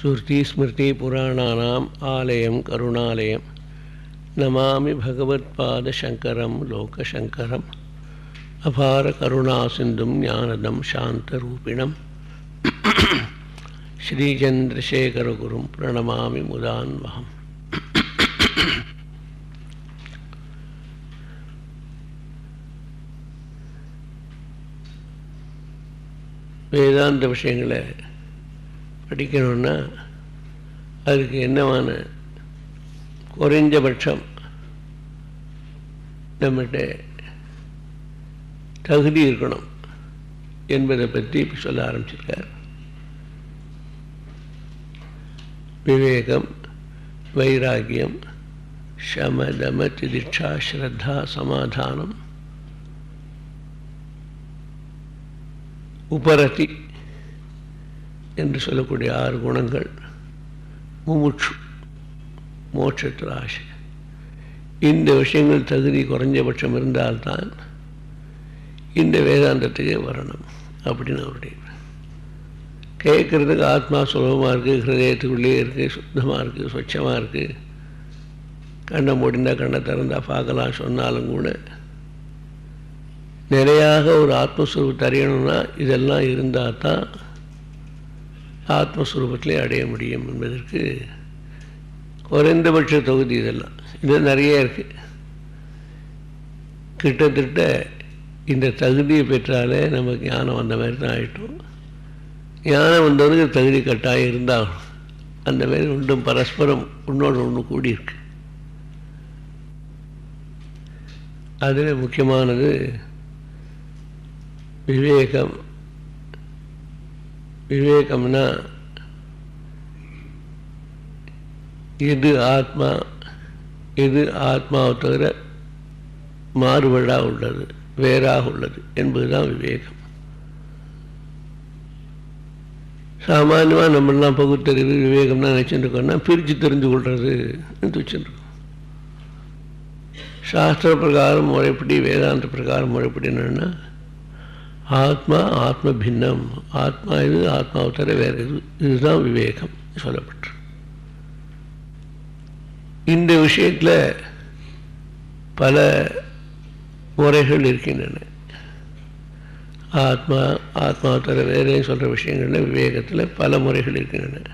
श्रुतिस्मृतिपुराणानाम् आलयं करुणालयं नमामि भगवत्पादशङ्करं लोकशङ्करम् अपारकरुणासिन्धुं ज्ञानदं शान्तरूपिणं श्रीचन्द्रशेखरगुरुं प्रणमामि मुदान्वहम् வேதாந்த விஷயங்களை படிக்கணும்னா அதுக்கு என்னவான குறைஞ்சபட்சம் நம்மகிட்ட தகுதி இருக்கணும் என்பதை பற்றி இப்போ சொல்ல ஆரம்பிச்சிருக்கார் விவேகம் வைராகியம் சமதம திதிட்சா ஸ்ரத்தா சமாதானம் உபரதி என்று சொல்லக்கூடிய ஆறு குணங்கள் முமுட்சு மோட்சத்தில் ஆசை இந்த விஷயங்கள் தகுதி குறைஞ்சபட்சம் இருந்தால்தான் இந்த வேதாந்தத்துக்கே வரணும் அப்படின்னு அவருடைய கேட்குறதுக்கு ஆத்மா சுலபமாக இருக்குது ஹிருதயத்துக்குள்ளேயே இருக்குது சுத்தமாக இருக்குது ஸ்வச்சமாக இருக்குது கண்ணை முடிந்தால் கண்ணை திறந்தால் பார்க்கலாம் சொன்னாலும் கூட நிறையாக ஒரு ஆத்மஸ்வரூபத்தை அறியணும்னா இதெல்லாம் இருந்தால் தான் ஆத்மஸ்வரூபத்திலே அடைய முடியும் என்பதற்கு குறைந்தபட்ச தொகுதி இதெல்லாம் இது நிறைய இருக்குது கிட்டத்தட்ட இந்த தகுதியை பெற்றாலே நமக்கு ஞானம் வந்த மாதிரி தான் ஆகிட்டோம் ஞானம் வந்தவனுக்கு தகுதி கட்டாயம் இருந்தாலும் அந்த மாதிரி ஒன்றும் பரஸ்பரம் ஒன்றோடு ஒன்று கூடியிருக்கு அதில் முக்கியமானது விவேகம் விவேகம்னா இது ஆத்மா இது ஆத்மாவை தவிர மாறுபடாக உள்ளது வேறாக உள்ளது என்பதுதான் விவேகம் சாமானியமாக நம்மளாம் பகுத்தறிவு விவேகம்னா நினச்சிருக்கோம்னா பிரித்து தெரிஞ்சு கொள்வது வச்சுருக்கோம் சாஸ்திர பிரகாரம் முறைப்படி வேதாந்த பிரகாரம் முறைப்படி என்னென்னா ஆத்மா ஆத்ம பின்னம் ஆத்மா இது ஆத்மாவை தவிர வேறு இது இதுதான் விவேகம் சொல்லப்பட்டு இந்த விஷயத்தில் பல முறைகள் இருக்கின்றன ஆத்மா ஆத்மா தவிர வேறே சொல்கிற விஷயங்களில் விவேகத்தில் பல முறைகள் இருக்கின்றன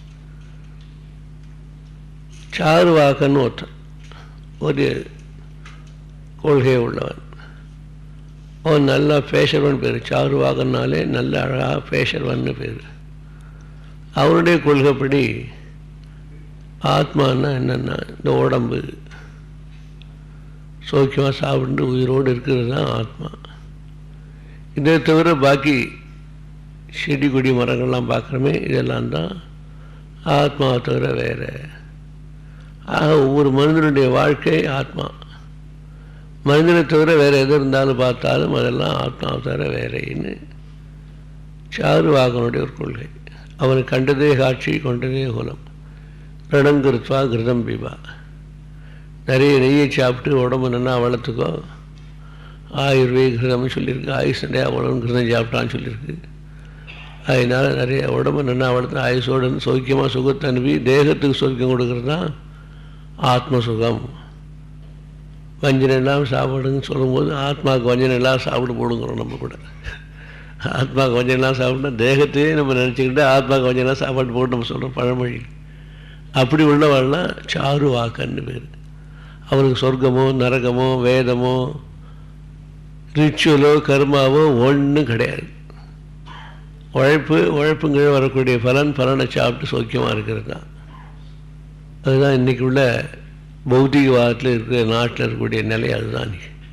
சாருவாக்கன்னு ஒருத்தன் ஒரு கொள்கை உள்ளவன் அவன் நல்லா பேசுறவன் பேர் சாருவாகனாலே நல்ல அழகாக பேசுறவன்னு பேர் அவருடைய கொள்கைப்படி ஆத்மானா என்னென்னா இந்த உடம்பு சௌக்கியமாக சாப்பிட்டு உயிரோடு இருக்கிறது தான் ஆத்மா இதை தவிர பாக்கி செடி கொடி மரங்கள்லாம் பார்க்குறோமே இதெல்லாம் தான் ஆத்மாவை தவிர வேறு ஆக ஒவ்வொரு மனிதனுடைய வாழ்க்கை ஆத்மா மனிதனை தவிர வேறு எது இருந்தாலும் பார்த்தாலும் அதெல்லாம் ஆத்மாவை தவிர வேறேன்னு சாருவாகனுடைய ஒரு கொள்கை அவன் கண்டதே காட்சி கொண்டதே குலம் ரணங்கிருத்வா கிருதம் பிபா நிறைய நெய்யை சாப்பிட்டு உடம்பு நல்லா வளர்த்துக்கோ ஆயுர்வே கிருதம்னு சொல்லியிருக்கு ஆயுஷ் நிறையா உடம்பு கிருதம் சாப்பிட்டான்னு சொல்லியிருக்கு அதனால் நிறைய உடம்பு நல்லா வளர்த்து ஆயுஷோடு சௌக்கியமாக சுகத்தை அனுப்பி தேகத்துக்கு சௌக்கியம் கொடுக்குறது தான் ஆத்ம சுகம் வஞ்சனம் எல்லாம் சாப்பிடுங்கன்னு சொல்லும்போது ஆத்மாவுக்கு வஞ்சனம் எல்லாம் சாப்பிட போடுங்கிறோம் நம்ம கூட ஆத்மாவுக்கு வஞ்சனம் எல்லாம் சாப்பிட்டா தேகத்தையே நம்ம நினச்சிக்கிட்டு ஆத்மாவுக்கு வஞ்சனம் எல்லாம் சாப்பாடு போட்டு நம்ம சொல்கிறோம் பழமொழி அப்படி உள்ளவாள்லாம் சாரு வாக்கன்னு பேர் அவருக்கு சொர்க்கமோ நரகமோ வேதமோ ரிச்சுவலோ கர்மாவோ ஒன்றும் கிடையாது உழைப்பு உழைப்புங்கிற வரக்கூடிய பலன் பலனை சாப்பிட்டு சௌக்கியமாக இருக்கிறது தான் அதுதான் இன்றைக்கி உள்ள பௌத்திகவாதத்தில் இருக்கிற நாட்டில் இருக்கக்கூடிய நிலை அதுதான்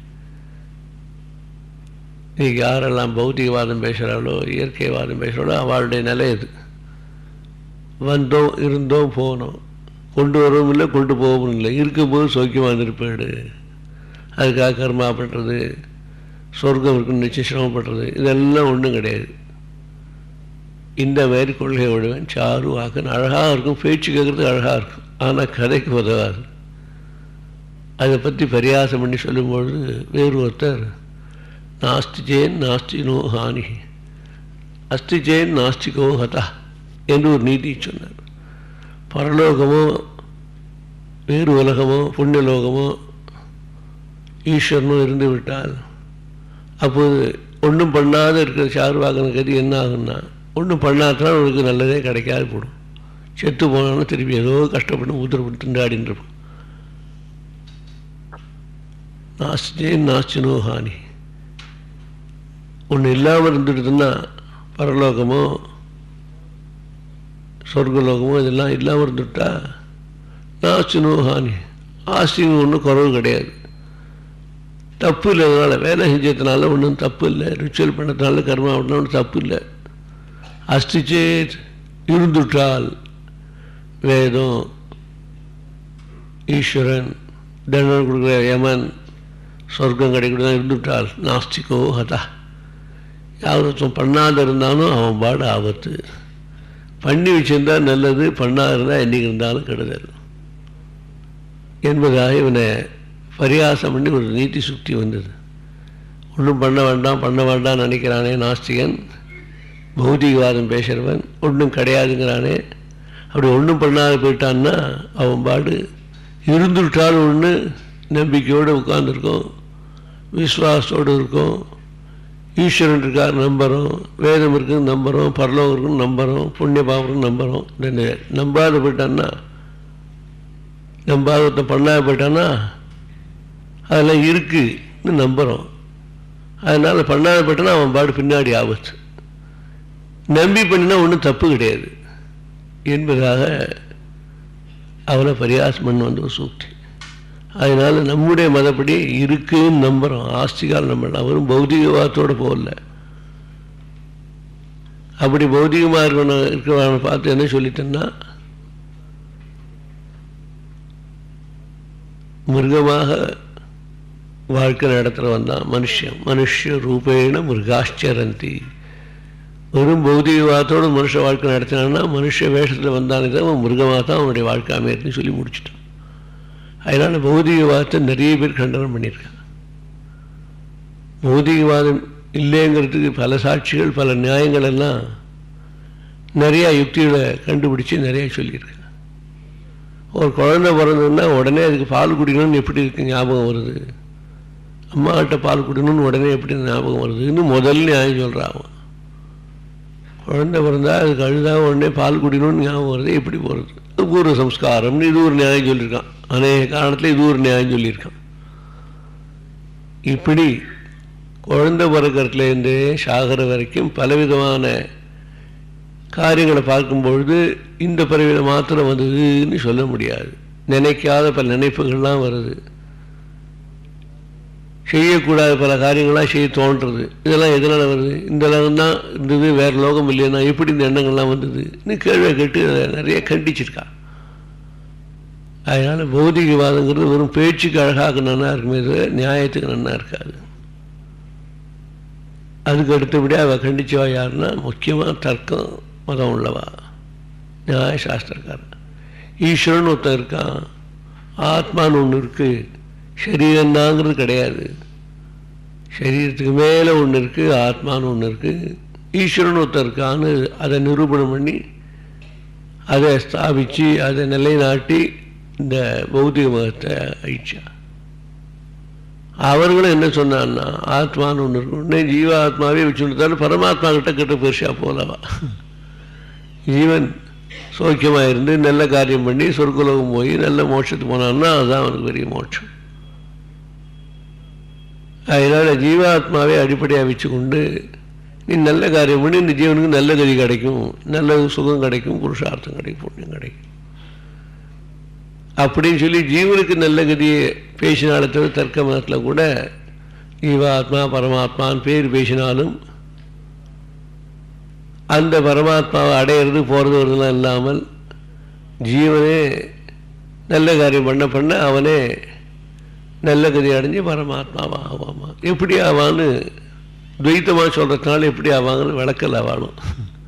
இன்றைக்கி யாரெல்லாம் பௌத்திகவாதம் பேசுகிறாளோ இயற்கைவாதம் பேசுகிறாளோ அவளுடைய நிலை இது வந்தோம் இருந்தோம் போனோம் கொண்டு வரவும் இல்லை கொண்டு போகவும் இல்லை இருக்கும்போது சௌக்கியமாக இருப்பாடு அதுக்காக கர்மா பண்ணுறது சொர்க்கம் இருக்குன்னு நிச்சயம் சிரமப்படுறது இதெல்லாம் ஒன்றும் கிடையாது இந்த மாதிரி கொள்கை விடுவேன் சாரு வாக்கன் அழகாக இருக்கும் பேச்சு கேட்குறதுக்கு அழகாக இருக்கும் ஆனால் கதைக்கு உதவாது அதை பற்றி பரியாசம் பண்ணி சொல்லும்பொழுது வேறு ஒருத்தர் நாஸ்தி ஜேன் நாஸ்தி நோ ஹானி அஸ்தி ஜேன் நாஸ்திகோ ஹதா என்று ஒரு நீதி சொன்னார் பரலோகமோ வேறு உலகமோ புண்ணியலோகமோ ஈஸ்வரனும் இருந்து விட்டால் அப்போது ஒன்றும் பண்ணாத இருக்கிற சார்வாகன கதி என்ன ஆகுன்னா ஒன்றும் பண்ணாதான் உனக்கு நல்லதே கிடைக்காது போடும் செத்து போனாலும் திருப்பி ஏதோ கஷ்டப்பட்டு ஊத்திரப்பட்டு திண்டாடின்னு இருப்பான் நாஸ்தே நாஸ்தினோ ஹானி ஒன்று இல்லாமல் இருந்துடுதுன்னா பரலோகமோ சொர்க்கலோகமோ இதெல்லாம் இல்லாமல் இருந்துட்டா நாஸ்தினோ ஹானி ஆஸ்தின்னு ஒன்றும் குறவு கிடையாது தப்பு இல்லை அதனால் வேலை செஞ்சதுனால ஒன்றும் தப்பு இல்லை ரிச்சுவல் பண்ணதுனால கர்மா அப்படின்னா ஒன்றும் தப்பு இல்லை அஸ்திச்சே இருந்துட்டால் வேதம் ஈஸ்வரன் தண்டனை கொடுக்குற யமன் சொர்க்கம் கிடைக்கிறதா இருந்துட்டால் நாஸ்திகோ ஹதா யாவரத்தும் பண்ணாத இருந்தாலும் அவன் பாடு ஆபத்து பண்ணி வச்சிருந்தா நல்லது பண்ணாத இருந்தால் என்றைக்கு இருந்தாலும் கெடுதல் என்பதாக இவனை பரிகாசம் பண்ணி ஒரு நீதி சுக்தி வந்தது ஒன்றும் பண்ண வேண்டாம் பண்ண வேண்டாம் நினைக்கிறானே நாஸ்திகன் பௌதிகவாதம் பேசுகிறவன் ஒன்றும் கிடையாதுங்கிறானே அப்படி ஒன்றும் பண்ணாத போயிட்டான்னா அவன் பாடு இருந்துவிட்டால் ஒன்று நம்பிக்கையோடு உட்காந்துருக்கோம் விஸ்வாசத்தோடு இருக்கும் ஈஸ்வரன் இருக்கார் நம்புகிறோம் வேதம் இருக்குன்னு நம்புகிறோம் பரலோகம் இருக்குன்னு நம்புகிறோம் புண்ணிய பாவம் நம்புகிறோம் இந்த நம்பாத போயிட்டான்னா நம்பாத பண்ணாத போயிட்டான்னா அதெல்லாம் இருக்குன்னு நம்புகிறோம் அதனால் பண்ணாத போயிட்டானா அவன் பாடு பின்னாடி ஆபத்து நம்பி பண்ணினா ஒன்றும் தப்பு கிடையாது என்பதாக அவனை பரியாசம் பண்ண வந்து ஒரு சூக்தி அதனால் நம்முடைய மதப்படி இருக்குன்னு நம்புகிறோம் ஆஸ்திகால் நம்பலாம் அவரும் பௌதிகவாதத்தோடு போகல அப்படி பௌதிகமாக இருக்கணும் இருக்கிறவனை பார்த்து என்ன சொல்லிட்டேன்னா மிருகமாக வாழ்க்கை நடத்துகிறவன் தான் மனுஷன் மனுஷ ரூபேண மிருகாச்சரந்தி வெறும் பௌதிகவாதத்தோடு மனுஷ வாழ்க்கை நடத்தினான்னா மனுஷ வேஷத்தில் வந்தானே தான் அவன் மிருகமாக தான் அவனுடைய வாழ்க்கை அமையத்துன்னு சொல்லி முடிச்சிட்டான் அதனால் பௌதிகவாதத்தை நிறைய பேர் கண்டனம் பண்ணியிருக்காங்க பௌதிகவாதம் இல்லைங்கிறதுக்கு பல சாட்சிகள் பல நியாயங்கள் எல்லாம் நிறையா யுக்திகளை கண்டுபிடிச்சு நிறைய சொல்லியிருக்காங்க ஒரு குழந்தை பிறந்ததுன்னா உடனே அதுக்கு பால் குடிக்கணும்னு எப்படி இருக்கு ஞாபகம் வருது அம்மாகிட்ட பால் குடிக்கணும்னு உடனே எப்படி ஞாபகம் வருதுன்னு முதல் நியாயம் சொல்கிறான் அவன் குழந்தை பிறந்தா அதுக்கு அழுதா உடனே பால் குடிக்கணும்னு ஞாபகம் வருது எப்படி போகிறது பூர்வ சம்ஸ்காரம்னு இது ஒரு நியாயம் சொல்லியிருக்கான் அநேக காரணத்தில் இது ஒரு நியாயம் சொல்லியிருக்கான் இப்படி குழந்தை பிறக்கிறதுலேருந்து சாகர வரைக்கும் பலவிதமான காரியங்களை பார்க்கும்பொழுது இந்த பிறவியில் மாத்திரம் வந்ததுன்னு சொல்ல முடியாது நினைக்காத பல நினைப்புகள்லாம் வருது செய்யக்கூடாத பல காரியங்கள்லாம் செய்ய தோன்றுறது இதெல்லாம் எதனால் வருது இந்த லோகம் தான் இருந்தது வேறு லோகம் இல்லைன்னா எப்படி இந்த எண்ணங்கள்லாம் வந்தது இன்னும் கேள்வியை கேட்டு அதை நிறைய கண்டிச்சிருக்கா அதனால் பௌதிகவாதங்கிறது வெறும் பேச்சுக்கு அழகாக நன்னா இருக்குமே தவிர நியாயத்துக்கு நன்னா இருக்காது அதுக்கு அடுத்தபடியாக அவள் கண்டிச்சவா யாருன்னா முக்கியமாக தர்க்கம் மதம் உள்ளவா நியாய சாஸ்திரக்காரன் ஈஸ்வரன் ஒருத்தன் இருக்கான் ஆத்மான்னு ஒன்று இருக்குது சரீரம்தாங்கிறது கிடையாது சரீரத்துக்கு மேலே ஒன்று இருக்குது ஆத்மான்னு ஒன்று இருக்குது ஈஸ்வரன் ஒருத்தன் இருக்கான்னு அதை நிரூபணம் பண்ணி அதை ஸ்தாபித்து அதை நிலைநாட்டி இந்த பௌத்திக மதத்தை அழிச்சா அவர்களும் என்ன சொன்னான்னா ஆத்மான்னு ஒன்று இருக்கும் உடனே ஜீவ ஆத்மாவே வச்சுருந்தாலும் பரமாத்மா கிட்ட கிட்ட பெருசா போலவா ஜீவன் சௌக்கியமாக இருந்து நல்ல காரியம் பண்ணி சொர்க்குலகம் போய் நல்ல மோட்சத்துக்கு போனான்னா அதுதான் அவனுக்கு பெரிய மோட்சம் அதனால் ஜீவாத்மாவை அடிப்படையாக வச்சுக்கொண்டு நீ நல்ல காரியம் பண்ணி இந்த ஜீவனுக்கு நல்ல கதி கிடைக்கும் நல்ல சுகம் கிடைக்கும் புருஷார்த்தம் கிடைக்கும் புண்ணியம் கிடைக்கும் அப்படின்னு சொல்லி ஜீவனுக்கு நல்ல கதியை பேசினாலே தவிர தர்க்க மதத்தில் கூட ஜீவாத்மா பரமாத்மான்னு பேர் பேசினாலும் அந்த பரமாத்மாவை அடையிறது போகிறது வருதுலாம் இல்லாமல் ஜீவனே நல்ல காரியம் பண்ண பண்ண அவனே நல்ல கதி அடைஞ்சு பரமாத்மாவா ஆவாமா எப்படி ஆவான்னு துவைத்தமாக சொல்கிறதுனால எப்படி ஆவாங்கன்னு விளக்கல் ஆவானும்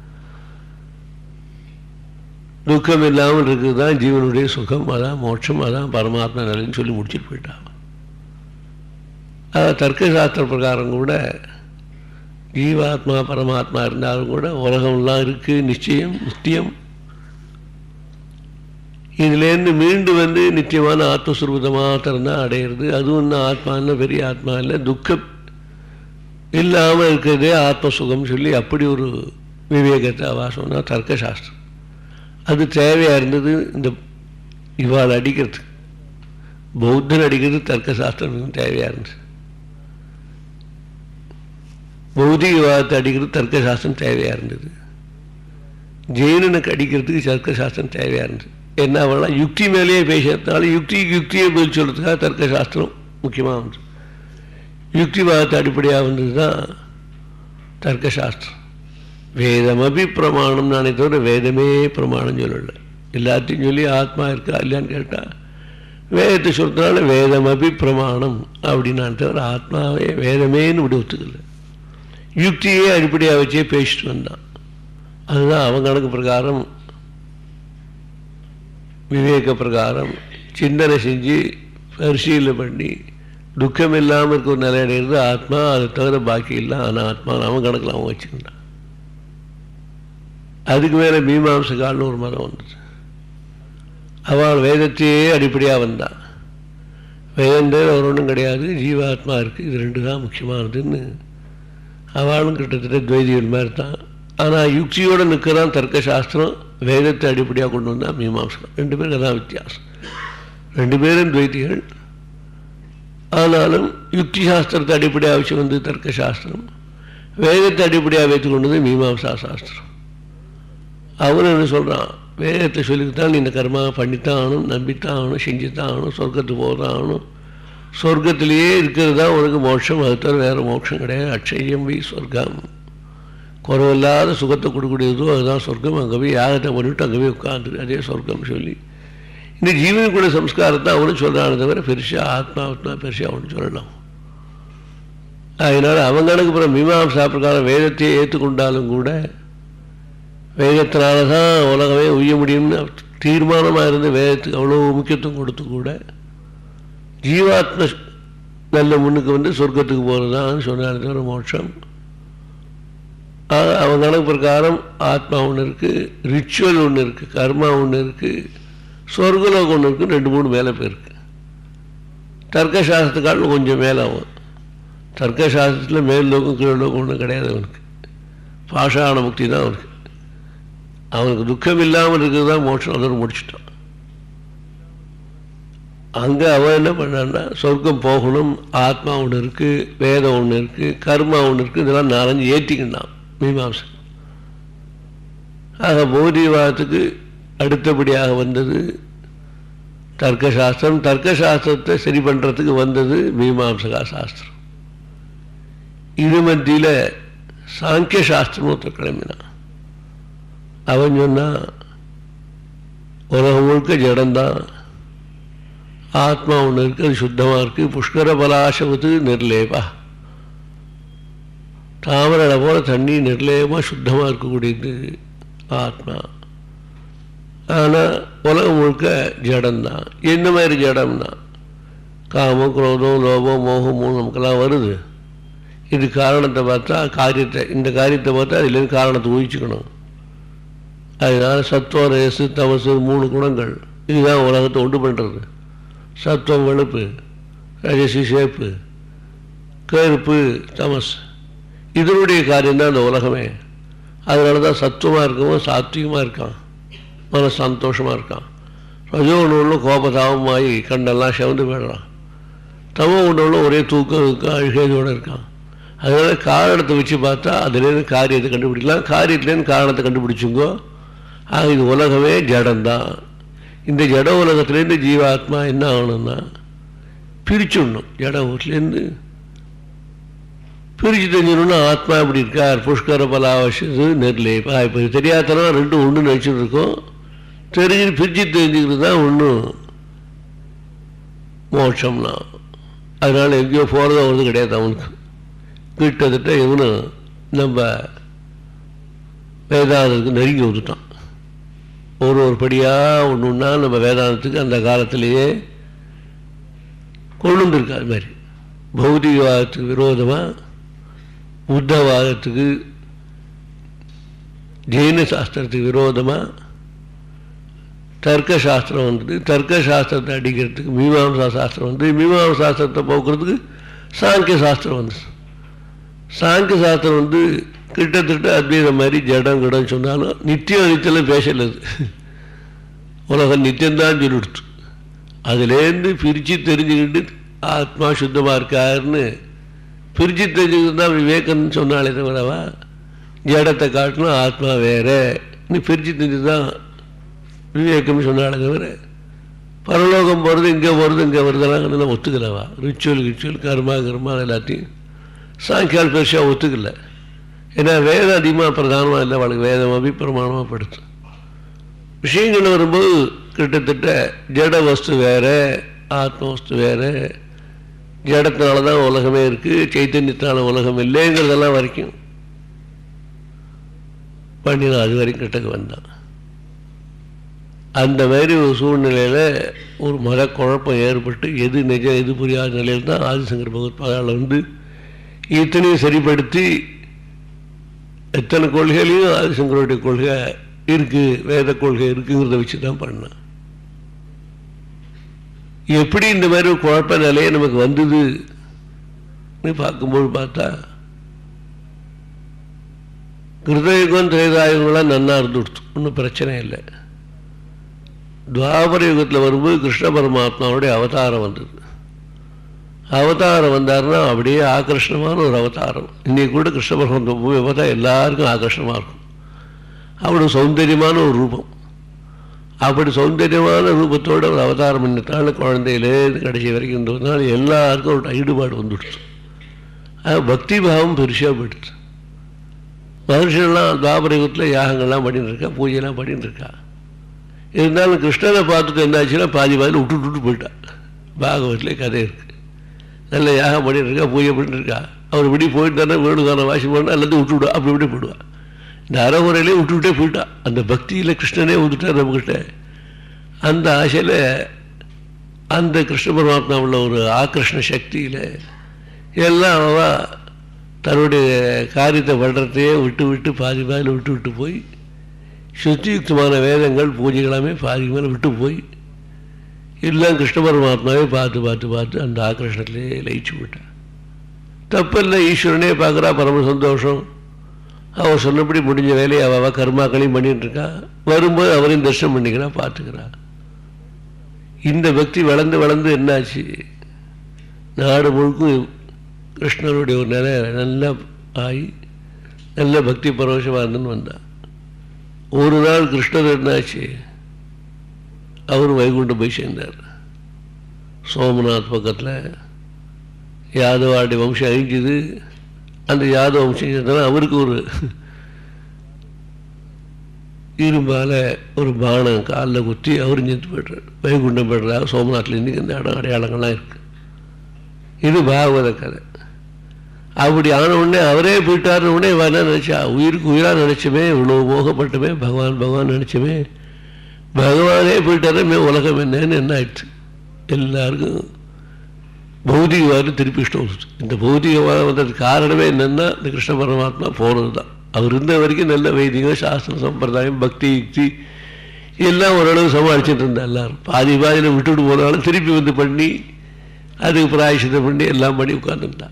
துக்கம் இல்லாமல் இருக்கிறது தான் ஜீவனுடைய சுகம் அதான் மோட்சம் அதான் பரமாத்மா நிலைன்னு சொல்லி முடிச்சுட்டு போயிட்டான் அதான் தர்க்க சாஸ்திர பிரகாரம் கூட ஜீவாத்மா பரமாத்மா இருந்தாலும் கூட உலகம்லாம் இருக்குது நிச்சயம் நித்தியம் இதுலேருந்து மீண்டு வந்து நிச்சயமான ஆத்மஸ்வரூபத்தை மாத்திரம் தான் அடையிறது அதுவும் தான் ஆத்மா இல்லை பெரிய ஆத்மா இல்லை துக்கம் இல்லாமல் இருக்கிறதே ஆத்ம சுகம் சொல்லி அப்படி ஒரு விவேகத்தை அவாசம்னா தர்க்கசாஸ்திரம் அது தேவையாக இருந்தது இந்த இவாள் அடிக்கிறது பௌத்தன் அடிக்கிறது தர்க்கசாஸ்திரம் தேவையாக இருந்தது பௌதிகவாதத்தை அடிக்கிறது தர்க்கசாஸ்திரம் தேவையாக இருந்தது ஜெயினனுக்கு அடிக்கிறதுக்கு தர்க்கசாஸ்திரம் தேவையாக இருந்தது என்ன அவெல்லாம் யுக்தி மேலேயே பேசுறதுனால யுக்திக்கு யுக்தியை பதில் சொல்கிறதுக்காக தர்க்கசாஸ்திரம் முக்கியமாக வந்து யுக்திவாதத்தை அடிப்படையாக வந்தது தான் தர்க்கசாஸ்திரம் வேதமபி பிரமாணம் நானே தவிர வேதமே பிரமாணம் சொல்லலை எல்லாத்தையும் சொல்லி ஆத்மா இருக்கா இல்லையான்னு கேட்டால் வேதத்தை சொல்றதுனால வேதமபி பிரமாணம் அப்படின்னான் தவிர ஆத்மாவே வேதமேன்னு விட ஒத்துக்கல யுக்தியே அடிப்படையாக வச்சே பேசிட்டு வந்தான் அதுதான் அவன் கணக்கு பிரகாரம் விவேக பிரகாரம் சிந்தனை செஞ்சு பரிசீலனை பண்ணி துக்கம் இல்லாமல் இருக்க ஒரு நிலை அடைகிறது ஆத்மா அதை தவிர பாக்கி இல்லை ஆனால் ஆத்மா அவன் கணக்கில் அவன் வச்சுக்கிட்டான் அதுக்கு மேலே மீமாம்சகால்னு ஒரு மதம் வந்தது அவள் வேதத்தையே அடிப்படையாக வந்தான் வேதந்தேர் அவர் ஒன்றும் கிடையாது ஜீவாத்மா இருக்குது இது ரெண்டு தான் முக்கியமானதுன்னு அவளும் கிட்டத்தட்ட துவைதிகள் மாதிரி தான் ஆனால் யுக்தியோடு நிற்கிறான் தர்க்க சாஸ்திரம் வேதத்தை அடிப்படையாக கொண்டு வந்தால் மீமாம்சகம் ரெண்டு பேருக்கு அதான் வித்தியாசம் ரெண்டு பேரும் துவைதிகள் ஆனாலும் யுக்தி சாஸ்திரத்தை அடிப்படையாக வச்சு வந்து தர்க்க சாஸ்திரம் வேதத்தை அடிப்படையாக வைத்து கொண்டது மீமாம்சா சாஸ்திரம் அவன் என்ன சொல்கிறான் வேதத்தை சொல்லித்தான் நீ இந்த கர்மா பண்ணித்தான் ஆகணும் நம்பித்தான் ஆகணும் செஞ்சுத்தான் ஆகணும் சொர்க்கத்துக்கு போதான் ஆகணும் சொர்க்கத்திலேயே இருக்கிறது தான் உனக்கு மோட்சம் அது தவிர வேறு மோட்சம் கிடையாது அக்ஷயம் வை சொர்க்கம் குறவில்லாத சுகத்தை கொடுக்கக்கூடியதோ அதுதான் சொர்க்கம் அங்கே போய் யாகத்தை பண்ணிவிட்டு அங்கே போய் உட்காந்துரு அதே சொர்க்கம் சொல்லி இந்த ஜீவனுக்குள்ள சம்ஸ்காரத்தை அவனும் சொல்கிறானே தவிர பெருசாக ஆத்மா ஆத்மா பெருசாக அவனு சொல்லலாம் அதனால் அவங்க கணக்கு அப்புறம் மீமாம்சா பிரகாரம் வேதத்தையே ஏற்றுக்கொண்டாலும் கூட வேதத்தினால தான் உலகமே உய்ய முடியும்னு தீர்மானமாக இருந்து வேதத்துக்கு அவ்வளோ முக்கியத்துவம் கொடுத்து கூட ஜீவாத்ம நல்ல முன்னுக்கு வந்து சொர்க்கத்துக்கு போகிறது தான் சொன்னாலே தவிர மோட்சம் அவன் கணக்கு பிரகாரம் ஆத்மா ஒன்று இருக்குது ரிச்சுவல் ஒன்று இருக்குது கர்மா ஒன்று இருக்குது சொர்க்கலோகம் ஒன்று இருக்குது ரெண்டு மூணு மேலே போயிருக்கு தர்க்கசாஸ்திரக்காலும் கொஞ்சம் மேலே ஆகும் தர்க்கசாஸ்திரத்தில் மேல் லோகம் கீழ் லோகம் ஒன்றும் கிடையாது அவனுக்கு பாஷாண முக்தி தான் அவனுக்கு அவனுக்கு துக்கம் இல்லாமல் இருக்கிறது தான் மோட்சம் அதோடு முடிச்சுட்டான் அங்கே அவன் என்ன பண்ணான்னா சொர்க்கம் போகணும் ஆத்மா ஒன்று இருக்குது வேதம் ஒன்று இருக்குது கர்மா ஒன்று இருக்குது இதெல்லாம் நாலஞ்சு ஏற்றிக்கிட்டான் மீமாம்சம் ஆக பௌதிகவாதத்துக்கு அடுத்தபடியாக வந்தது தர்க்கசாஸ்திரம் தர்க்கசாஸ்திரத்தை சரி பண்ணுறதுக்கு வந்தது மீமாம்சகா சாஸ்திரம் இது மத்தியில் சாங்கிய சாஸ்திரம் ஒருத்தர் கிளம்பினான் அவன் சொன்னான் உலகம் முழுக்க ஜடம்தான் ஆத்மா ஒன்று இருக்குது அது சுத்தமாக இருக்குது புஷ்கர பலாசவத்து நிர்லேபா தாமரை போல தண்ணி நிர்லேபமாக சுத்தமாக இருக்கக்கூடியது ஆத்மா ஆனால் உலகம் முழுக்க ஜடம்தான் எந்த மாதிரி ஜடம்னா காமம் குரோதம் லோபம் மோகம் மூணு நமக்கெல்லாம் வருது இது காரணத்தை பார்த்தா காரியத்தை இந்த காரியத்தை பார்த்தா அதுலேருந்து காரணத்தை ஊழிச்சுக்கணும் அதனால் சத்துவம் ரேசு தமசு மூணு குணங்கள் இதுதான் உலகத்தை உண்டு பண்ணுறது சத்துவம் வெளுப்பு ரஜசி சேப்பு கருப்பு தமஸ் இதனுடைய காரியம்தான் அந்த உலகமே அதனால தான் சத்துவமாக இருக்கவும் சாத்விகமாக இருக்கான் மன சந்தோஷமாக இருக்கான் ரஜோ ஒன்று கோபதாபமாகி கண்டெல்லாம் செவந்து போயிடுறான் தமோ ஒன்று ஒரே தூக்கம் இருக்கான் அழுகையோடு இருக்கான் அதனால காரணத்தை வச்சு பார்த்தா அதுலேருந்து காரியத்தை கண்டுபிடிக்கலாம் காரியத்துலேருந்து காரணத்தை கண்டுபிடிச்சுங்கோ ஆக இது உலகமே ஜடம்தான் இந்த ஜட உலகத்துலேருந்து ஜீவாத்மா என்ன ஆகணும்னா பிரிச்சுடணும் ஜட உலகத்துலேருந்து பிரித்து தெரிஞ்சணும்னா ஆத்மா இப்படி இருக்கார் புஷ்கர பலாவசது நெர்லேப்பா இப்போ தெரியாதனா ரெண்டும் ஒன்று நினச்சிட்டு இருக்கோம் தெரிஞ்சு பிரித்து தெரிஞ்சுக்கிறது தான் ஒன்றும் மோட்சம்னா அதனால் எங்கேயோ போகிறதோ வருது கிடையாது அவனுக்கு கிட்டத்தட்ட இவனும் நம்ம வேதாந்தத்துக்கு நெருங்கி வந்துட்டான் ஒரு ஒரு படியாக ஒன்று ஒன்றா நம்ம வேதாந்தத்துக்கு அந்த காலத்திலேயே கொண்டு வந்திருக்கு அது மாதிரி பௌதிகவாதத்துக்கு விரோதமாக புத்தவாதத்துக்கு ஜெயின சாஸ்திரத்துக்கு விரோதமாக தர்க்க சாஸ்திரம் வந்தது தர்க்க சாஸ்திரத்தை அடிக்கிறதுக்கு மீமாம்சா சாஸ்திரம் வந்து மீமாம்சா சாஸ்திரத்தை போக்குறதுக்கு சாங்கிய சாஸ்திரம் வந்துச்சு சாங்கிய சாஸ்திரம் வந்து கிட்டத்தட்ட அத்வைதம் மாதிரி ஜடம் கிடம் சொன்னாலும் நித்தியம் அனித்தியம் பேசல அது உலகம் நித்தியம்தான் சொல்லிடுச்சு அதுலேருந்து பிரித்து தெரிஞ்சுக்கிட்டு ஆத்மா சுத்தமாக இருக்காருன்னு பிரித்து தெரிஞ்சுக்கிட்டு தான் விவேகம்னு சொன்னாலே தவிரவா ஜடத்தை காட்டணும் ஆத்மா வேற நீ பிரித்து தெரிஞ்சு தான் விவேகம்னு சொன்னாலே தவிர பரலோகம் போகிறது இங்கே போகிறது இங்கே வருதெல்லாம் ஒத்துக்கலவா ரிச்சுவல் ரிச்சுவல் கர்மா கர்மா எல்லாத்தையும் சாயங்காலம் பெருசாக ஒத்துக்கல ஏன்னா வேதம் அதிகமாக பிரதானமாக இல்லை அவளுக்கு வேதம் அபிப்பிரமாணமாக படுத்து விஷயங்கள் வரும்போது கிட்டத்தட்ட ஜட வஸ்து வேற ஆத்ம வஸ்து வேற ஜடத்தினால தான் உலகமே இருக்குது சைத்தன்யத்தினால உலகம் இல்லைங்கிறதெல்லாம் வரைக்கும் பண்ணினான் அது வரைக்கும் கிட்டக்கு வந்தான் அந்த மாதிரி ஒரு சூழ்நிலையில் ஒரு மத குழப்பம் ஏற்பட்டு எது நிஜம் எது புரியாத நிலையில் தான் ஆதிசங்கர் பகவத் பாதாள வந்து இத்தனையும் சரிப்படுத்தி எத்தனை கொள்கையிலையும் ஆதிசங்கருடைய கொள்கை இருக்குது வேத கொள்கை இருக்குங்கிறத வச்சு தான் பண்ணேன் எப்படி இந்த மாதிரி ஒரு குழப்ப நிலையை நமக்கு வந்தது பார்க்கும்போது பார்த்தா கிருதயுகம் திரேதாயுகம்லாம் நன்னா இருந்துடுத்து ஒன்றும் பிரச்சனை இல்லை துவாபர யுகத்தில் வரும்போது கிருஷ்ண பரமாத்மாவுடைய அவதாரம் வந்தது அவதாரம் வந்தார்னா அப்படியே ஆகர்ஷணமான ஒரு அவதாரம் இன்னைக்கு கூட கிருஷ்ண பரமாத்மா பூமி பார்த்தா எல்லாருக்கும் ஆகர்ஷணமாக இருக்கும் அவ்வளோ சௌந்தரியமான ஒரு ரூபம் அப்படி சௌந்தரியமான ரூபத்தோட ஒரு அவதாரம் பண்ணிட்டால குழந்தையிலேருந்து கடைசி வரைக்கும் இருந்ததுனால எல்லாருக்கும் ஒரு ஈடுபாடு வந்துடுச்சு அது பக்தி பாவம் பெருசாக போயிடுச்சு மனுஷன்லாம் துவாபரயுகத்தில் யாகங்கள்லாம் பண்ணிட்டு இருக்கா பூஜைலாம் பண்ணிட்டு இருக்கா இருந்தாலும் கிருஷ்ணனை பார்த்துட்டு என்னாச்சுன்னா பாதி பாதியில் விட்டு விட்டு போயிட்டான் பாகவத்தில் கதை இருக்குது நல்ல யாகம் பண்ணிட்டு இருக்கா பூஜை பண்ணிட்டு இருக்கா அவர் இப்படி போயிட்டு தானே வேணுகான வாசி பண்ணால் எல்லாத்தையும் விட்டு விடுவா அப்படி இப்படி போயிடுவான் இந்த அறவுரையிலே விட்டுவிட்டே போயிட்டான் அந்த பக்தியில் கிருஷ்ணனே வந்துட்டார் நம்மக்கிட்ட அந்த ஆசையில் அந்த கிருஷ்ண பரமாத்மா உள்ள ஒரு ஆக்கர்ஷண சக்தியில் எல்லாம் அவ தன்னுடைய காரியத்தை பண்ணுறதையே விட்டு விட்டு பாதி பாதியில் விட்டு விட்டு போய் சுத்தியுக்தமான வேதங்கள் பூஜைகளாமே பாதி மேலே விட்டு போய் எல்லாம் கிருஷ்ண பரமாத்மாவே பார்த்து பார்த்து பார்த்து அந்த ஆக்கர்ஷணத்திலே லயிச்சு விட்டான் தப்பில்லை ஈஸ்வரனே பார்க்குறா பரம சந்தோஷம் அவள் சொன்னபடி முடிஞ்ச வேலையை அவள் கர்மாக்களையும் பண்ணிட்டு இருக்கா வரும்போது அவரையும் தரிசனம் பண்ணிக்கிறா பார்த்துக்கிறா இந்த பக்தி வளர்ந்து வளர்ந்து என்னாச்சு நாடு முழுக்கும் கிருஷ்ணருடைய ஒரு நிலை நல்லா ஆகி நல்ல பக்தி பரவசமாக இருந்துன்னு வந்தான் ஒரு நாள் கிருஷ்ணர் என்னாச்சு அவர் வைகுண்டம் போய் சேர்ந்தார் சோமநாத் பக்கத்தில் யாதவாடி வம்சம் அழிஞ்சுது அந்த யாதவ வம்சம் சேர்ந்தாலும் அவருக்கு ஒரு இரும்பால ஒரு பானம் காலில் குத்தி அவர் செத்து போய்ட்டார் வைகுண்டம் போய்டுறா சோமநாட்டில் இன்றைக்கி இந்த இடம் அடையாளங்கள்லாம் இருக்குது இது பாகவத கதை அப்படி ஆன உடனே அவரே போயிட்டாருன்னு உடனே என்ன நினச்சா உயிருக்கு உயிராக நினச்சோமே இவ்வளோ மோகப்பட்டுமே பகவான் பகவான் நினச்சோமே பகவானே போயிட்டாரே உலகம் என்னன்னு என்ன ஆயிடுச்சு எல்லாருக்கும் பௌதிகவாதம் திருப்பி இஷ்டம் இந்த பௌதிகவாதம் வந்ததுக்கு காரணமே என்னென்னா இந்த கிருஷ்ண பரமாத்மா போனது தான் அவர் இருந்த வரைக்கும் நல்ல வைதிகம் சாஸ்திர சம்பிரதாயம் பக்தி யுக்தி எல்லாம் ஓரளவு சமாளிச்சுட்டு இருந்தா எல்லாரும் பாதி பாதியில் விட்டுட்டு போனாலும் திருப்பி வந்து பண்ணி அதுக்கு பிராயசித்தம் பண்ணி எல்லாம் பண்ணி உட்கார்ந்துட்டான்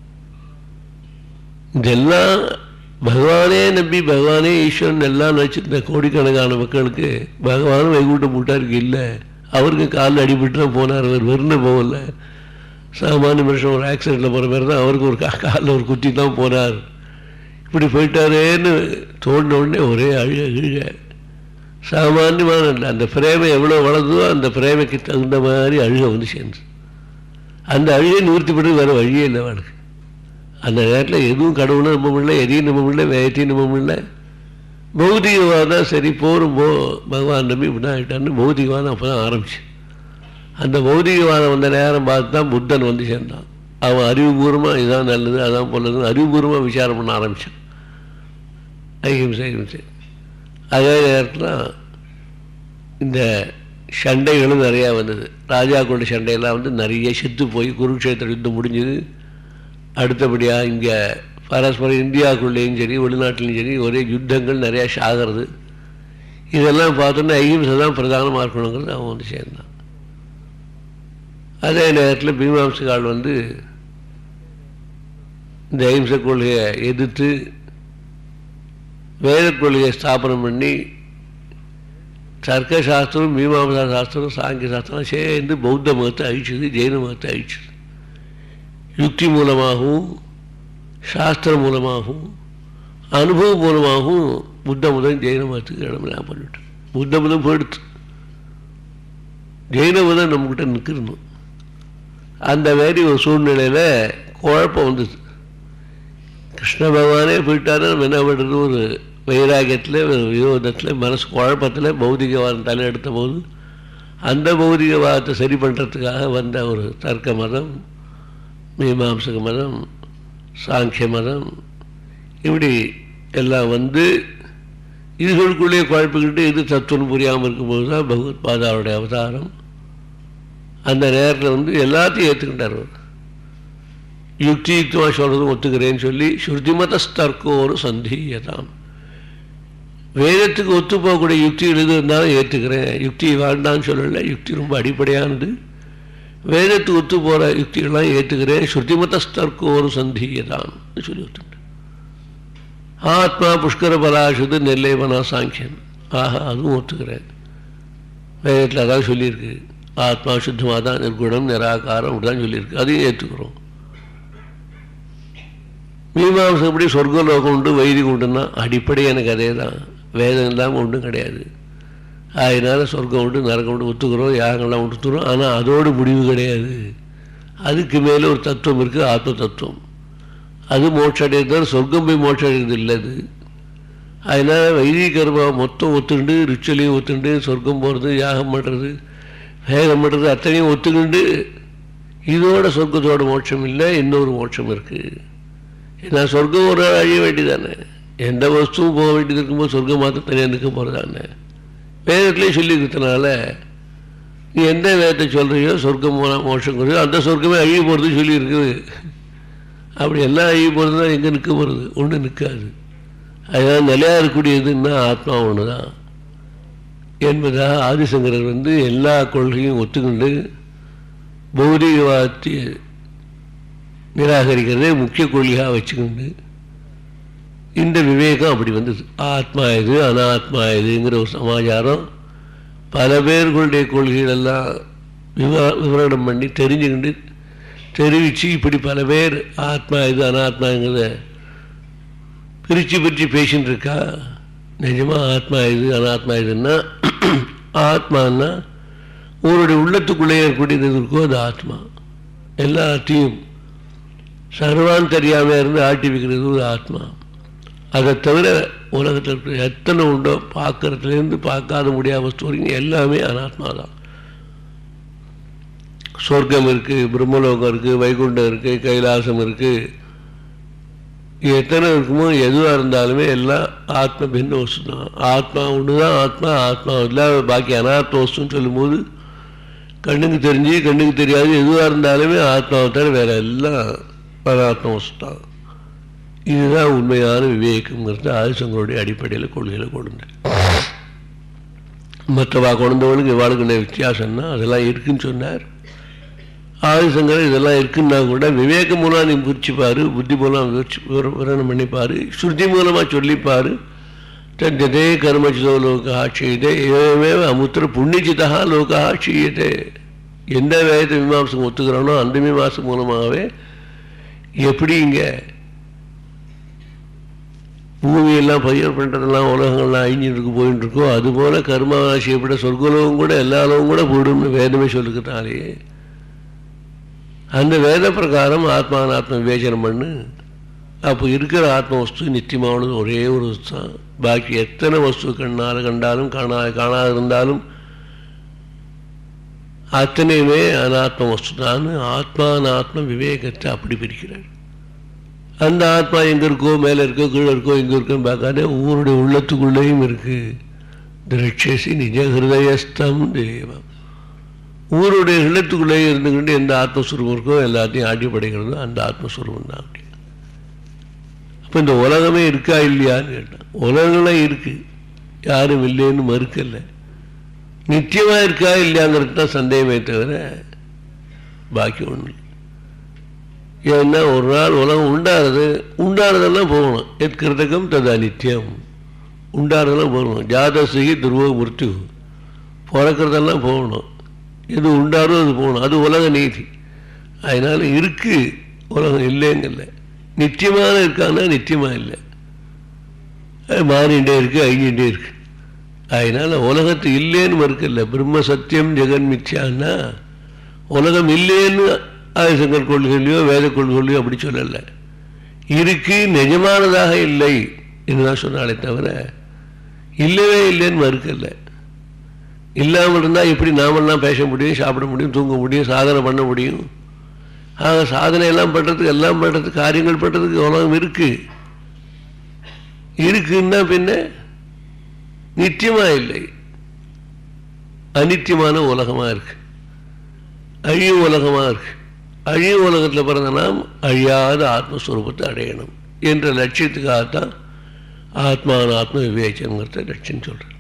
இதெல்லாம் பகவானே நம்பி பகவானே ஈஸ்வரன் எல்லாம் நினச்சிருந்த கோடிக்கணக்கான மக்களுக்கு பகவானும் வைகுண்டம் போட்டாருக்கு இல்லை அவருக்கு காலில் அடிபட்டு தான் போனார் அவர் வெறுன போகல சாமானிய மனுஷன் ஒரு ஆக்சிடெண்ட்டில் போகிற மாதிரி தான் அவருக்கு ஒரு கா காலில் ஒரு குத்தி தான் போனார் இப்படி போயிட்டாரேன்னு தோண்டின உடனே ஒரே அழுக அழுக சாமானியமான இல்லை அந்த பிரேமை எவ்வளோ வளர்ந்ததோ அந்த பிரேமைக்கு தகுந்த மாதிரி அழுக வந்து சேர்ந்து அந்த அழுகை நிவர்த்தி பண்ணி வேறு வழியே இல்லை அவளுக்கு அந்த நேரத்தில் எதுவும் கடவுளும் நம்ப முடியல எதையும் நம்ப முடியல வேகத்தையும் நம்ப முடியல பௌதிகவாதம் சரி போரும் போ பகவான் நம்பி இப்படி தான் ஆகிட்டான்னு பௌதிகவாதம் அப்போ தான் ஆரம்பிச்சு அந்த பௌதிகவாதம் வந்த நேரம் பார்த்து தான் புத்தன் வந்து சேர்ந்தான் அவன் அறிவுபூர்வமாக இதான் நல்லது அதான் போலதுன்னு அறிவுபூர்வமாக விசாரம் பண்ண ஆரம்பித்தான் அகிம்சை அகிம்சை அதே நேரத்தில் இந்த சண்டைகளும் நிறையா வந்தது ராஜாக்களோட சண்டையெல்லாம் வந்து நிறைய செத்து போய் குருக்ஷேத்திர யுத்தம் முடிஞ்சது அடுத்தபடியாக இங்கே பரஸ்பரம் இந்தியாவுக்குள்ளேயும் சரி வெளிநாட்டிலையும் சரி ஒரே யுத்தங்கள் நிறையா சாகிறது இதெல்லாம் பார்த்தோன்னா அஹிம்சை தான் பிரதானமாக இருக்கணுங்கிறது அவன் வந்து சேர்ந்தான் அதே நேரத்தில் பீமாம்சகால் வந்து இந்த அஹிம்சை கொள்கையை எதிர்த்து வேத கொள்கையை ஸ்தாபனம் பண்ணி தர்க்க சாஸ்திரம் மீமாம்சா சாஸ்திரம் சாங்கிய சாஸ்திரம் சேர்ந்து பௌத்த மதத்தை அழிச்சது ஜெயின மதத்தை அழிச்சது யுக்தி மூலமாகவும் சாஸ்திரம் மூலமாகவும் அனுபவம் மூலமாகவும் புத்த மதம் ஜெயின மதத்துக்கு இடமெல்லாம் பண்ணிவிட்டு புத்த மதம் போயிடுத்து ஜெயின மதம் நம்மக்கிட்ட நிற்கணும் அந்த மாதிரி ஒரு சூழ்நிலையில் குழப்பம் வந்தது கிருஷ்ண பகவானே போயிட்டாரு நம்ம என்ன பண்ணுறது ஒரு வைராகியத்தில் ஒரு விரோதத்தில் மனசு குழப்பத்தில் பௌதிகவாதம் தலையெடுத்த போது அந்த பௌதிகவாதத்தை சரி பண்ணுறதுக்காக வந்த ஒரு தர்க்க மதம் மீமாம்சக மதம் சாங்கிய மதம் இப்படி எல்லாம் வந்து இதுகளுக்குள்ளேயே குழப்பிக்கிட்டு இது தத்துவம் புரியாமல் இருக்கும்போது தான் பகவத் பாதாவுடைய அவதாரம் அந்த நேரத்தில் வந்து எல்லாத்தையும் ஏற்றுக்கிட்டார் அவர் யுக்தி யுக்தமாக சொல்கிறதும் ஒத்துக்கிறேன்னு சொல்லி ஸ்ருதிமதஸ்தர்க்கோ ஒரு சந்தீயதாம் வேதத்துக்கு ஒத்து போகக்கூடிய யுக்தி எழுது இருந்தாலும் ஏற்றுக்கிறேன் யுக்தி வேண்டான்னு சொல்லலை யுக்தி ரொம்ப அடிப்படையானது வேதத்துக்கு ஒத்து போகிற யுக்திகள்லாம் ஏற்றுக்கிறேன் ஸ்ருதிமதஸ்தர்க்கோ ஒரு சந்தீயதாம் சொல்லி ஒத்துட்டேன் ஆத்மா புஷ்கர பலாசுது நெல்லைவனா சாங்கியன் ஆஹா அதுவும் ஒத்துக்கிறேன் வேதத்தில் அதான் சொல்லியிருக்கு ஆத்மா சுத்தமாக தான் நிர்குணம் நிராகாரம் அப்படிதான் சொல்லியிருக்கு அதையும் ஏற்றுக்கிறோம் மீமாசப்படி சொர்க்கலோகம் உண்டு வைதிகம் உண்டுன்னா அடிப்படையான கதையை தான் வேதம் இல்லாமல் ஒன்றும் கிடையாது அதனால சொர்க்கம் உண்டு நரகம் உண்டு ஒத்துக்கிறோம் யாகங்கள்லாம் ஒத்துக்கிறோம் ஆனால் அதோடு முடிவு கிடையாது அதுக்கு மேலே ஒரு தத்துவம் இருக்குது ஆத்ம தத்துவம் அது மோட்சம் அடைகிறது சொர்க்கம் போய் மோட்சம் அடைகிறது இல்லை அது அதனால் வைதிக கர்மா மொத்தம் ஒத்துண்டு ரிச்சுவலையும் ஒத்துண்டு சொர்க்கம் போகிறது யாகம் பண்ணுறது வேகம் பண்ணுறது அத்தனையும் ஒத்துக்கிண்டு இதோட சொர்க்கத்தோட மோட்சம் இல்லை இன்னொரு மோட்சம் இருக்குது ஏன்னா சொர்க்கம் ஒரு நாள் அழிய வேண்டியதானே எந்த வஸ்துவும் போக வேண்டியது இருக்கும்போது சொர்க்கம் மாத்திரம் தனியாக நிற்க போகிறதானே வேதத்துலேயே சொல்லியிருக்கிறதுனால நீ எந்த வேதத்தை சொல்கிறியோ சொர்க்கம் போனால் மோட்சம் குறையோ அந்த சொர்க்கமே அழிய போகிறது சொல்லியிருக்குது அப்படி எல்லாம் அழிய போகிறது தான் எங்கே நிற்க போகிறது ஒன்றும் நிற்காது அதனால் நிலையாக இருக்கக்கூடியதுன்னா ஆத்மா ஒன்று தான் என்பதாக ஆதிசங்கரர் வந்து எல்லா கொள்கையும் ஒத்துக்கொண்டு பௌதிகவாதத்தை நிராகரிக்கிறதே முக்கிய கொள்கையாக வச்சுக்கொண்டு இந்த விவேகம் அப்படி வந்தது ஆத்மா இது அனாத்மா இதுங்கிற ஒரு சமாச்சாரம் பல பேர்களுடைய கொள்கைகள் எல்லாம் விவா விவரணம் பண்ணி தெரிஞ்சுக்கிண்டு தெரிவித்து இப்படி பல பேர் ஆத்மா இது அனாத்மாங்கிறத பிரித்து பிரித்து பேசின்னு இருக்கா நிஜமாக ஆத்மா இது அனாத்மா இதுன்னா ஆத்மான்னா உங்களுடைய உள்ளத்துக்குள்ளே இருக்கக்கூடியது இருக்கோ அது ஆத்மா எல்லாத்தையும் சர்வான் தெரியாமல் இருந்து ஆட்டி வைக்கிறது ஒரு ஆத்மா அதை தவிர உலகத்தில் இருக்கிற எத்தனை உண்டோ பார்க்கறதுலேருந்து பார்க்காத முடியாத வஸ்து வரைக்கும் எல்லாமே அனாத்மா தான் சொர்க்கம் இருக்குது பிரம்மலோகம் இருக்குது வைகுண்டம் இருக்குது கைலாசம் இருக்குது எத்தனை இருக்குமோ எதுவாக இருந்தாலுமே எல்லாம் ஆத்ம பின்ன வஸ்து தான் ஆத்மா ஒன்று தான் ஆத்மா ஆத்மா இல்லாத பாக்கி அனாத்ம வஸ்துன்னு சொல்லும்போது கண்ணுக்கு தெரிஞ்சு கண்ணுக்கு தெரியாது எதுவாக இருந்தாலுமே ஆத்மாவை தவிர வேற எல்லாம் அனாத்ம வஸ்து தான் இதுதான் உண்மையான விவேகங்கிறது ஆதிசங்கருடைய அடிப்படையில் கொள்கையில் கொண்டு மற்றவா கொண்டவளுக்கு இவாளுக்கு வித்தியாசம்னா அதெல்லாம் இருக்குன்னு சொன்னார் ஆதிசங்கர் இதெல்லாம் இருக்குன்னா கூட விவேகம் மூலம் நீ பிரிச்சுப்பாரு புத்தி மூலம் விவரணம் பண்ணிப்பாரு ஸ்ருதி மூலமாக சொல்லிப்பாரு தத்தே கர்மச்சிதோ லோகா செய்தே ஏவே அமுத்திர புண்ணியச்சிதா லோகா செய்யதே எந்த வேதத்தை மீமாசம் ஒத்துக்கிறானோ அந்த மீமாசம் மூலமாகவே எப்படி இங்கே பூமியெல்லாம் பயிர் பண்ணுறதெல்லாம் உலகங்கள்லாம் அழிஞ்சிட்டு போயிட்டு இருக்கோ அதுபோல் கர்மராசி எப்படி சொர்க்கலோகம் கூட எல்லா லோகம் கூட போயிடும்னு வேதமே சொல்லுக்கிறதுனாலேயே அந்த வேத பிரகாரம் ஆத்மானாத்ம விவேச்சனம் பண்ணு அப்போ இருக்கிற ஆத்ம வஸ்து நித்தியமானது ஒரே ஒரு வஸ்து தான் பாக்கி எத்தனை வஸ்து கண்ணால் கண்டாலும் காணா காணாது இருந்தாலும் அத்தனையுமே அனாத்ம வஸ்து தான் ஆத்மானாத்ம விவேகத்தை அப்படி பிரிக்கிறார் அந்த ஆத்மா எங்கே இருக்கோ மேலே இருக்கோ கீழே இருக்கோ எங்கே இருக்கோன்னு பார்க்காத ஊருடைய உள்ளத்துக்குள்ளேயும் இருக்குது திரட்சசி நிஜ ஹிருதயஸ்தம் தேவம் ஊருடைய இல்லத்துக்குள்ளேயே இருந்துக்கிட்டு எந்த ஆத்மஸ்வரூபம் இருக்கோ எல்லாத்தையும் ஆட்டி படைக்கிறது அந்த ஆத்மஸ்வரூபம் தான் அப்படி அப்போ இந்த உலகமே இருக்கா இல்லையான்னு கேட்டான் உலகங்களாம் இருக்கு யாரும் இல்லைன்னு மறுக்கல நித்தியமாக இருக்கா இல்லையாங்கிறது தான் சந்தேகமே தவிர பாக்கி ஒன்று ஏன்னா ஒரு நாள் உலகம் உண்டாகிறது உண்டானதெல்லாம் போகணும் எத்கிருதகம் தது அனித்தியம் உண்டானதெல்லாம் போகணும் ஜாதசிகி துருவ முர்த்து பிறக்கிறதெல்லாம் போகணும் எது உண்டாரோ அது போகணும் அது உலக நீதி அதனால் இருக்கு உலகம் இல்லைங்கல்ல நித்தியமான இருக்கான்னா நித்தியமாக இல்லை அது மாறிண்டே இருக்கு அழிஞ்சிட்டே இருக்கு அதனால் உலகத்து இல்லைன்னு மறுக்கல பிரம்ம சத்தியம் ஜெகன் மித்யான்னா உலகம் இல்லைன்னு ஆயுசங்கர் கொள்கையிலையோ வேத கொள்கையிலையோ அப்படி சொல்லலை இருக்கு நிஜமானதாக இல்லை என்றுதான் சொன்னாலே தவிர இல்லவே இல்லைன்னு மறுக்கல இல்லாமல் இருந்தால் எப்படி நாமெல்லாம் பேச முடியும் சாப்பிட முடியும் தூங்க முடியும் சாதனை பண்ண முடியும் ஆக சாதனை எல்லாம் பண்ணுறதுக்கு எல்லாம் பண்ணுறதுக்கு காரியங்கள் பண்ணுறதுக்கு உலகம் இருக்குது இருக்குன்னா பின்ன நித்தியமாக இல்லை அனித்தியமான உலகமாக இருக்கு அழிய உலகமாக இருக்கு அழிய உலகத்தில் பிறந்த நாம் அழியாத ஆத்மஸ்வரூபத்தை அடையணும் என்ற லட்சியத்துக்காகத்தான் ஆத்மான ஆத்ம விவேச்சனங்கிறத லட்சியம் சொல்கிறேன்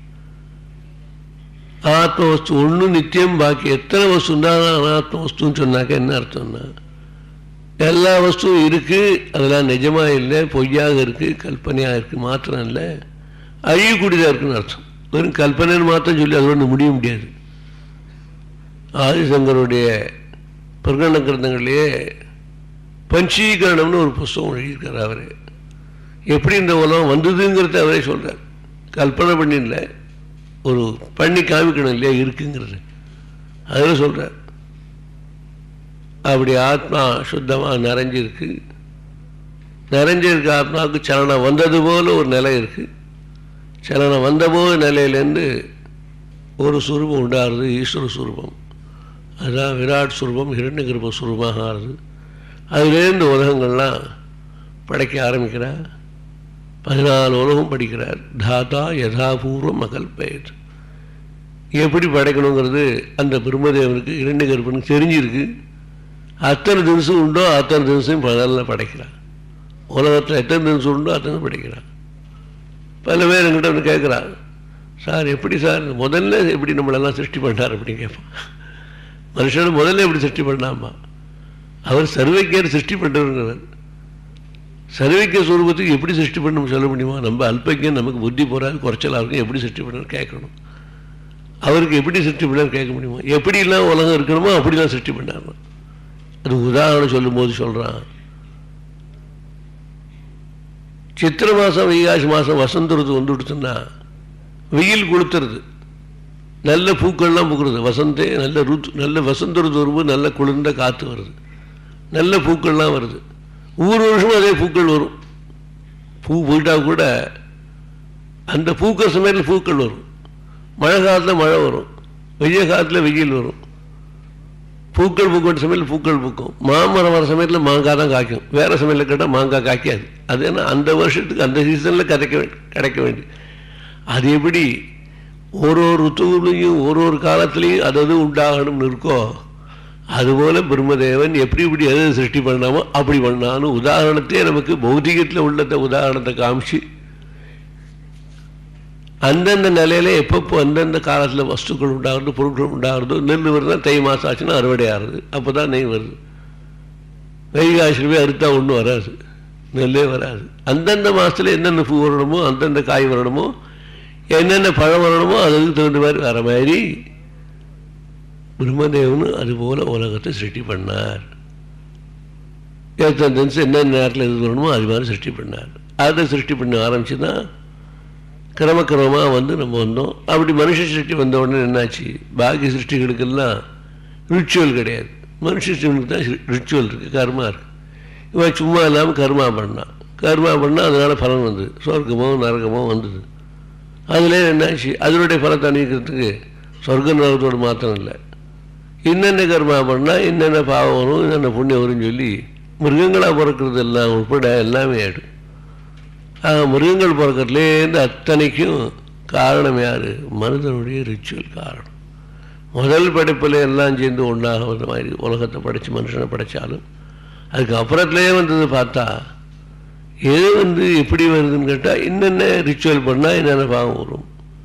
ஆத்ம வஸ்து ஒன்று நித்தியம் பாக்கி எத்தனை வஸ்து இருந்தாலும் அனாத்ம வஸ்துன்னு சொன்னாக்க என்ன அர்த்தம்னா எல்லா வஸ்துவும் இருக்குது அதெல்லாம் நிஜமாக இல்லை பொய்யாக இருக்குது கல்பனையாக இருக்குது மாத்திரம் இல்லை அழியக்கூடியதாக இருக்குன்னு அர்த்தம் வெறும் கல்பனைன்னு மாத்திரம் சொல்லி அது ஒன்று முடிய முடியாது ஆதிசங்கருடைய பிரகடன கிரந்தங்கள்லேயே பஞ்சீகரணம்னு ஒரு புஸ்தகம் எழுதியிருக்கார் அவர் எப்படி இந்த உலகம் வந்ததுங்கிறத அவரே சொல்கிறார் கல்பனை பண்ணிடல ஒரு பண்ணி காமிக்கணும் இல்லையா இருக்குங்கிறது அதில் சொல்கிறார் அப்படி ஆத்மா சுத்தமாக நிறைஞ்சிருக்கு நிறைஞ்சிருக்க ஆத்மாவுக்கு சலனம் வந்தது போல ஒரு நிலை இருக்குது சலனம் வந்தபோது நிலையிலேருந்து ஒரு சுரூபம் உண்டாகிறது ஈஸ்வர சுரூபம் அதுதான் விராட் சுரூபம் இரண்டு கிருப சுரூபமாக ஆறுது அதுலேருந்து உலகங்கள்லாம் படைக்க ஆரம்பிக்கிறார் பதினாலு உலகம் படிக்கிறார் தாத்தா யதாபூர்வம் மகள் பெயர் எப்படி படைக்கணுங்கிறது அந்த பிரம்மதேவனுக்கு இரண்டு கருப்பனுக்கு தெரிஞ்சிருக்கு அத்தனை தினசும் உண்டோ அத்தனை தினசையும் பகலில் படைக்கிறான் உலகத்தில் எத்தனை தினசம் உண்டோ அத்தனை படைக்கிறான் பல பேர் என்கிட்ட வந்து கேட்குறான் சார் எப்படி சார் முதல்ல எப்படி நம்மளெல்லாம் சிருஷ்டி பண்ணார் அப்படின்னு கேட்பான் மனுஷனை முதல்ல எப்படி சிருஷ்டி பண்ணாமா அவர் சர்வைக்கியர் சிருஷ்டி பண்ணுறவர் சர்வைக்கிய சுரூபத்துக்கு எப்படி சிருஷ்டி பண்ண சொல்ல முடியுமா நம்ம அல்பக்கியம் நமக்கு புத்தி போகிறாது குறைச்சலாக இருக்கும் எப்படி சிருஷ்டி பண்ணணும் கேட்கணும் அவருக்கு எப்படி சிருஷ்டி பண்ணார் கேட்க முடியுமா எப்படிலாம் உலகம் இருக்கணுமோ அப்படிலாம் சிருஷ்டி பண்ணார் அது உதாரணம் சொல்லும் போது சொல்கிறான் சித்திர மாதம் வைகாசி மாதம் வசந்த ருத்து வந்து விடுச்சுன்னா வெயில் கொளுத்துறது நல்ல பூக்கள்லாம் பூக்கிறது வசந்தே நல்ல ருத்து நல்ல வசந்த ருத்து வரும்போது நல்ல குளிர்ந்த காற்று வருது நல்ல பூக்கள்லாம் வருது ஒவ்வொரு வருஷமும் அதே பூக்கள் வரும் பூ போயிட்டா கூட அந்த பூக்கிற சமயத்தில் பூக்கள் வரும் மழை காலத்தில் மழை வரும் வெய்ய காலத்தில் வெயில் வரும் பூக்கள் பூக்கிற சமயத்தில் பூக்கள் பூக்கும் மாமரம் வர சமயத்தில் மாங்காய் தான் காய்க்கும் வேறு சமயத்தில் கேட்டால் மாங்காய் காய்க்காது அது என்ன அந்த வருஷத்துக்கு அந்த சீசனில் கிடைக்க வேண்டி கிடைக்க வேண்டி அது எப்படி ஒரு ஒரு ருத்துவிலையும் ஒரு ஒரு காலத்துலேயும் அது உண்டாகணும்னு இருக்கோ அதுபோல பிரம்மதேவன் எப்படி இப்படி எது சிருஷ்டி பண்ணாமோ அப்படி பண்ணாலும் உதாரணத்தையே நமக்கு பௌதிகத்தில் உள்ளத உதாரணத்தை காமிச்சு அந்தந்த நிலையில எப்பப்போ அந்தந்த காலத்தில் வஸ்துக்கள் உண்டாகிறது பொருட்கள் உண்டாகிறது நெல் வருதுன்னா தை மாதம் ஆச்சுன்னா அறுவடை ஆகுது அப்போ தான் நெய் வருது வைகாசிலுமே அறுத்தா ஒன்றும் வராது நெல்லே வராது அந்தந்த மாதத்தில் என்னென்ன பூ வரணுமோ அந்தந்த காய் வரணுமோ என்னென்ன பழம் வரணுமோ அதுக்கு தகுந்த மாதிரி வர மாதிரி பிரம்மதேவனு அதுபோல உலகத்தை சிருஷ்டி பண்ணார் எத்தனை தினசு என்னென்ன நேரத்தில் எது வரணுமோ அது மாதிரி சிருஷ்டி பண்ணார் அதை சிருஷ்டி பண்ண ஆரம்பிச்சு தான் கிரமக்கிரமமாக வந்து நம்ம வந்தோம் அப்படி மனுஷ சிருஷ்டி வந்த உடனே என்னாச்சு பாக்கி சிருஷ்டிகளுக்கெல்லாம் ரிச்சுவல் கிடையாது மனுஷ சிருஷ்டிகளுக்கு தான் ரிச்சுவல் இருக்குது கர்மா இருக்குது இவன் சும்மா இல்லாமல் கர்மா பண்ணான் கர்மா பண்ணால் அதனால் பலன் வந்தது சொர்க்கமோ நரகமோ வந்தது அதில் என்னாச்சு அதனுடைய பலத்தை அணிக்கிறதுக்கு சொர்க்க நரகத்தோடு மாத்திரம் இல்லை என்னென்ன கர்மா பண்ணால் என்னென்ன பாவம் வரும் என்னென்ன புண்ணியம் வரும்னு சொல்லி மிருகங்களாக பிறக்கிறது எல்லாம் உட்பட எல்லாமே ஆகிடும் ஆக மிருகங்கள் பிறக்கிறதுலேருந்து அத்தனைக்கும் காரணம் யார் மனிதனுடைய ரிச்சுவல் காரணம் முதல் படைப்பில் எல்லாம் சேர்ந்து ஒன்றாக மாதிரி உலகத்தை படைத்து மனுஷனை படைத்தாலும் அதுக்கு அப்புறத்துலேயே வந்தது பார்த்தா எது வந்து எப்படி வருதுன்னு கேட்டால் என்னென்ன ரிச்சுவல் பண்ணால் என்னென்ன பாவம் வரும்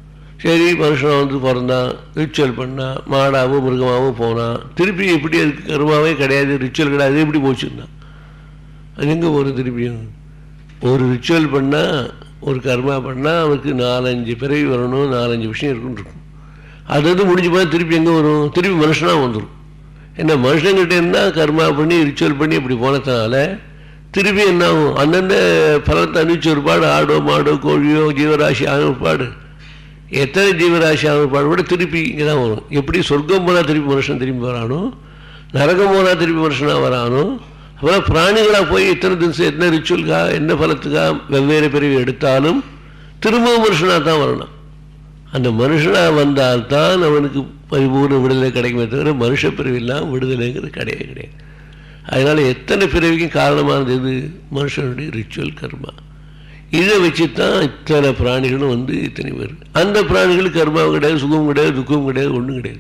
சரி மனுஷன் வந்து பிறந்தான் ரிச்சுவல் பண்ணான் மாடாவும் மிருகமாகவும் போனான் திருப்பி எப்படி அதுக்கு கருமாவே கிடையாது ரிச்சுவல் கிடையாது அது எப்படி போச்சுன்னா அது எங்கே வரும் திருப்பியும் ஒரு ரிச்சுவல் பண்ணால் ஒரு கர்மா பண்ணால் அவனுக்கு நாலஞ்சு பிறவி வரணும் நாலஞ்சு விஷயம் இருக்குன்னு இருக்கும் அது வந்து முடிஞ்சு போய் திருப்பி எங்கே வரும் திருப்பி மனுஷனாக வந்துடும் என்ன மனுஷங்கிட்ட என்ன கர்மா பண்ணி ரிச்சுவல் பண்ணி இப்படி போனதுனால திருப்பி என்ன ஆகும் அந்தந்த பலத்தை அனுப்பிச்ச ஒருபாடு ஆடோ மாடோ கோழியோ ஜீவராசி ஆன ஒருபாடு எத்தனை ஜீவராசி ஆன ஒருபாடு கூட திருப்பி இங்கே தான் வரும் எப்படி சொர்க்கம் போனால் திருப்பி மனுஷன் திரும்பி வரானோ நரகம் போனால் திருப்பி மனுஷனாக வரானோ அப்புறம் பிராணிகளாக போய் எத்தனை தினசம் என்ன ரிச்சுவலுக்காக என்ன பலத்துக்காக வெவ்வேறு பிரிவு எடுத்தாலும் திரும்பவும் மனுஷனாக தான் வரணும் அந்த மனுஷனாக வந்தால்தான் அவனுக்கு பரிபூர்ண விடுதலை கிடைக்குமே தவிர மனுஷ பிரிவில்லாம் விடுதலைங்கிறது கிடையவே கிடையாது அதனால் எத்தனை பிறவிக்கும் காரணமானது எது மனுஷனுடைய ரிச்சுவல் கர்மா இதை வச்சு தான் இத்தனை பிராணிகளும் வந்து இத்தனை பேர் அந்த பிராணிகளுக்கு கர்மாவும் கிடையாது சுகம் கிடையாது துக்கம் கிடையாது ஒன்றும் கிடையாது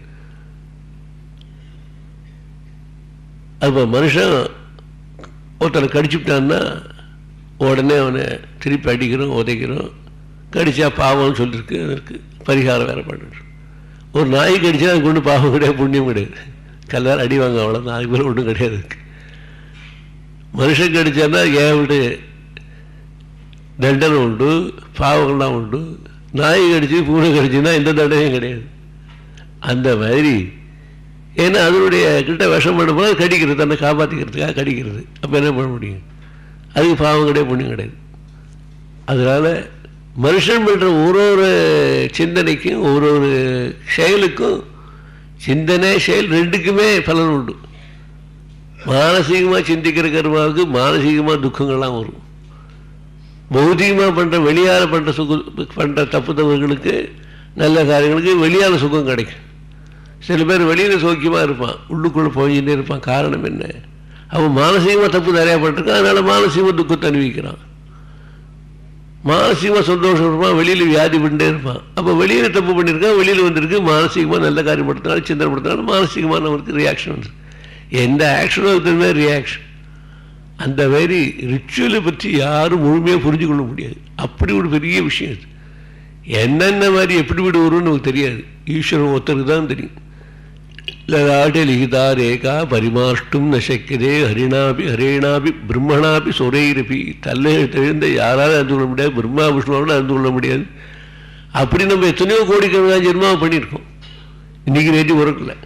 அப்போ மனுஷன் ஒருத்தனை கடிச்சுட்டான்னா உடனே அவனை திருப்பி அடிக்கிறோம் உதைக்கிறோம் கடிச்சா பாவம்னு சொல்லியிருக்கு அதற்கு பரிகாரம் வேறு பண்ணுறோம் ஒரு நாய் கடிச்சா அதுக்கு ஒன்றும் பாவம் கிடையாது புண்ணியம் கிடையாது கல்லால் அடி வாங்க அவ்வளோதான் அதுக்கு மேலே ஒன்றும் கிடையாது அதுக்கு மனுஷன் கடிச்சான்னா ஏன் விட்டு தண்டனை உண்டு பாவங்கள்லாம் உண்டு நாய் கடிச்சு பூனை கடிச்சுன்னா எந்த தண்டனையும் கிடையாது அந்த மாதிரி ஏன்னா அதனுடைய கிட்ட விஷம் பண்ணும்போது அது கடிக்கிறது தன்னை காப்பாற்றிக்கிறதுக்காக கடிக்கிறது அப்போ என்ன பண்ண முடியும் அதுக்கு பாவம் கிடையாது புண்ணியம் கிடையாது அதனால் மனுஷன் பண்ணுற ஒரு ஒரு சிந்தனைக்கும் ஒரு ஒரு செயலுக்கும் சிந்தனை செயல் ரெண்டுக்குமே பலன் உண்டு மானசீகமாக சிந்திக்கிற கர்மாவுக்கு மானசீகமாக துக்கங்கள்லாம் வரும் பௌதிகமாக பண்ணுற வெளியால் பண்ணுற சுக பண்ணுற தப்பு தவறுகளுக்கு நல்ல காரியங்களுக்கு வெளியால் சுகம் கிடைக்கும் சில பேர் வெளியில் சௌக்கியமாக இருப்பான் உள்ளுக்குள்ளே போயின்னே இருப்பான் காரணம் என்ன அவன் மானசீகமாக தப்பு நிறையா பண்ணிருக்கான் அதனால் மானசீகமாக துக்கத்தை அனுபவிக்கிறான் மானசீகமாக சந்தோஷம் இருப்பான் வெளியில் வியாதி பண்ணிட்டே இருப்பான் அப்போ வெளியில் தப்பு பண்ணியிருக்கான் வெளியில் வந்திருக்கு மானசீகமாக நல்ல காரியம் படுத்தினாலும் சிந்தனை படுத்தினாலும் மானசீகமாக நமக்கு ரியாக்ஷன் வந்து எந்த ஆக்ஷனும் இருக்கிற ரியாக்ஷன் அந்த மாதிரி ரிச்சுவலை பற்றி யாரும் முழுமையாக புரிஞ்சு கொள்ள முடியாது அப்படி ஒரு பெரிய விஷயம் இது என்னென்ன மாதிரி எப்படி விட வரும்னு நமக்கு தெரியாது ஈஸ்வரன் ஒருத்தருக்கு தான் தெரியும் லலாட்டே லிகிதா ரேகா பரிமாஷ்டும் நசக்கியதே ஹரிணாபி ஹரேணாபி பிரம்மணாபி சொரைரபி தல்லை தெரிந்த யாராலும் அறிந்து கொள்ள முடியாது பிரம்மா விஷ்ணுவாலும் அறிந்து கொள்ள முடியாது அப்படி நம்ம எத்தனையோ கோடிக்கணக்கான ஜென்மாவை பண்ணியிருக்கோம் இன்னைக்கு நேற்று உறக்கல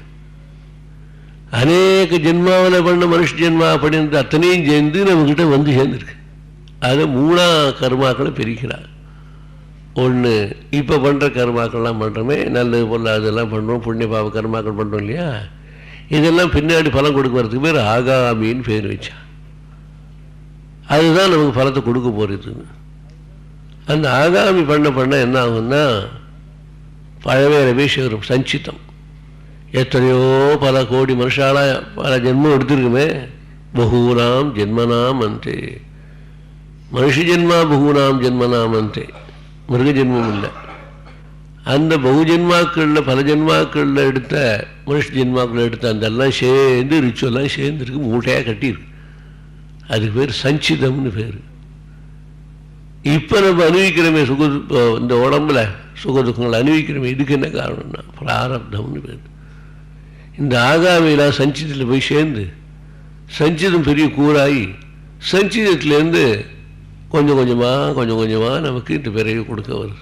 அநேக ஜென்மாவில் பண்ண மனுஷ ஜென்மா பண்ணியிருந்த அத்தனையும் சேர்ந்து நம்மக்கிட்ட வந்து சேர்ந்துருக்கு அதை மூணா கர்மாக்களை பிரிக்கிறார் ஒன்று இப்போ பண்ணுற கர்மாக்கள்லாம் பண்ணுறோமே நல்லது பொருள் அதெல்லாம் பண்ணுறோம் புண்ணிய பாவ கர்மாக்கள் பண்ணுறோம் இல்லையா இதெல்லாம் பின்னாடி பலன் கொடுக்கறதுக்கு பேர் ஆகாமின்னு பேர் வச்சான் அதுதான் நமக்கு பலத்தை கொடுக்க போகிறது அந்த ஆகாமி பண்ண பண்ண என்ன ஆகும்னா பழவேறவே சேரும் சஞ்சித்தம் எத்தனையோ பல கோடி மனுஷால பல ஜென்மம் எடுத்திருக்குமே பகூனாம் ஜென்மனாம் அந்தே மனுஷ ஜென்மா பகூனாம் ஜென்மனாம் அந்தே மிருக ஜென்மம் இல்லை அந்த பகு ஜென்மாக்களில் பல ஜென்மாக்களில் எடுத்த மனுஷ ஜென்மாக்களில் எடுத்த அந்த எல்லாம் சேர்ந்து ரிச்சுவெல்லாம் சேர்ந்துருக்கு மூட்டையாக கட்டியிருக்கு அதுக்கு பேர் சஞ்சிதம்னு பேர் இப்போ நம்ம அனுபவிக்கிறோமே சுக இந்த உடம்புல சுக துக்கங்களை அனுபவிக்கிறோமே இதுக்கு என்ன காரணம்னா பிராரப்தம்னு பேர் இந்த ஆகாமிலாம் சஞ்சிதத்தில் போய் சேர்ந்து சஞ்சிதம் பெரிய கூறாகி சஞ்சிதத்துலேருந்து கொஞ்சம் கொஞ்சமாக கொஞ்சம் கொஞ்சமாக நமக்கு இந்த பிறகு கொடுக்க வருது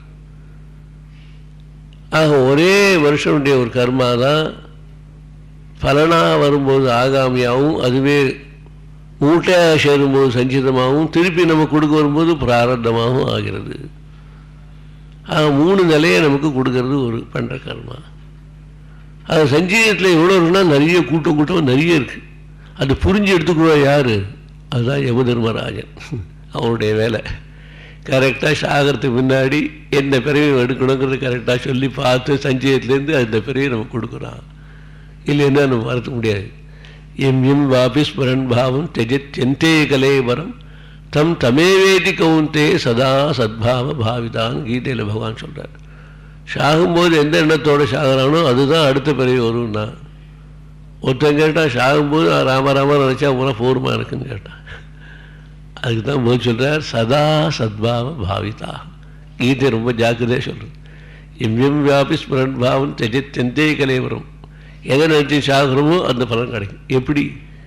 ஆக ஒரே வருஷனுடைய ஒரு கர்மா தான் பலனாக வரும்போது ஆகாமியாகவும் அதுவே மூட்டையாக சேரும்போது சஞ்சிதமாகவும் திருப்பி நம்ம கொடுக்க வரும்போது பிராரத்தமாகவும் ஆகிறது ஆக மூணு நிலையை நமக்கு கொடுக்கறது ஒரு பண்ணுற கர்மா அது சஞ்சீதத்தில் எவ்வளோ இருக்குன்னா நிறைய கூட்டம் கூட்டம் நிறைய இருக்குது அது புரிஞ்சு எடுத்துக்கிறோம் யார் அதுதான் யம தர்மராஜன் அவனுடைய வேலை கரெக்டாக சாகிறதுக்கு முன்னாடி எந்த பிறவையும் எடுக்கணுங்கிறது கரெக்டாக சொல்லி பார்த்து சஞ்சயத்துலேருந்து அந்த பிறவையை நம்ம கொடுக்குறான் இல்லைன்னா நம்ம மறக்க முடியாது எம் எம் வாபி ஸ்மரன் பாவம் தெஜத் எந்தே கலே வரம் தம் தமேவேதி கவுந்தே சதா சத்பாவ பாவிதான் கீதையில் பகவான் சொல்கிறார் சாகும்போது எந்த எண்ணத்தோடு சாகிறானோ அதுதான் அடுத்த பிறவி வரும்னா ஒருத்தன் கேட்டால் சாகும்போது ராமராம நினச்சா உன போருமா இருக்குன்னு கேட்டான் அதுக்கு தான் போது சொல்கிறார் சதா சத்பாவ பாவிதா கீதை ரொம்ப ஜாக்கிரதையாக சொல்கிறது எம் எம் வியாபி ஸ்மரன் பாவம் தெஜத்தெந்தே கலைவரம் எதை நினைச்சு சாகிறோமோ அந்த பலன் கிடைக்கும் எப்படி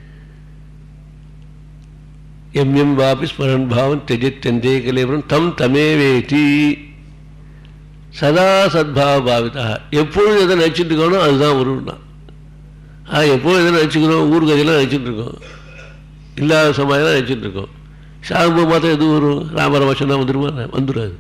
எம் எம் வாபி ஸ்மரன் பாவம் தெஜத்தெந்தே கலைவரம் தம் தமேவேதி சதா சத்பாவ பாவிதா எப்பொழுது எதை நினச்சிட்டு இருக்கணும் அதுதான் வரும்னா ஆ எப்போது எதை நினச்சிக்கிறோம் ஊர் கதையெல்லாம் நினச்சிட்டு இருக்கோம் இல்லாத சமயம் நினச்சிட்டு இருக்கோம் சாகும்போது மாத்திரம் எது வரும் ராமரவசனா வந்துருமா வந்துடாது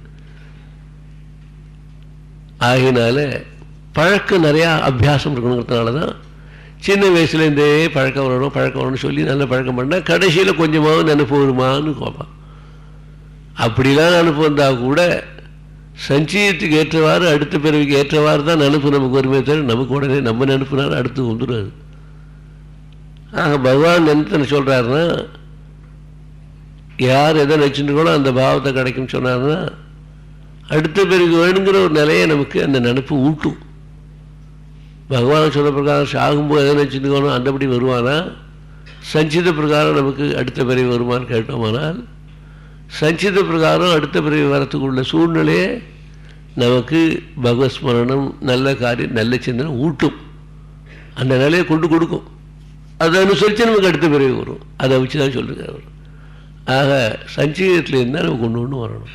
ஆகையினால பழக்கம் நிறையா அபியாசம் இருக்கணுங்கிறதுனால தான் சின்ன வயசுலேருந்தே பழக்கம் வரணும் பழக்கம் வரணும்னு சொல்லி நல்ல பழக்கம் பண்ணால் கடைசியில் கொஞ்சமாவது நினைப்பு வருமான்னு கேட்பான் அப்படிலாம் நினைப்பு வந்தால் கூட சஞ்சீதத்துக்கு ஏற்றவாறு அடுத்த பிறவிக்கு ஏற்றவாறு தான் நினைப்பு நமக்கு வருமே தவிர நமக்கு உடனே நம்ம நினைப்புனால அடுத்து வந்துடாது ஆக பகவான் என்ன சொல்கிறாருன்னா யார் எதை நினச்சிருக்கோளோ அந்த பாவத்தை கிடைக்கும்னு சொன்னார்னா அடுத்த பிறகு வேணுங்கிற ஒரு நிலையை நமக்கு அந்த நினப்பு ஊட்டும் பகவான் சொன்ன பிரகாரம் சாகும்போது எதை நினச்சிருக்கோனோ அந்தபடி வருவானா சஞ்சித பிரகாரம் நமக்கு அடுத்த பிறவி வருமானு கேட்டோமானால் சஞ்சித பிரகாரம் அடுத்த பிறவி வரத்துக்குள்ள சூழ்நிலையை நமக்கு பகவஸ்மரணம் நல்ல காரியம் நல்ல சிந்தனை ஊட்டும் அந்த நிலையை கொண்டு கொடுக்கும் அதை அனுசரித்து நமக்கு அடுத்த பிறவி வரும் அதை வச்சு தான் சொல்லியிருக்காரு அவர் ஆக சஞ்சீதத்தில் இருந்தால் நம்ம கொண்டு ஒன்று வரணும்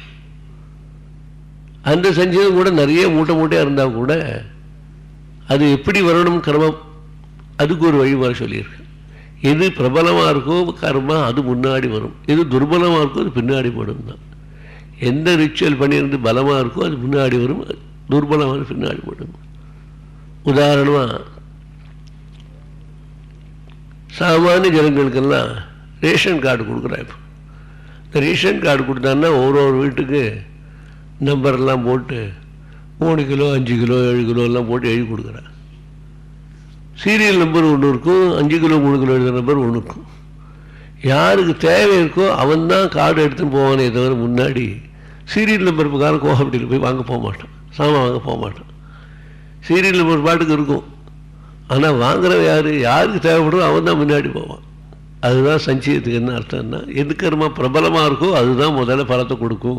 அந்த சஞ்சீதம் கூட நிறைய மூட்டை மூட்டையாக இருந்தால் கூட அது எப்படி வரணும் கர்மம் அதுக்கு ஒரு வழிமுறை சொல்லியிருக்கு எது பிரபலமாக இருக்கோ கர்மா அது முன்னாடி வரும் எது துர்பலமாக இருக்கோ அது பின்னாடி போடும் தான் எந்த ரிச்சுவல் பண்ணியிருந்து பலமாக இருக்கோ அது முன்னாடி வரும் துர்பலமாக பின்னாடி போடும் உதாரணமாக சாமானிய ஜனங்களுக்கெல்லாம் ரேஷன் கார்டு கொடுக்குறா இப்போ இந்த ரேஷன் கார்டு கொடுத்தான்னா ஒரு ஒரு வீட்டுக்கு நம்பர்லாம் போட்டு மூணு கிலோ அஞ்சு கிலோ ஏழு கிலோ எல்லாம் போட்டு எழுதி கொடுக்குறேன் சீரியல் நம்பர் ஒன்று இருக்கும் அஞ்சு கிலோ மூணு கிலோ எழுதுகிற நம்பர் ஒன்று இருக்கும் யாருக்கு தேவை இருக்கோ அவன் தான் கார்டு எடுத்துன்னு போவானே தவிர முன்னாடி சீரியல் நம்பர் பிரகாரம் கோஹப்பட்டியில் போய் வாங்க போக மாட்டான் சாமான் வாங்க போக மாட்டான் சீரியல் நம்பர் பாட்டுக்கு இருக்கும் ஆனால் வாங்குறவன் யார் யாருக்கு தேவைப்படும் அவன் தான் முன்னாடி போவான் அதுதான் சஞ்சயத்துக்கு என்ன அர்த்தம்னா எது கர்மா பிரபலமாக இருக்கோ அதுதான் முதல்ல பலத்தை கொடுக்கும்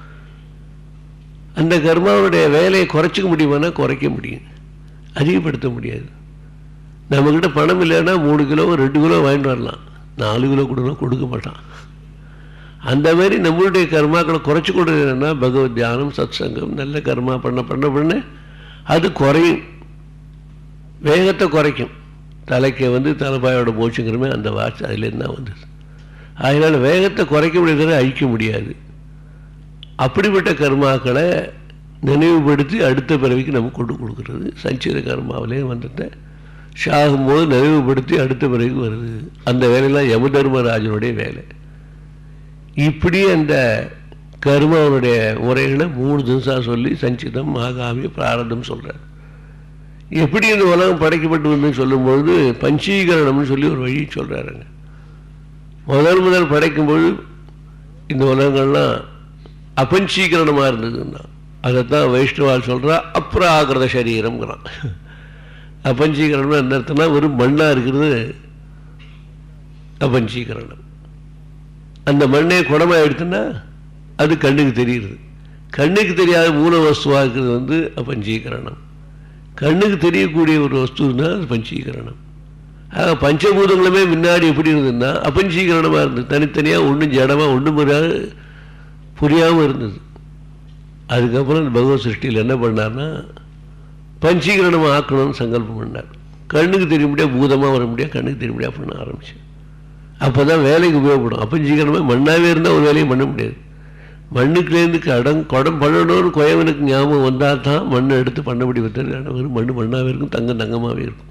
அந்த கர்மாவுடைய வேலையை குறைச்சிக்க முடியுமானா குறைக்க முடியும் அதிகப்படுத்த முடியாது நம்மக்கிட்ட பணம் இல்லைன்னா மூணு கிலோ ரெண்டு கிலோ வாங்கிட்டு வரலாம் நாலு கிலோ கொடுனா கொடுக்க மாட்டான் அந்த மாதிரி நம்மளுடைய கர்மாக்களை குறைச்சி கொடுக்குறதுன்னா பகவத் தியானம் சத் சங்கம் நல்ல கர்மா பண்ண பண்ண பண்ண அது குறையும் வேகத்தை குறைக்கும் தலைக்கு வந்து தலைப்பாயோட போச்சுங்கிறமே அந்த வாட்ச் அதுலேருந்து தான் வந்தது அதனால் வேகத்தை குறைக்க முடியாத அழிக்க முடியாது அப்படிப்பட்ட கர்மாக்களை நினைவுபடுத்தி அடுத்த பிறவிக்கு நம்ம கொண்டு கொடுக்குறது சஞ்சித கர்மாவிலே வந்துட்டு சாகும்போது நினைவுபடுத்தி அடுத்த பிறகு வருது அந்த வேலையெல்லாம் யம தர்மராஜனுடைய வேலை இப்படி அந்த கர்மாவனுடைய முறைகளை மூணு தினசாக சொல்லி சஞ்சிதம் ஆகாமி பிராரதம் சொல்கிறார் எப்படி இந்த உலகம் படைக்கப்பட்டு வந்து சொல்லும்பொழுது பஞ்சீகரணம்னு சொல்லி ஒரு வழி சொல்கிறாருங்க முதல் முதல் படைக்கும்போது இந்த உலகங்கள்லாம் அபஞ்சீகரணமாக இருந்ததுன்னா அதைத்தான் வைஷ்ணவால் சொல்கிறா அப்ராகிருத சரீரம்ங்கிறான் அபஞ்சீகரணம் என்ன அர்த்தம்னா வெறும் மண்ணாக இருக்கிறது அபஞ்சீகரணம் அந்த மண்ணே குடமாக எடுத்துன்னா அது கண்ணுக்கு தெரியுது கண்ணுக்கு தெரியாத மூல வஸ்துவாக இருக்கிறது வந்து அபஞ்சீகரணம் கண்ணுக்கு தெரியக்கூடிய ஒரு வஸ்துன்னா அது பஞ்சீகரணம் ஆக பஞ்சபூதங்களுமே முன்னாடி எப்படி இருந்ததுன்னா அபஞ்சீகரணமாக இருந்தது தனித்தனியாக ஒன்றும் ஜடமாக ஒன்றும் புரியாது புரியாமல் இருந்தது அதுக்கப்புறம் இந்த பகவத் சிருஷ்டியில் என்ன பண்ணார்னா பஞ்சீகரணமாக ஆக்கணும்னு சங்கல்பம் பண்ணார் கண்ணுக்கு தெரிய முடியாது பூதமாக வர முடியாது கண்ணுக்கு தெரிய முடியாது பண்ண ஆரம்பிச்சு அப்போ தான் வேலைக்கு உபயோகப்படும் அப்பஞ்சீகரணமாக மண்ணாகவே இருந்தால் ஒரு வேலையும் பண்ண முடியாது மண்ணுக்குலேருந்து கடம் குடம் பண்ணணும்னு குயவனுக்கு ஞாபகம் வந்தால் தான் மண்ணை எடுத்து பண்ண முடியும் வெறும் மண் மண்ணாகவே இருக்கும் தங்கம் தங்கமாகவே இருக்கும்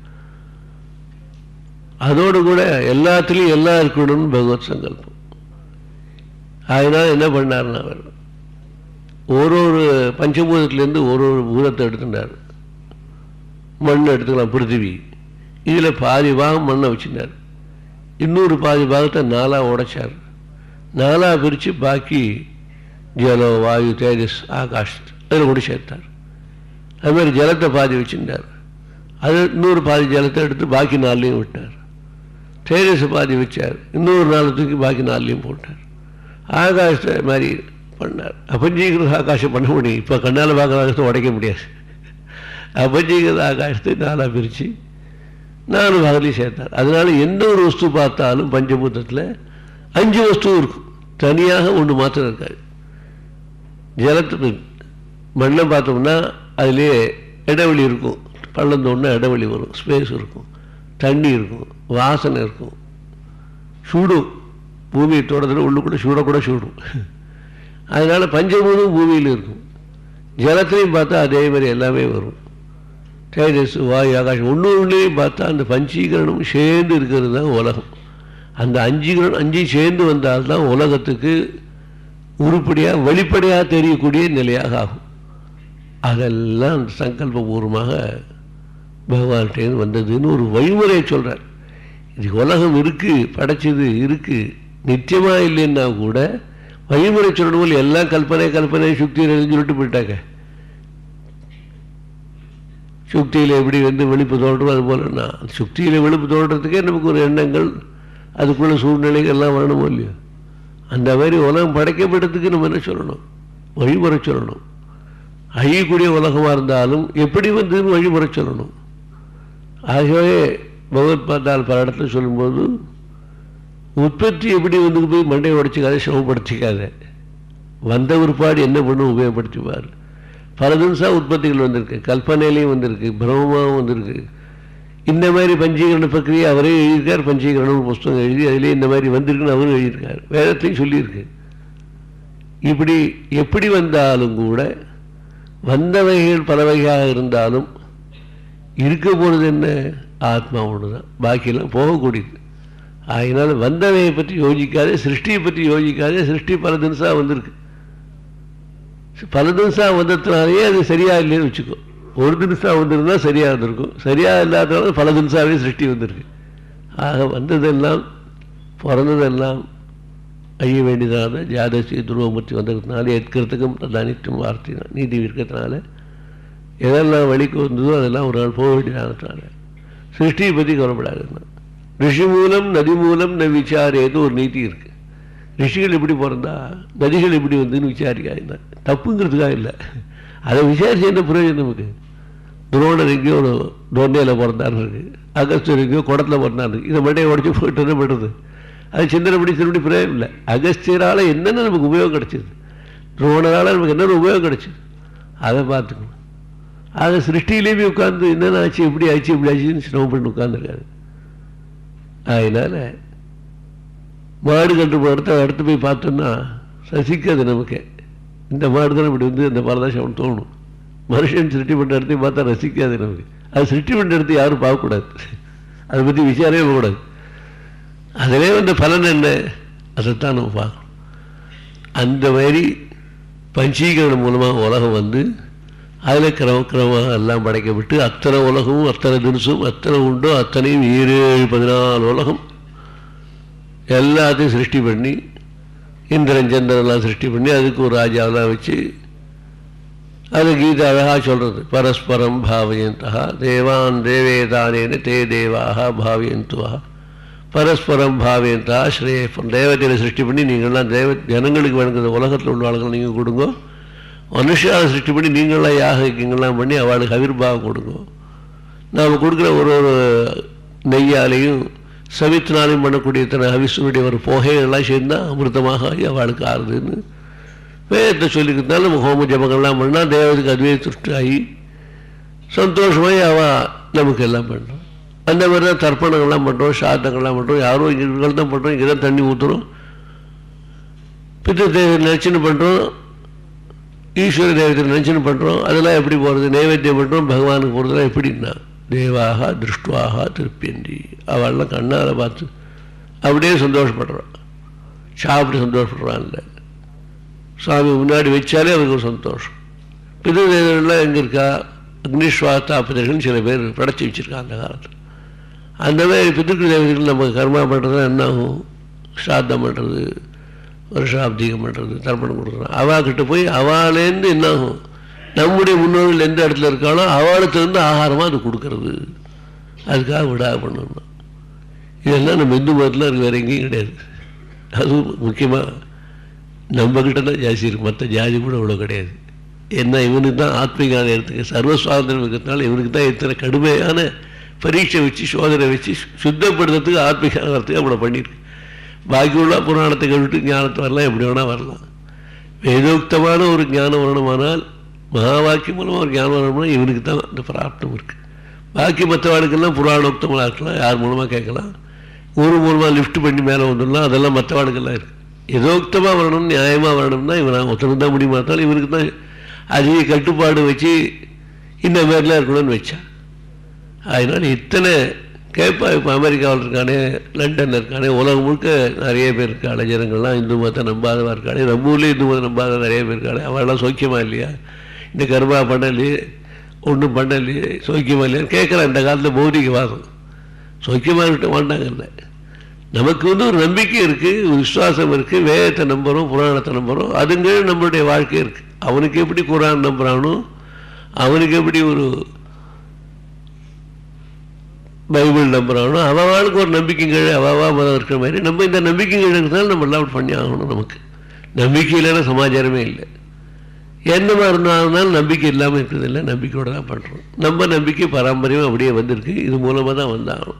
அதோடு கூட எல்லாத்துலேயும் எல்லாம் இருக்கணும்னு பகவத் சங்கல்பம் அதனால் என்ன பண்ணார்னா அவர் ஒரு ஒரு பஞ்சபூதத்துலேருந்து ஒரு ஒரு பூதத்தை எடுத்துட்டார் மண் எடுத்துக்கலாம் பிருத்திவி இதில் பாதி பாகம் மண்ணை வச்சுட்டார் இன்னொரு பாதி பாகத்தை நாலாக உடைச்சார் நாலாக பிரித்து பாக்கி ஜலம் வாயு தேஜஸ் ஆகாஷ் அதில் கொண்டு சேர்த்தார் அது மாதிரி ஜலத்தை பாதி வச்சுட்டார் அது இன்னொரு பாதி ஜலத்தை எடுத்து பாக்கி நாள்லையும் விட்டார் தேஜஸை பாதி வச்சார் இன்னொரு நாள் தூக்கி பாக்கி நாள்லையும் போட்டார் ஆகாஷத்தை மாதிரி பண்ணார் அபஞ்சீகிருத ஆகாசம் பண்ண முடியும் இப்போ கண்ணால் பார்க்குற ஆகாசத்தை உடைக்க முடியாது அபஞ்சீகிருத ஆகாசத்தை நாளாக பிரித்து நாலு வகையிலையும் சேர்த்தார் அதனால எந்த ஒரு வஸ்து பார்த்தாலும் பஞ்சபூதத்தில் அஞ்சு வஸ்து இருக்கும் தனியாக ஒன்று மாத்திரம் இருக்காது ஜலத்துக்கு மண்ணை பார்த்தோம்னா அதுலேயே இடைவெளி இருக்கும் பள்ளம் தோணுனா இடைவெளி வரும் ஸ்பேஸ் இருக்கும் தண்ணி இருக்கும் வாசனை இருக்கும் சூடும் பூமியை தொடர்ந்து உள்ளுக்குள்ள சூட கூட சூடும் அதனால பஞ்சபூதம் பூமியில் இருக்கும் ஜலத்திலையும் பார்த்தா அதே மாதிரி எல்லாமே வரும் தேஜஸ் வாயு ஆகாஷம் ஒன்று ஒன்றுலையும் பார்த்தா அந்த பஞ்சீகரணம் சேர்ந்து இருக்கிறது தான் உலகம் அந்த அஞ்சீகரணம் அஞ்சையும் சேர்ந்து வந்தால்தான் உலகத்துக்கு உருப்படியாக வெளிப்படையாக தெரியக்கூடிய நிலையாக ஆகும் அதெல்லாம் அந்த சங்கல்பபூர்வமாக பகவான்கிட்டேருந்து வந்ததுன்னு ஒரு வழிமுறையை சொல்கிறார் இது உலகம் இருக்குது படைச்சது இருக்குது நித்தியமாக இல்லைன்னா கூட வழிமுறை சொல்லணும் போல எல்லாம் கல்பனை கல்பனை சுக்தியில் சொல்லிட்டு போயிட்டாங்க சுக்தியில் எப்படி வந்து வெளிப்பு தோன்றும் அது போலன்னா சுக்தியில் வெளிப்பு தோன்றதுக்கே நமக்கு ஒரு எண்ணங்கள் அதுக்குள்ள சூழ்நிலைகள் எல்லாம் வரணுமோ இல்லையோ அந்த மாதிரி உலகம் படைக்கப்பட்டதுக்கு நம்ம என்ன சொல்லணும் வழிமுறை சொல்லணும் அழியக்கூடிய உலகமாக இருந்தாலும் எப்படி வந்ததுன்னு வழிமுறை சொல்லணும் ஆகவே பகவத் பார்த்தால் பல இடத்துல சொல்லும்போது உற்பத்தி எப்படி வந்து போய் மண்டையை உடைச்சிக்காத சிரமப்படுத்திக்காத வந்த ஒருபாடு என்ன பண்ணும் உபயோகப்படுத்திப்பார் பல தினசாக உற்பத்திகள் வந்திருக்கு கல்பனையிலையும் வந்திருக்கு பிரம்மமாகவும் வந்திருக்கு இந்த மாதிரி பஞ்சீகரண பிரக்கிரியை அவரே எழுதியிருக்கார் பஞ்சீகரணம் புஸ்தகம் எழுதி அதிலே இந்த மாதிரி வந்திருக்குன்னு அவரும் எழுதியிருக்கார் வேதத்தையும் சொல்லியிருக்கு இப்படி எப்படி வந்தாலும் கூட வந்தவைகள் பல வகையாக இருந்தாலும் இருக்க போகிறது என்ன ஆத்மா ஒன்று தான் பாக்கியெல்லாம் போகக்கூடியது அதனால் வந்தவையை பற்றி யோசிக்காதே சிருஷ்டியை பற்றி யோசிக்காதே சிருஷ்டி பல தினசாக வந்திருக்கு பல தினசாக வந்ததுனாலேயே அது சரியா இல்லைன்னு வச்சுக்கோ ஒரு தினசாக வந்திருந்தா சரியாக இருந்திருக்கும் சரியாக இல்லாதனால பல தினசாவே சிருஷ்டி வந்திருக்கு ஆக வந்ததெல்லாம் பிறந்ததெல்லாம் அழிய வேண்டியதான ஜாதசி துருவமூர்த்தி வந்ததுனால எட்கிறதுக்கும் தனித்தும் வார்த்தை தான் நீதி இருக்கிறதுனால எதெல்லாம் வழிக்கு வந்ததோ அதெல்லாம் ஒரு நாள் போக வேண்டியதானதுனால சிருஷ்டியை பற்றி கவலைப்படாதுன்னா ரிஷி மூலம் நதி மூலம் ந விசாரேது ஒரு நீதி இருக்கு ரிஷிகள் எப்படி பிறந்தா நதிகள் எப்படி வந்துன்னு விசாரிக்காது தப்புங்கிறதுக்காக இல்லை அதை விசாரிச்சு என்ன பிரயோஜனம் நமக்கு துரோணர் எங்கேயோ ஒரு டொன்னையில் பிறந்தார் இருக்கு அகஸ்தர் எங்கேயோ குடத்தில் பிறந்தார் இருக்கு இதை மண்டையை உடச்சி போயிட்டு என்ன பண்ணுறது அது சிந்தனை படி திரும்பி பிரயோஜனம் இல்லை அகஸ்தியரால் என்னென்ன நமக்கு உபயோகம் கிடைச்சிது துரோணரால் நமக்கு என்னென்ன உபயோகம் கிடைச்சிது அதை பார்த்துக்கணும் ஆக சிருஷ்டியிலேயே உட்காந்து என்னென்ன ஆச்சு எப்படி ஆச்சு இப்படி ஆச்சுன்னு சிரமம் பண்ணி உட்காந்துருக்காரு அதனால் மாடு கன்று போகிறத அடுத்து போய் பார்த்தோம்னா ரசிக்காது நமக்கு இந்த மாடு தான் இப்படி வந்து இந்த பரதாசம் தோணும் மனுஷன் சிருஷ்டி பண்ணுற இடத்தையும் பார்த்தா ரசிக்காது நமக்கு அது சிருஷ்டி பண்ணுற இடத்தை யாரும் பார்க்கக்கூடாது அதை பற்றி விசாரமே போகக்கூடாது அதிலே வந்த பலன் என்ன அதைத்தான் நம்ம பார்க்கணும் அந்த மாதிரி பஞ்சீகரணம் மூலமாக உலகம் வந்து அதில் கிரம கிரமமாக எல்லாம் படைக்கப்பட்டு அத்தனை உலகமும் அத்தனை தினசும் அத்தனை உண்டோ அத்தனையும் ஏழு பதினாலு உலகம் எல்லாத்தையும் சிருஷ்டி பண்ணி இந்திரன் சந்திரன்லாம் சிருஷ்டி பண்ணி அதுக்கு ஒரு ராஜாவெல்லாம் வச்சு அது கீதை அழகாக சொல்கிறது பரஸ்பரம் பாவயந்தா தேவான் தேவேதானேன தே தேவாக பாவயந்துவா பரஸ்பரம் பாவயந்தா ஸ்ரேயப்பன் தேவதையை சிருஷ்டி பண்ணி நீங்கள்லாம் தேவ ஜனங்களுக்கு வேணுங்கிற உலகத்தில் உள்ள ஆளுகளை நீங்கள் கொடுங்க மனுஷாவை சிருஷ்டி பண்ணி நீங்களாம் யாகங்கள்லாம் பண்ணி அவளுக்கு அவிர்பாவம் கொடுங்க நாம் கொடுக்குற ஒரு ஒரு நெய்யாலையும் சவித்தினாலையும் பண்ணக்கூடிய இத்தனை அவிசனுடைய ஒரு புகைகள்லாம் சேர்ந்தா அமிர்தமாக ஆகி அவளுக்கு ஆறுதுன்னு வேதத்தை சொல்லிக்கிறதுனால நம்ம ஹோம ஜபங்கள்லாம் பண்ணால் தேவதைக்கு அதுவே திருஷ்டி ஆகி சந்தோஷமாகி அவள் நமக்கு எல்லாம் பண்ணுறோம் அந்த மாதிரி தான் தர்ப்பணங்கள்லாம் பண்ணுறோம் சாத்தங்கள்லாம் பண்ணுறோம் யாரும் இங்கே தான் பண்ணுறோம் இங்கே தான் தண்ணி ஊற்றுறோம் பித்த தேவை நினச்சின்னு பண்ணுறோம் ஈஸ்வர தேவத்தை நினச்சின்னு பண்ணுறோம் அதெல்லாம் எப்படி போகிறது நைவேத்தியம் பண்ணுறோம் பகவானுக்கு போகிறதுலாம் எப்படின்னா தேவாக திருஷ்டுவாக திருப்பியந்தி அவள்லாம் கண்ணால் பார்த்து அப்படியே சந்தோஷப்படுறான் சாப்பிட்டு சந்தோஷப்படுறான் இல்லை சுவாமி முன்னாடி வச்சாலே அவருக்கு ஒரு சந்தோஷம் பிததேவர்கள்லாம் எங்கே இருக்கா அக்னிஸ்வாத்தாபதிகள் சில பேர் படைச்சி வச்சுருக்காங்க அந்த காலத்தில் அந்த மாதிரி பித்திருக்க தேவதைகள் நம்ம கர்மா பண்ணுறது என்ன ஆகும் ஸ்ராத்தம் பண்ணுறது வருஷாப்தீகம் பண்ணுறது தர்ப்பணம் கொடுக்குறோம் அவாக்கிட்ட போய் அவாலேருந்து என்ன ஆகும் நம்முடைய முன்னோர்கள் எந்த இடத்துல இருக்காளோ அவளுக்கு இருந்து ஆகாரமாக அது கொடுக்கறது அதுக்காக விடாது பண்ணணும் இதெல்லாம் நம்ம இந்து மதத்தில் இருக்கு வேறு எங்கேயும் கிடையாது அதுவும் முக்கியமாக நம்மக்கிட்ட தான் ஜாஸ்தி இருக்குது மற்ற ஜாதி கூட அவ்வளோ கிடையாது ஏன்னா இவனுக்கு தான் ஆத்மீக நேரத்துக்கு சர்வ சுவாதந்திரம் இருக்கிறதுனால இவனுக்கு தான் இத்தனை கடுமையான பரீட்சை வச்சு சோதனை வச்சு சுத்தப்படுத்துறதுக்கு ஆத்மீக நேரத்துக்கு அவ்வளோ பண்ணியிருக்கு பாக்கி உள்ள புராணத்தை கழிட்டு ஞானத்தை வரலாம் எப்படி வேணால் வரலாம் வேதோக்தமான ஒரு ஞானம் வரணுமானால் மகா வாக்கியம் மூலமாக ஒரு ஞானம் வரணும்னா இவனுக்கு தான் அந்த பிராப்தம் இருக்குது பாக்கி மற்றவாளுக்கெல்லாம் புராணோக்தமாக இருக்கலாம் யார் மூலமாக கேட்கலாம் ஊர் மூலமாக லிஃப்ட் பண்ணி மேலே வந்துடலாம் அதெல்லாம் மற்றவாளுக்கெல்லாம் இருக்குது எதோக்தமாக வரணும் நியாயமாக வரணும்னா இவன் ஒருத்தனுக்கு தான் முடியுமா இருந்தாலும் இவனுக்கு தான் அதிக கட்டுப்பாடு வச்சு இந்த மாதிரிலாம் இருக்கணும்னு வச்சான் அதனால் இத்தனை கேட்பா இப்போ அமெரிக்காவில் இருக்கானே லண்டன் இருக்கானே உலகம் முழுக்க நிறைய பேர் இருக்காளே ஜனங்கள்லாம் இந்து மதத்தை நம்பாதவா இருக்காளே நம்ம ஊர்லேயும் இந்து மதம் நம்பாத நிறைய பேர் இருக்காளே அவெல்லாம் சௌக்கியமா இல்லையா இந்த கர்மா பண்ணலையே ஒன்றும் பண்ணலையே சௌக்கியமா இல்லையா கேட்குறான் இந்த காலத்தில் பௌதிகவாதம் சௌக்கியமாக இருக்க மாட்டாங்கல்ல நமக்கு வந்து ஒரு நம்பிக்கை இருக்குது ஒரு விசுவாசம் இருக்குது வேதத்தை நம்புகிறோம் புராணத்தை நம்புகிறோம் அதுங்க நம்மளுடைய வாழ்க்கை இருக்குது அவனுக்கு எப்படி குரான் நம்புகிறானோ அவனுக்கு எப்படி ஒரு பைபிள் நம்புகிறானோ அவளுக்கு ஒரு நம்பிக்கைகள் அவாவா மதம் இருக்கிற மாதிரி நம்ம இந்த நம்பிக்கைகள் இருக்கிறதால நம்ம எல்லாம் பண்ணி ஆகணும் நமக்கு நம்பிக்கை இல்லைன்னா சமாச்சாரமே இல்லை என்னமா இருந்தாலும் நம்பிக்கை இல்லாமல் இருக்கிறது இல்லை நம்பிக்கையோடு தான் பண்ணுறோம் நம்ம நம்பிக்கை பாரம்பரியமாக அப்படியே வந்திருக்கு இது மூலமாக தான் வந்தாகணும்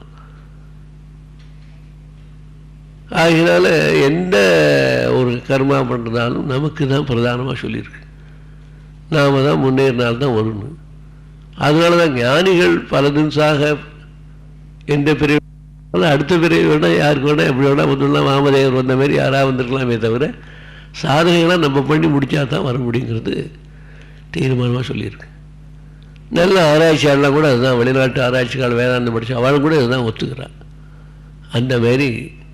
ஆகையினால எந்த ஒரு கர்மா பண்ணுறதாலும் நமக்கு தான் பிரதானமாக சொல்லியிருக்கு நாம் தான் முன்னேறினால்தான் வரணும் அதனால தான் ஞானிகள் பல தினசாக எந்த பிரிவு அடுத்த பிரிவு வேணால் யாருக்கு வேணால் எப்படி வேணால் வந்துடலாம் வாமதேவர் வந்த மாதிரி யாராக வந்திருக்கலாமே தவிர சாதனைகளாக நம்ம பண்ணி முடித்தா தான் வர முடியுங்கிறது தீர்மானமாக சொல்லியிருக்கு நல்ல ஆராய்ச்சியாளர்லாம் கூட அதுதான் வெளிநாட்டு ஆராய்ச்சிக்கால் வேதாந்தம் படித்து அவளும் கூட இதுதான் ஒத்துக்கிறான் அந்த மாதிரி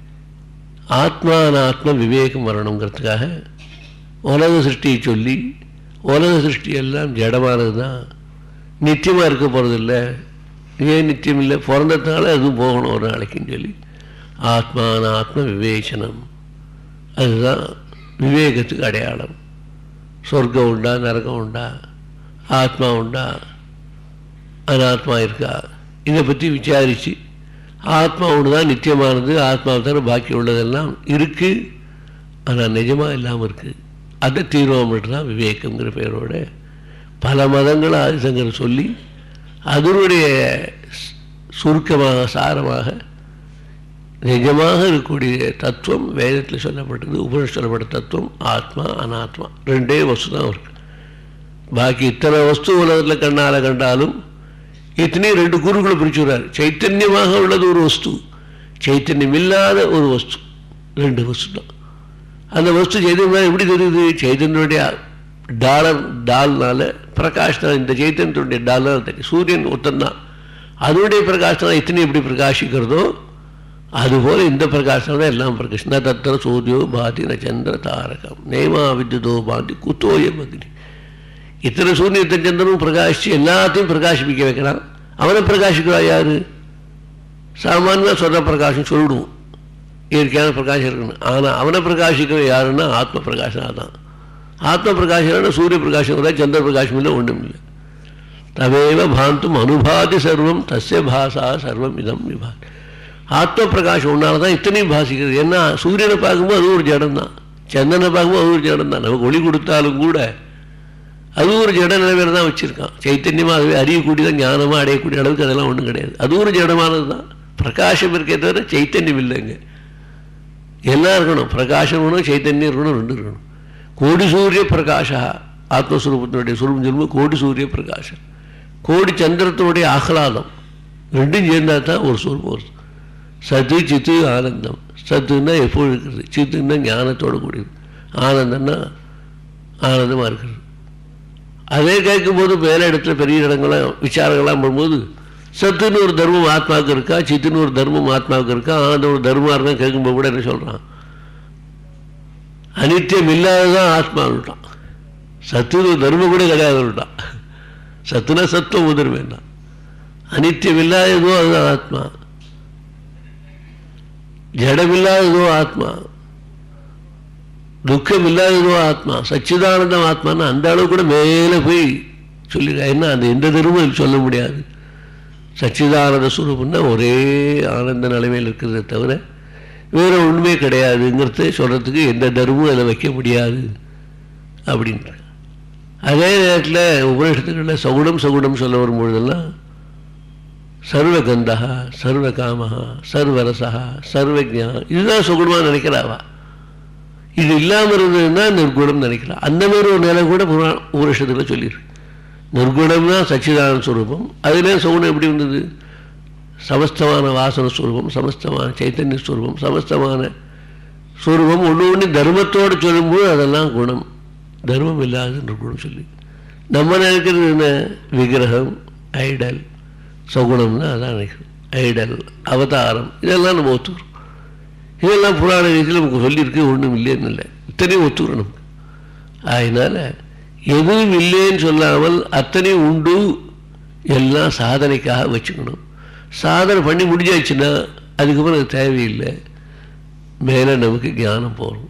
ஆத்மானாத்ம விவேகம் வரணுங்கிறதுக்காக உலக சிருஷ்டியை சொல்லி உலக சிருஷ்டி எல்லாம் ஜடமானது தான் நித்தியமாக இருக்க போகிறதில்ல ஏன் நித்தியம் இல்லை பிறந்ததுனால அதுவும் போகணும் ஒரு நாளைக்குன்னு சொல்லி ஆத்மானாத்ம விவேச்சனம் அதுதான் விவேகத்துக்கு அடையாளம் சொர்க்கம் உண்டா நரகம் உண்டா ஆத்மா உண்டா அனாத்மா இருக்கா இதை பற்றி விசாரித்து ஆத்மா ஒன்று தான் நித்தியமானது ஆத்மாவை தவிர பாக்கி உள்ளதெல்லாம் இருக்குது ஆனால் நிஜமாக இல்லாமல் இருக்குது அதை தீர்மானம் தான் விவேகங்கிற பெயரோட பல மதங்களை ஆதிசங்கர் சொல்லி அதனுடைய சுருக்கமாக சாரமாக நிஜமாக இருக்கக்கூடிய தத்துவம் வேதத்தில் சொல்லப்பட்டது உபனிஷ் சொல்லப்பட்ட தத்துவம் ஆத்மா அனாத்மா ரெண்டே வஸ்து தான் இருக்கு பாக்கி இத்தனை வஸ்து உலகத்தில் கண்ணால் கண்டாலும் இத்தனையும் ரெண்டு குருக்களை பிரிச்சுறாரு சைத்தன்யமாக உள்ளது ஒரு வஸ்து சைத்தன்யம் இல்லாத ஒரு வஸ்து ரெண்டு வஸ்து தான் அந்த வஸ்து சைத்தன்யம் எப்படி தெரியுது சைத்தன்யனுடைய டாலர் டால்னால பிரகாஷ்தான் இந்த சைத்தன்யத்துடைய டாலர் தெரியும் சூரியன் ஒத்தந்தான் அதனுடைய பிரகாசம் இத்தனை எப்படி பிரகாசிக்கிறதோ அதுபோல் இந்த பிரகாசம் தான் எல்லாம் பிரகாஷ் ந தத்திர சூரியோ பாதி ந சந்திர தாரகம் நேமா வித்யுதோ பாதி குத்தோயம் அக்னி இத்தனை சூரியத்தை சந்திரனும் பிரகாசித்து எல்லாத்தையும் பிரகாசிப்பிக்க வைக்கிறான் அவனை பிரகாசிக்கிறா யாரு சாமானியமாக சொல்கிற பிரகாசம் சொல்லிடுவோம் இயற்கையான பிரகாசம் இருக்கணும் ஆனால் அவனை பிரகாசிக்கிற யாருன்னா ஆத்ம பிரகாசம் தான் ஆத்ம பிரகாசம்னா சூரிய பிரகாசம் கூட சந்திர பிரகாசம் இல்லை ஒன்றும் இல்லை தவேவ பாந்தும் அனுபாதி சர்வம் தஸ்ய பாசா சர்வம் இதம் விபாதி ஆத்ம பிரகாசம் ஒன்றால் தான் இத்தனையும் பாசிக்கிறது ஏன்னா சூரியனை பார்க்கும்போது அது ஒரு ஜடம் தான் சந்திரனை பார்க்கும்போது அது ஒரு ஜடம் தான் நமக்கு ஒளி கொடுத்தாலும் கூட அது ஒரு ஜட நிலைமையில தான் வச்சுருக்கான் சைத்தன்யமாக அதுவே அறியக்கூடியதான் ஞானமாக அடையக்கூடிய அளவுக்கு அதெல்லாம் ஒன்றும் கிடையாது அது ஒரு ஜடமானது தான் பிரகாசம் இருக்கே தவிர சைத்தன்யம் இல்லைங்க எல்லாம் இருக்கணும் பிரகாசம் இருக்கணும் சைத்தன்யம் இருக்கணும் ரெண்டு இருக்கணும் கோடி சூரிய பிரகாஷா ஆத்மஸ்வரூபத்தினுடைய சுரூபம் சொல்லும்போது கோடி சூரிய பிரகாசம் கோடி சந்திரத்தினுடைய ஆஹ்லாதம் ரெண்டும் சேர்ந்தால் தான் ஒரு சுரூபம் வருது சத்து சித்து ஆனந்தம் சத்துன்னா எப்போ இருக்கிறது சித்துன்னா ஞானத்தோடு கூடியது ஆனந்தம்னா ஆனந்தமாக இருக்கிறது அதே கேட்கும்போது மேலே இடத்துல பெரிய இடங்கள்லாம் விசாரங்கள்லாம் பண்ணும்போது சத்துன்னு ஒரு தர்மம் ஆத்மாவுக்கு இருக்கா சித்துன்னு ஒரு தர்மம் ஆத்மாவுக்கு இருக்கா ஆனந்தம் ஒரு தர்மம் இருக்கா கேட்கும்போது கூட என்ன சொல்கிறான் அனித்தியம் இல்லாததான் ஆத்மான்ட்டான் சத்துன்னு ஒரு தர்மம் கூட கிடையாதுட்டான் சத்துனா சத்துவம் உதிர்வேண்டாம் அனித்தியம் இல்லாததோ அதுதான் ஆத்மா ஜடமில்லாததோ ஆத்மா துக்கம் இல்லாததோ ஆத்மா சச்சிதானந்தம் ஆத்மான்னு அந்த அளவு கூட மேலே போய் சொல்லிடுறா என்ன அந்த எந்த தருமும் சொல்ல முடியாது சச்சிதானந்த சுரூபம்னா ஒரே ஆனந்த நிலைமையில் இருக்கிறத தவிர வேறு ஒன்றுமே கிடையாதுங்கிறத சொல்கிறதுக்கு எந்த தர்மமும் அதில் வைக்க முடியாது அப்படின்ற அதே நேரத்தில் உபநிஷத்துக்களில் சகுனம் சகுனம் சொல்ல வரும்பொழுதெல்லாம் சர்வகந்தா சர்வகாமஹா சர்வரசா சர்வஜா இதுதான் சுகுணமாக நினைக்கிறாவா இது இல்லாமல் இருந்ததுன்னா நிர்குணம் நினைக்கலாம் அந்த மாதிரி ஒரு நிலை கூட புரா உபனிஷத்தில் சொல்லியிருக்கு நிர்குணம்னா சச்சிதான ஸ்வரூபம் அதிலே சகுனம் எப்படி வந்தது சமஸ்தமான வாசன ஸ்வரூபம் சமஸ்தமான சைத்தன்ய ஸ்வரூபம் சமஸ்தமான ஸ்வரூபம் ஒன்று ஒன்று தர்மத்தோடு சொல்லும்போது அதெல்லாம் குணம் தர்மம் இல்லாத நிர்குணம் சொல்லி நம்ம நினைக்கிறது என்ன விக்கிரகம் ஐடல் சகுணம்னா அதான் நினைக்கிறோம் ஐடல் அவதாரம் இதெல்லாம் நம்ம ஒத்துக்கிறோம் இதெல்லாம் புராண ரீதியில் நமக்கு சொல்லியிருக்கு ஒன்றும் இல்லைன்னு இல்லை இத்தனையும் ஒத்துக்கிறோம் நமக்கு அதனால் எதுவும் இல்லைன்னு சொல்லாமல் அத்தனையும் உண்டு எல்லாம் சாதனைக்காக வச்சுக்கணும் சாதனை பண்ணி முடிஞ்சாச்சுன்னா அதுக்கப்புறம் அது தேவையில்லை மேலே நமக்கு ஞானம் போகணும்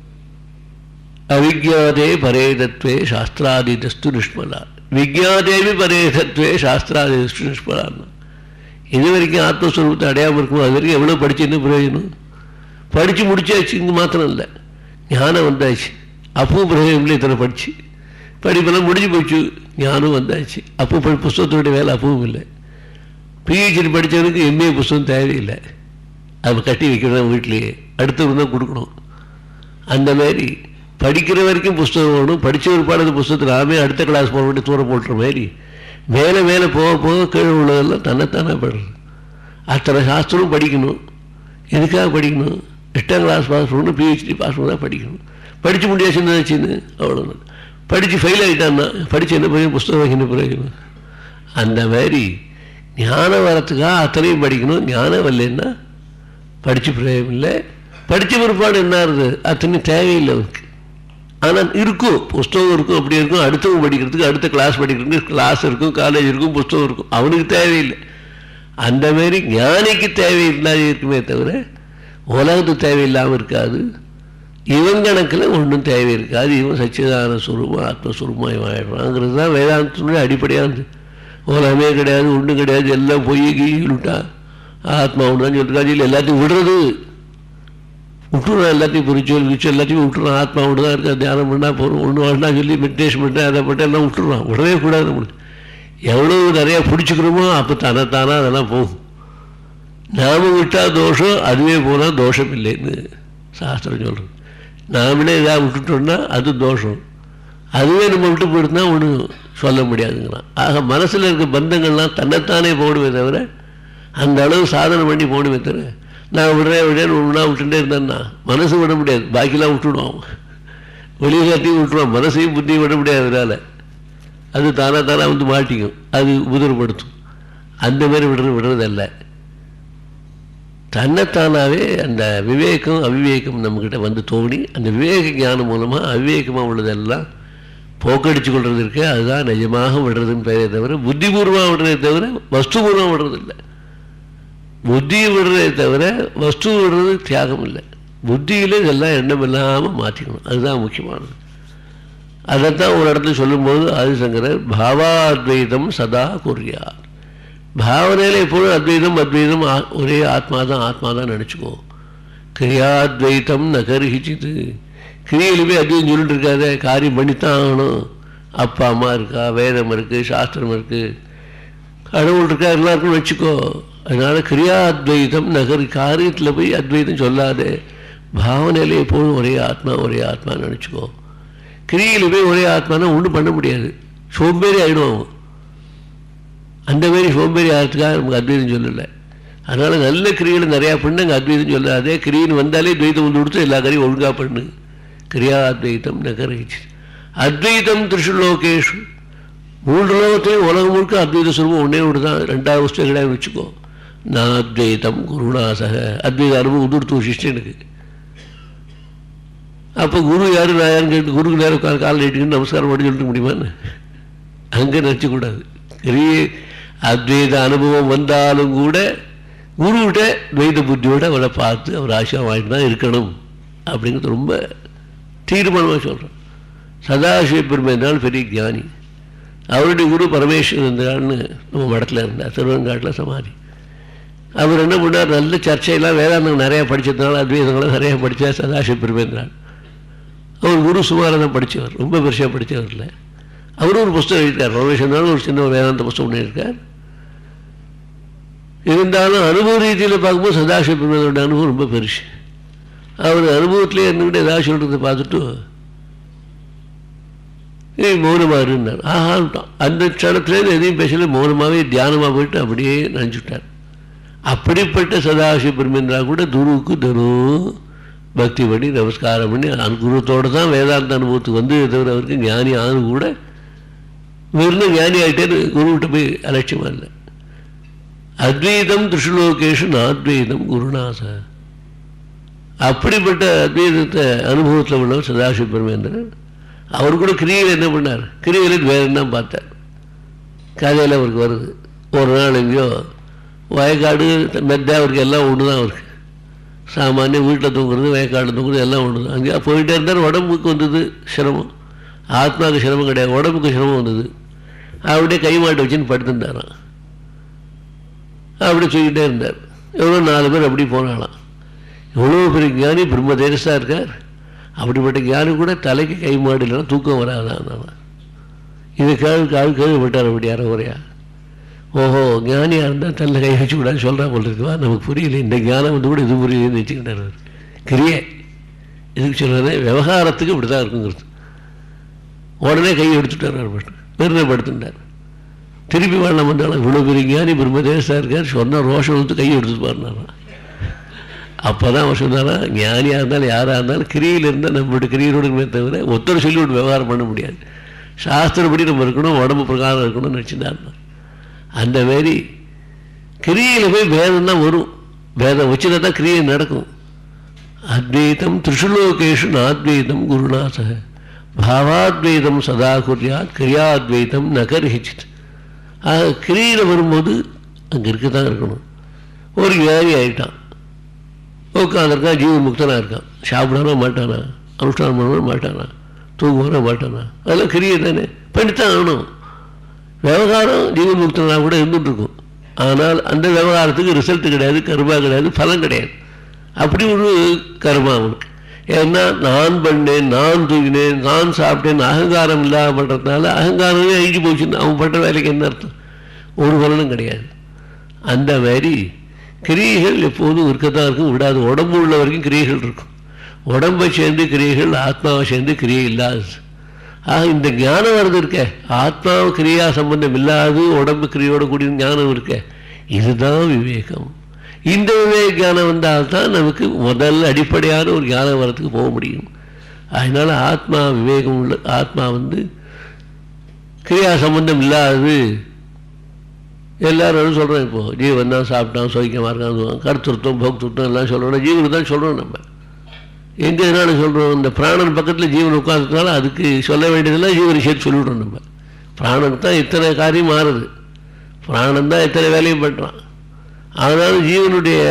அவிஜாதே பரேதத்வே சாஸ்திராதிதஸ்து நிஷ்மலா விஜாதேவி பரேதத்வே சாஸ்திராதிதஸ்து நிஷ்மலான்னா இது வரைக்கும் ஆத்மஸ்வரூபத்தை அடையாமல் இருக்கும் அது வரைக்கும் எவ்வளோ படிச்சுன்னு பிரயோஜனம் படித்து முடிச்சாச்சு இங்கே மாத்திரம் இல்லை ஞானம் வந்தாச்சு அப்பவும் பிரயோஜனம் இல்லை இத்தனை படித்து படிப்பெல்லாம் முடிஞ்சு போச்சு ஞானம் வந்தாச்சு அப்போ படி புஸ்தகத்தோடைய வேலை அப்பவும் இல்லை பிஹெச்டி படித்தவனுக்கு எம்ஏ புஸ்தகம் தேவையில்லை அதை கட்டி வைக்கணும் வீட்லேயே அடுத்தவங்க தான் கொடுக்கணும் அந்த மாதிரி படிக்கிற வரைக்கும் புஸ்தகம் வேணும் படித்த ஒரு பாடத்து புஸ்தகத்தை நாமே அடுத்த கிளாஸ் போக வேண்டிய தூரம் போட்டுற மாதிரி மேலே மேலே போக போக கீழே உள்ளதெல்லாம் தன்னைத்தானே படுறது அத்தனை சாஸ்திரம் படிக்கணும் எதுக்காக படிக்கணும் எட்டாம் கிளாஸ் பாஸ் பண்ணணும் பிஹெச்டி பாஸ் பண்ணால் படிக்கணும் படித்து முடியாச்சுன்னு வச்சுன்னு அவ்வளோதான் படித்து ஃபெயில் ஆகிட்டான்னா படித்து என்ன பிரயோஜனம் புஸ்தகம் வைக்க என்ன பிரயோஜனம் அந்த மாதிரி ஞானம் வரத்துக்காக அத்தனையும் படிக்கணும் ஞானம் வரலன்னா படித்து பிரயோஜனம் இல்லை படித்த பிற்பாடு என்ன ஆகுது அத்தனையும் தேவையில்லை அவருக்கு ஆனால் இருக்கும் புஸ்தகம் இருக்கும் அப்படி இருக்கும் அடுத்தவங்க படிக்கிறதுக்கு அடுத்த கிளாஸ் படிக்கிறதுக்கு கிளாஸ் இருக்கும் காலேஜ் இருக்கும் புஸ்தகம் இருக்கும் அவனுக்கு தேவையில்லை அந்த மாதிரி ஞானிக்கு தேவையில்லாத இருக்குமே தவிர உலகத்துக்கு தேவையில்லாமல் இருக்காது இவன் கணக்கில் ஒன்றும் தேவை இருக்காது இவன் சச்சிதான சுரூபம் ஆத்மஸ்வரூபமாக இவன் ஆயிடுறாங்கிறது தான் வேதாந்தத்தினுடைய அடிப்படையானது உலகமே கிடையாது ஒன்றும் கிடையாது எல்லாம் பொய் கீழ்விட்டா ஆத்மா ஒன்று தான் சொல்லிருக்காங்க இல்லை எல்லாத்தையும் விடுறது விட்டுறான் எல்லாத்தையும் பிரிச்சுவல் கிரிச்சுவல் எல்லாத்தையும் விட்டுறான் ஆத்மா ஒன்று தான் இருக்கா தியானம் பண்ணால் போகிறோம் ஒன்று வேண்டாம் சொல்லி மெடிடேஷன் பண்ணேன் அதை பண்ணேன் எல்லாம் விட்டுறான் விடவே கூடாது நம்மளுக்கு எவ்வளோ நிறையா பிடிச்சிக்கிறோமோ அப்போ தானே அதெல்லாம் போகும் நாம விட்டால் தோஷம் அதுவே போனால் தோஷம் இல்லைன்னு சாஸ்திரம் சொல்கிறது நாமளே ஏதாவது விட்டுட்டோம்னா அது தோஷம் அதுவே நம்ம விட்டு போயிருந்தா ஒன்றும் சொல்ல முடியாதுங்கிறான் ஆக மனசில் இருக்க பந்தங்கள்லாம் தன்னைத்தானே போடுமே தவிர அந்த அளவு சாதனை பண்ணி போடுமே தவிர நான் விடுறேன் விடுறேன் ஒன்றா விட்டுட்டே இருந்தேன்னா மனசு விட முடியாது பாக்கிலாம் விட்டுடுவோம் வெளியிலாத்தையும் விட்டுருவான் மனசையும் புத்தியும் விட முடியாது அதனால் அது தானாக தானாக வந்து மாட்டிக்கும் அது உதிரப்படுத்தும் அந்த மாதிரி விடுறது விடுறதல்ல தன்னைத்தானாவே அந்த விவேகம் அவிவேகம் நம்மக்கிட்ட வந்து தோணி அந்த விவேக ஞானம் மூலமாக அவிவேகமாக உள்ளதெல்லாம் போக்கடிச்சு கொள்வது இருக்கு அதுதான் நிஜமாக விடுறதுன்னு பெயரே தவிர புத்திபூர்வமாக விடுறதே தவிர வஸ்துபூர்வமாக விடுறது இல்லை புத்தியை விடுறதே தவிர வஸ்து விடுறது தியாகம் இல்லை புத்தியில் இதெல்லாம் எண்ணம் இல்லாமல் மாற்றிக்கணும் அதுதான் முக்கியமானது அதைத்தான் ஒரு இடத்துல சொல்லும்போது ஆதிசங்கரர் பாவாத்வைதம் சதா குறியார் பாவனையில் எப்பொழுதும் அத்வைதம் அத்வைதம் ஒரே ஆத்மா தான் ஆத்மா தான் நினச்சிக்கோ கிரியாத்வைத்தம் நகர்ஹிச்சிது கிரியிலுமே அத்வைதம் சொல்லிட்டு இருக்காத காரியம் பண்ணித்தான் ஆகணும் அப்பா அம்மா இருக்கா வேதம் இருக்குது சாஸ்திரம் இருக்குது கடவுள் இருக்கா எல்லாருக்கும் வச்சுக்கோ அதனால் கிரியாத்வைதம் நகர் காரியத்தில் போய் அத்வைதம் சொல்லாதே பாவனையில் எப்போதும் ஒரே ஆத்மா ஒரே ஆத்மா நினச்சிக்கோ கிரியில் போய் ஒரே ஆத்மானா ஒன்றும் பண்ண முடியாது சோம்பேறி ஆகிடும் அவன் அந்த மாதிரி சோம்பேறி ஆகிறதுக்காக நமக்கு அத்வைதம் சொல்லலை அதனால் நல்ல கிரியில் நிறையா பண்ணு அங்கே அத்வைதம் சொல்லாதே கிரின்னு வந்தாலே துவைதம் வந்து கொடுத்து எல்லா கரையும் ஒழுங்காக பண்ணு கிரியா அத்வைத்தம் நகரிச்சு அத்வைதம் திருஷுலோகேஷு மூன்று லோகத்தையும் உலகம் முழுக்க அத்வைத சுரூபம் ஒன்றே ஒன்று தான் ரெண்டாவது வருஷம் கிடையாது வச்சுக்கோ நான் அத்வைத்தம் குருநாசக அத்வைத அனுபவம் உதுர்த்து சிஷ்யனுக்கு அப்போ குரு யார் நான் யாருன்னு கேட்டு குருக்கு நேரம் உட்காந்து கால் நீட்டுக்கிட்டு நமஸ்காரம் பண்ணி சொல்லிட்டு முடியுமான்னு அங்கே நினச்சக்கூடாது பெரிய அத்வைத அனுபவம் வந்தாலும் கூட குருவிட்ட துவைத புத்தியோட அவரை பார்த்து அவர் ஆசியம் வாங்கிட்டு தான் இருக்கணும் அப்படிங்கிறது ரொம்ப தீர்மானமாக சொல்கிறேன் சதாசிவ பெருமை இருந்தாலும் பெரிய ஞானி அவருடைய குரு பரமேஸ்வரன் இருந்தான்னு நம்ம மடத்தில் இருந்தார் திருவங்காட்டில் சமாதி அவர் என்ன பண்ணார் நல்ல சர்ச்சையெல்லாம் வேதாந்தம் நிறையா படித்ததுனால அத்வைதங்களும் நிறையா படித்தார் சதாசிவ பிரமேந்திரான் அவர் குரு சுமாராக தான் படித்தவர் ரொம்ப பெருசாக படித்தவர் இல்லை அவரும் ஒரு புஸ்தகம் எழுதியிருக்கார் ரமேஷனாலும் ஒரு சின்ன ஒரு வேதாந்த புஸ்தகம் எழுதியிருக்கார் இருந்தாலும் அனுபவ ரீதியில் பார்க்கும்போது சதாசிவ பிரமேந்திரோட அனுபவம் ரொம்ப பெருசு அவர் அனுபவத்திலே இருந்துக்கிட்டு ஏதாவது சொல்கிறத பார்த்துட்டு நீ மௌனமாக இருந்தார் ஆஹான்ட்டான் அந்த க்ஷணத்துலேருந்து எதையும் பேசல மௌனமாகவே தியானமாக போயிட்டு அப்படியே நினச்சிட்டார் அப்படிப்பட்ட சதாசிவ பிரமேந்திரா கூட குருவுக்கு தினம் பக்தி பண்ணி நமஸ்காரம் பண்ணி குருத்தோடு தான் வேதாந்த அனுபவத்துக்கு வந்து தவிர அவருக்கு ஞானி ஆனது கூட வெறும் ஞானி ஆகிட்டே குருவிட்ட போய் அலட்சியமாக இல்லை அத்வைதம் திருஷுலோகேஷு நாத்வைதம் குருநாச அப்படிப்பட்ட அத்வைதத்தை அனுபவத்தில் உள்ளவர் சதாசிவ பிரமேந்திரன் அவர் கூட கிரியில் என்ன பண்ணார் கிரியில் வேறு என்ன பார்த்தார் கதையில் அவருக்கு வருது ஒரு நாள் எங்கேயோ வயக்காடு மெத்த அவருக்கு எல்லாம் ஒன்று தான் அவருக்கு சாமானியம் வீட்டில் தூங்குறது வயக்காடு தூங்குறது எல்லாம் ஒன்று தான் அங்கே போயிட்டே இருந்தார் உடம்புக்கு வந்தது சிரமம் ஆத்மாவுக்கு சிரமம் கிடையாது உடம்புக்கு சிரமம் வந்தது அப்படியே கை மாட்டை வச்சுன்னு படுத்துட்டாரான் அப்படி சொல்லிக்கிட்டே இருந்தார் எவ்வளோ நாலு பேர் அப்படி போனாலாம் எவ்வளோ பெரிய ஞானி பிரம்ம தேரஸாக இருக்கார் அப்படிப்பட்ட ஞானி கூட தலைக்கு கை மாடு இல்லைன்னா தூக்கம் வராதான் இது கேள்வி கால் கேள்விப்பட்டார் அப்படி அறகுறையா ஓஹோ ஞானியாக இருந்தால் தள்ள கை வச்சு விடாது சொல்கிறா போல் இருக்குவா நமக்கு புரியல இந்த ஞானம் வந்து கூட இது புரியலன்னு வச்சுக்கிட்டார் அவர் கிரியே இதுக்கு சொல்கிறது விவகாரத்துக்கு இப்படி தான் இருக்குங்கிறது உடனே கை எடுத்துட்டார் அவர் மட்டும் பெருமைப்படுத்தினார் திருப்பி வாழலாம் வந்தாலும் இவ்வளோ பெரிய ஞானி பிரம்மதேசாக இருக்கார் சொன்ன ரோஷம் வந்து கை எடுத்து பாருனாரா அப்போ தான் அவர் சொன்னாரா ஞானியாக இருந்தாலும் யாராக இருந்தாலும் கிரியில் இருந்தால் நம்மளோட கிரியோடுமே தவிர ஒருத்தர் சொல்லி விட்டு விவகாரம் பண்ண முடியாது சாஸ்திரப்படி நம்ம இருக்கணும் உடம்பு பிரகாரம் இருக்கணும்னு நினச்சிருந்தார் அந்த மாரி கிரியில் போய் வேதம் தான் வரும் வேதம் வச்சுனா தான் கிரியை நடக்கும் அத்வைதம் திரிசுலோகேஷு நாத்வைதம் குருநாச பாவாத்வைதம் சதா குறியாத் கிரியாத்வைதம் நகர்ஹிச்சித் ஆக கிரியில் வரும்போது அங்கே இருக்க தான் இருக்கணும் ஒரு ஞானி ஆகிட்டான் உட்காந்துருக்கான் ஜீவன் முக்தனாக இருக்கான் சாப்பிடானா மாட்டானா அனுஷ்டானம் பண்ண மாட்டானா தூங்குவானா மாட்டானா அதெல்லாம் கிரியை தானே பண்ணித்தான் ஆகணும் விவகாரம் ஜீவன் முக்தனாக கூட இருந்துட்டு இருக்கும் ஆனால் அந்த விவகாரத்துக்கு ரிசல்ட் கிடையாது கர்மா கிடையாது பலன் கிடையாது அப்படி ஒரு கர்மா அவனுக்கு ஏன்னா நான் பண்ணேன் நான் தூங்கினேன் நான் சாப்பிட்டேன் அகங்காரம் இல்லாமல் பண்ணுறதுனால அகங்காரமே அழிஞ்சு போச்சுன்னு அவன் பண்ணுற வேலைக்கு என்ன அர்த்தம் ஒரு பலனும் கிடையாது அந்த மாதிரி கிரியைகள் எப்போதும் இருக்கத்தான் இருக்கும் விடாது உடம்பு உள்ள வரைக்கும் கிரியைகள் இருக்கும் உடம்பை சேர்ந்து கிரியைகள் ஆத்மாவை சேர்ந்து கிரியை இல்லாது ஆக இந்த ஞானம் வருது இருக்க ஆத்மாவு கிரியா சம்பந்தம் இல்லாது உடம்பு கிரியோட கூடிய ஞானம் இருக்க இதுதான் விவேகம் இந்த விவேக ஞானம் வந்தால்தான் நமக்கு முதல் அடிப்படையான ஒரு ஞானம் வரத்துக்கு போக முடியும் அதனால் ஆத்மா விவேகம் உள்ள ஆத்மா வந்து கிரியா சம்பந்தம் இல்லாதது எல்லாரும் சொல்கிறோம் இப்போது ஜீவன் தான் சாப்பிட்டான் சோக்கியமாக இருக்கான் கருத்துருத்தம் போக்துருத்தம் எல்லாம் சொல்கிறோம் ஜீவனுக்கு தான் சொல்கிறோம் நம்ம எங்கே எதனால சொல்கிறோம் இந்த பிராணன் பக்கத்தில் ஜீவன் உட்காந்துனால அதுக்கு சொல்ல வேண்டியதெல்லாம் ஜீவனை சேர்த்து சொல்லிவிடுறோம் நம்ம பிராணனுக்கு தான் இத்தனை காரியம் மாறுது பிராணன் தான் இத்தனை வேலையும் பண்ணுறான் ஆனாலும் ஜீவனுடைய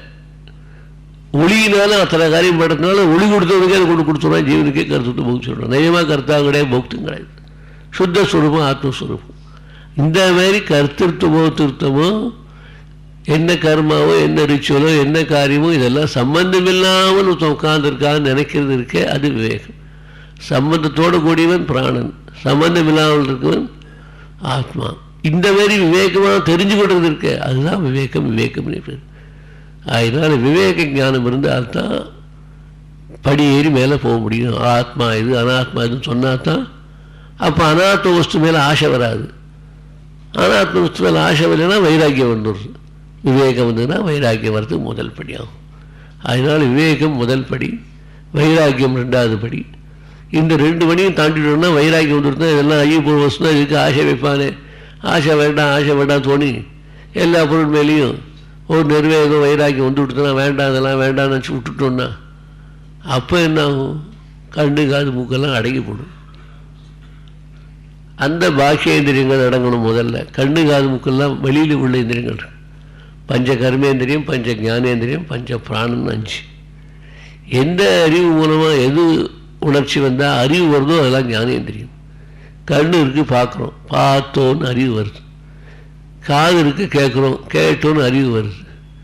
ஒளியினால அத்தனை காரியம் பண்ணுறதுனால ஒளி கொடுத்தவனுக்கே அதை கொண்டு கொடுத்துருவான் ஜீவனுக்கே கருத்து போக்கு சொல்கிறோம் நிஜமாக கருத்தாக கிடையாது போக்தும் கிடையாது சுத்த ஸ்வரூபம் ஆத்மஸ்வரூபம் இந்த மாதிரி கருத்திருத்தமோ திருத்தமோ என்ன கர்மாவோ என்ன ரிச்சுவலோ என்ன காரியமோ இதெல்லாம் சம்பந்தம் இல்லாமல் ஒருத்தன் உட்கார்ந்துருக்கான்னு நினைக்கிறது இருக்கே அது விவேகம் சம்பந்தத்தோடு கூடியவன் பிராணன் சம்பந்தம் இல்லாமல் இருக்கவன் ஆத்மா இந்த மாதிரி விவேகமாக தெரிஞ்சுக்கிட்டது இருக்கே அதுதான் விவேகம் விவேகம்னு பேர் அதனால் விவேக ஞானம் இருந்தால் தான் படி ஏறி மேலே போக முடியும் ஆத்மா இது அனாத்மா இதுன்னு சொன்னா தான் அப்போ அனாத்ம வஸ்து மேலே ஆசை வராது அனாத்ம வஸ்து மேலே ஆசை வரலைன்னா வைராக்கியம் வந்துடுது விவேகம் வந்ததுன்னா வைராக்கியம் வர்றதுக்கு முதல் படியாகும் அதனால் விவேகம் முதல் படி வைராக்கியம் ரெண்டாவது படி இந்த ரெண்டு மணியும் தாண்டிட்டோம்னா வைராக்கியம் வந்துருந்தா இதெல்லாம் ஐயப்பூர் வசூனா இதுக்கு ஆசை வைப்பானே ஆசை வேண்டாம் ஆசை வேண்டாம் தோணி எல்லா பொருள் மேலேயும் ஒரு நிர்வேகம் வைராக்கியம் வந்து விட்டுதுன்னா வேண்டாம் இதெல்லாம் வேண்டாம்னு நினச்சி விட்டுட்டோம்னா அப்போ என்ன ஆகும் கண்டு காது மூக்கெல்லாம் அடங்கி போடும் அந்த பாக்கியேந்திரியங்கள் அடங்கணும் முதல்ல கண்ணு காது மூக்கெல்லாம் வெளியில் உள்ள இந்திரியங்கள் இருக்கு பஞ்ச கர்மேந்திரியம் பஞ்ச ஞானேந்திரியம் பஞ்ச பிராணன் அஞ்சு எந்த அறிவு மூலமாக எது உணர்ச்சி வந்தால் அறிவு வருதோ அதெல்லாம் ஞானேந்திரியம் கண்ணு இருக்குது பார்க்குறோம் பார்த்தோன்னு அறிவு வருது காது இருக்குது கேட்குறோம் கேட்டோன்னு அறிவு வருது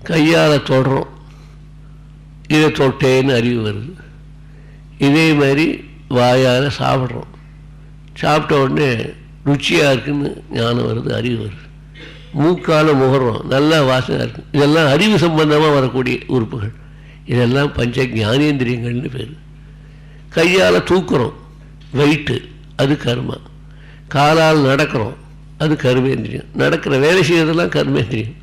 கையால் தொடுறோம் இதை தொட்டேன்னு அறிவு வருது இதே மாதிரி வாயால் சாப்பிட்றோம் சாப்பிட்ட உடனே ருச்சியாக இருக்குன்னு ஞானம் வருது அறிவு வருது மூக்கால் முகர்றோம் நல்லா வாசனை இருக்கு இதெல்லாம் அறிவு சம்பந்தமாக வரக்கூடிய உறுப்புகள் இதெல்லாம் பஞ்ச ஞானேந்திரியங்கள்னு பேர் கையால் தூக்குறோம் வெயிட்டு அது கர்மா காலால் நடக்கிறோம் அது கர்மேந்திரியம் நடக்கிற வேலை செய்யறதெல்லாம் கர்மேந்திரியம்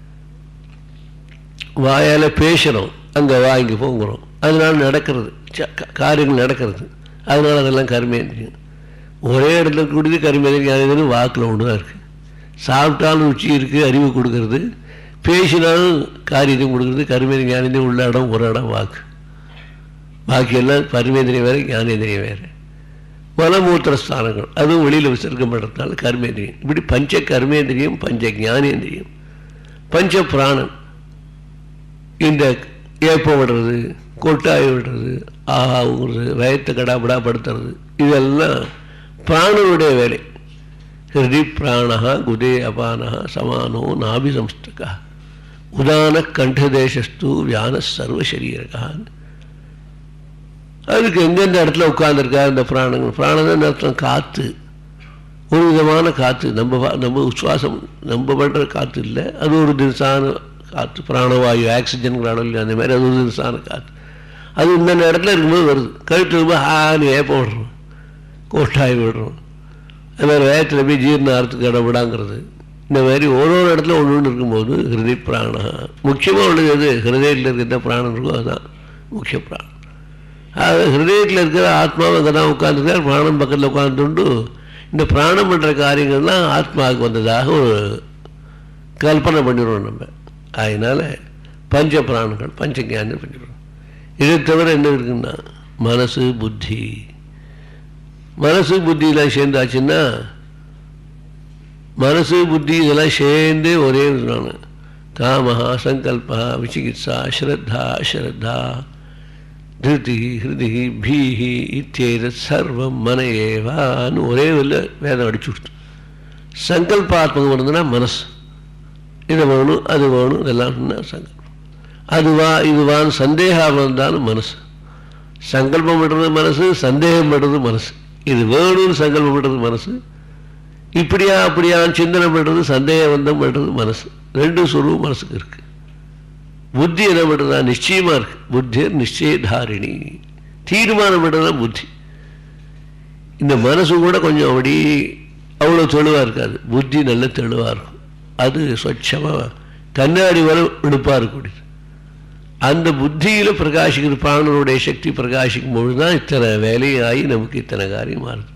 வாயால் பேசுகிறோம் அங்கே வாங்கி போங்கிறோம் அதனால நடக்கிறது ச- கா- காரியங்கள் நடக்கிறது அதனால அதெல்லாம் கர்மேந்திரியம் ஒரே இடத்துல கூடியது கர்மேந்திரியம் ஞானேந்திரியம் வாக்கில் ஒன்று தான் இருக்குது சாப்பிட்டாலும் ருச்சி இருக்குது அறிவு கொடுக்கறது பேசினாலும் காரியத்தையும் கொடுக்கறது கர்மேந்திரியம் ஞானேந்திரியம் உள்ள இடம் ஒரு இடம் வாக்கு பாக்கி எல்லாம் பரமேந்திரியம் வேறு ஞானேந்திரியம் வேறு மலமூத்திர ஸ்தானங்கள் அதுவும் வெளியில் விசர்க்கம் பண்ணுறதுனால கர்மேந்திரியம் இப்படி பஞ்ச கர்மேந்திரியம் பஞ்ச ஞானேந்திரியம் பஞ்ச பிராணன் இந்த ஏப்பம் விடுறது கொட்டாய் விடுறது ஆஹா ஊறுறது வயத்தை கடாபடா படுத்துறது இதெல்லாம் பிராணனுடைய வேலை ஹிருதி பிராணா குதே அபானா சமானோ நாபி சம்ஸ்தகா உதான கண்டதேசஸ்து வியான சர்வசரீரகான்னு அதுக்கு எந்தெந்த இடத்துல உட்கார்ந்துருக்கா இந்த பிராணங்கள் பிராணம் அர்த்தம் காற்று ஒரு விதமான காற்று நம்ம வா- நம்ம உச்சுவாசம் நம்ம பண்ணுற காற்று இல்லை அது ஒரு தினசான காற்று பிராணவாயு ஆக்சிஜன்கிறானோ இல்லையா அந்த மாதிரி அது ஒரு தினசான காற்று அது இந்த இடத்துல இருக்கும்போது வருது கழுத்து இருக்கும்போது ஹான்னு ஏப்ப விடுறோம் கோட்டாய் விடுறோம் அது மாதிரி வேகத்தில் போய் ஜீரணாரத்துக்கு இடம் விடாங்கிறது இந்த மாதிரி ஒரு ஒரு இடத்துல ஒன்று ஒன்று இருக்கும்போது ஹிருதி பிராணா முக்கியமாக உள்ளது எது ஹிருதயத்தில் இருக்கிற பிராணம் இருக்கோ அதுதான் முக்கிய பிராணம் அது ஹிருதயத்தில் இருக்கிற ஆத்மாவை அங்கே தான் உட்காந்துருக்கார் பிராணம் பக்கத்தில் உட்காந்துட்டு இந்த பிராணம் பண்ணுற காரியங்கள்லாம் ஆத்மாவுக்கு வந்ததாக ஒரு கல்பனை பண்ணிடுவோம் நம்ம அதனால் பஞ்ச பிராணங்கள் பஞ்ச ஞானம் பண்ணிடுவோம் இதை தவிர என்ன இருக்குன்னா மனசு புத்தி மனசு புத்தியெல்லாம் சேர்ந்தாச்சுன்னா மனசு புத்தி இதெல்லாம் சேர்ந்து ஒரே இதுதானு காமஹா சங்கல்பா விசிகித்சா ஸ்ரத்தா ஸ்ரத்தா திருதி ஹிருதி பீஹி இத்தேத சர்வம் மன ஏவான்னு ஒரே இல்லை வேதம் அடிச்சு கொடுத்து சங்கல்பாத்மகம் இருந்ததுன்னா மனசு இது வேணும் அது வேணும் இதெல்லாம் சொன்னா சங்கல்பம் அதுவா இதுவான்னு சந்தேகம் வந்தாலும் மனசு சங்கல்பம் பண்ணுறது மனசு சந்தேகம் பண்ணுறது மனசு இது வேணும்னு சங்கல்பம் பண்ணுறது மனசு இப்படியா அப்படியான்னு சிந்தனை பண்ணுறது சந்தேகம் வந்தம் பண்ணுறது மனசு ரெண்டு சுருவும் மனசுக்கு இருக்குது புத்தி என்ன பண்ணுறதா நிச்சயமாக இருக்கு புத்தி நிச்சயதாரிணி தீர்மானம் பண்ணுறதா புத்தி இந்த மனசு கூட கொஞ்சம் அப்படி அவ்வளோ தெளிவாக இருக்காது புத்தி நல்ல தெளிவாக இருக்கும் அது சொச்சமாக கண்ணாடி வர எடுப்பாக இருக்கக்கூடியது அந்த புத்தியில் பிரகாசிக்கிற பிராணனுடைய சக்தி பிரகாசிக்கும் பொழுது தான் இத்தனை வேலையாகி நமக்கு இத்தனை காரியம் மாறுது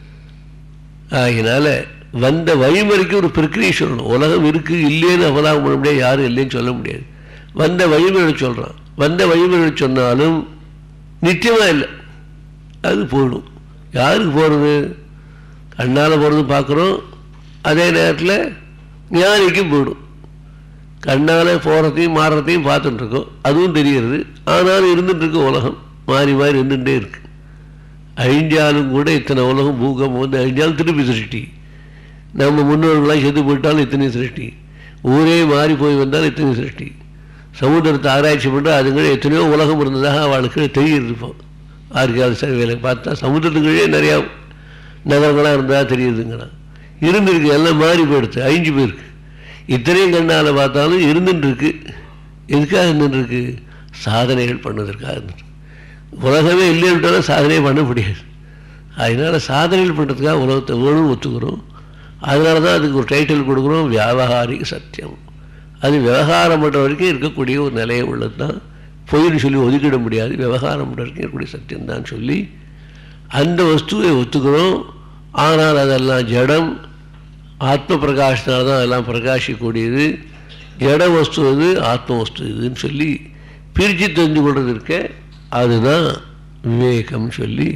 ஆகினால வந்த வழிமுறைக்கு ஒரு பிரக்கிரியை சொல்லணும் உலகம் இருக்கு இல்லைன்னு அவலாகம் பண்ண முடியாது யாரும் இல்லைன்னு சொல்ல முடியாது வந்த வழிமுறை சொல்கிறான் வந்த வழிமுறை சொன்னாலும் நிச்சயமாக இல்லை அது போயிடும் யாருக்கு போகிறது கண்ணால் போகிறது பார்க்குறோம் அதே நேரத்தில் ஞானிக்கும் போயிடும் கண்ணால் போகிறதையும் மாறுறதையும் பார்த்துட்டு இருக்கோம் அதுவும் தெரிகிறது ஆனாலும் இருந்துட்டு இருக்கு உலகம் மாறி மாறி இருந்துகிட்டே இருக்கு அழிஞ்சாலும் கூட இத்தனை உலகம் பூகம்பம் வந்து அழிஞ்சாலும் திருப்பி சிருஷ்டி நம்ம முன்னோர்களாக செத்து போயிட்டாலும் இத்தனை சிருஷ்டி ஊரே மாறி போய் வந்தாலும் இத்தனை சிருஷ்டி சமுத்திரத்தை ஆராய்ச்சி பண்ணுற அதுங்களே எத்தனையோ உலகம் இருந்ததாக அவளுக்கு தெரியுது இப்போ ஆர்கியாவது சர்வேல பார்த்தா சமுத்திரத்துக்குள்ளே நிறையா நகரங்களாக இருந்தால் தெரியுதுங்கண்ணா இருந்திருக்கு எல்லாம் மாறி போயிடுது அழிஞ்சு போயிருக்கு இத்தனையும் கண்ணால் பார்த்தாலும் இருந்துட்டு இருக்கு எதுக்காக இருந்துட்டு இருக்கு சாதனைகள் பண்ணுவதற்காக இருந்துட்டு உலகமே இல்லைன்ட்டாலும் சாதனையே பண்ண முடியாது அதனால் சாதனைகள் பண்ணுறதுக்காக உலகத்தை வேணும் ஒத்துக்கிறோம் அதனால தான் அதுக்கு ஒரு டைட்டில் கொடுக்குறோம் வியாபகாரிக சத்தியம் அது விவகாரம் பண்ணுற வரைக்கும் இருக்கக்கூடிய ஒரு நிலையை உள்ளது தான் பொய்னு சொல்லி ஒதுக்கிட முடியாது விவகாரம் பண்ணுற வரைக்கும் இருக்கக்கூடிய சத்தியம் தான் சொல்லி அந்த வஸ்துவை ஒத்துக்கிறோம் ஆனால் அதெல்லாம் ஜடம் ஆத்ம பிரகாசத்தினால தான் அதெல்லாம் பிரகாசிக்கக்கூடியது ஜட வஸ்து அது ஆத்ம வஸ்து இதுன்னு சொல்லி பிரித்து தெரிஞ்சு கொள்றது இருக்க அதுதான் விவேகம் சொல்லி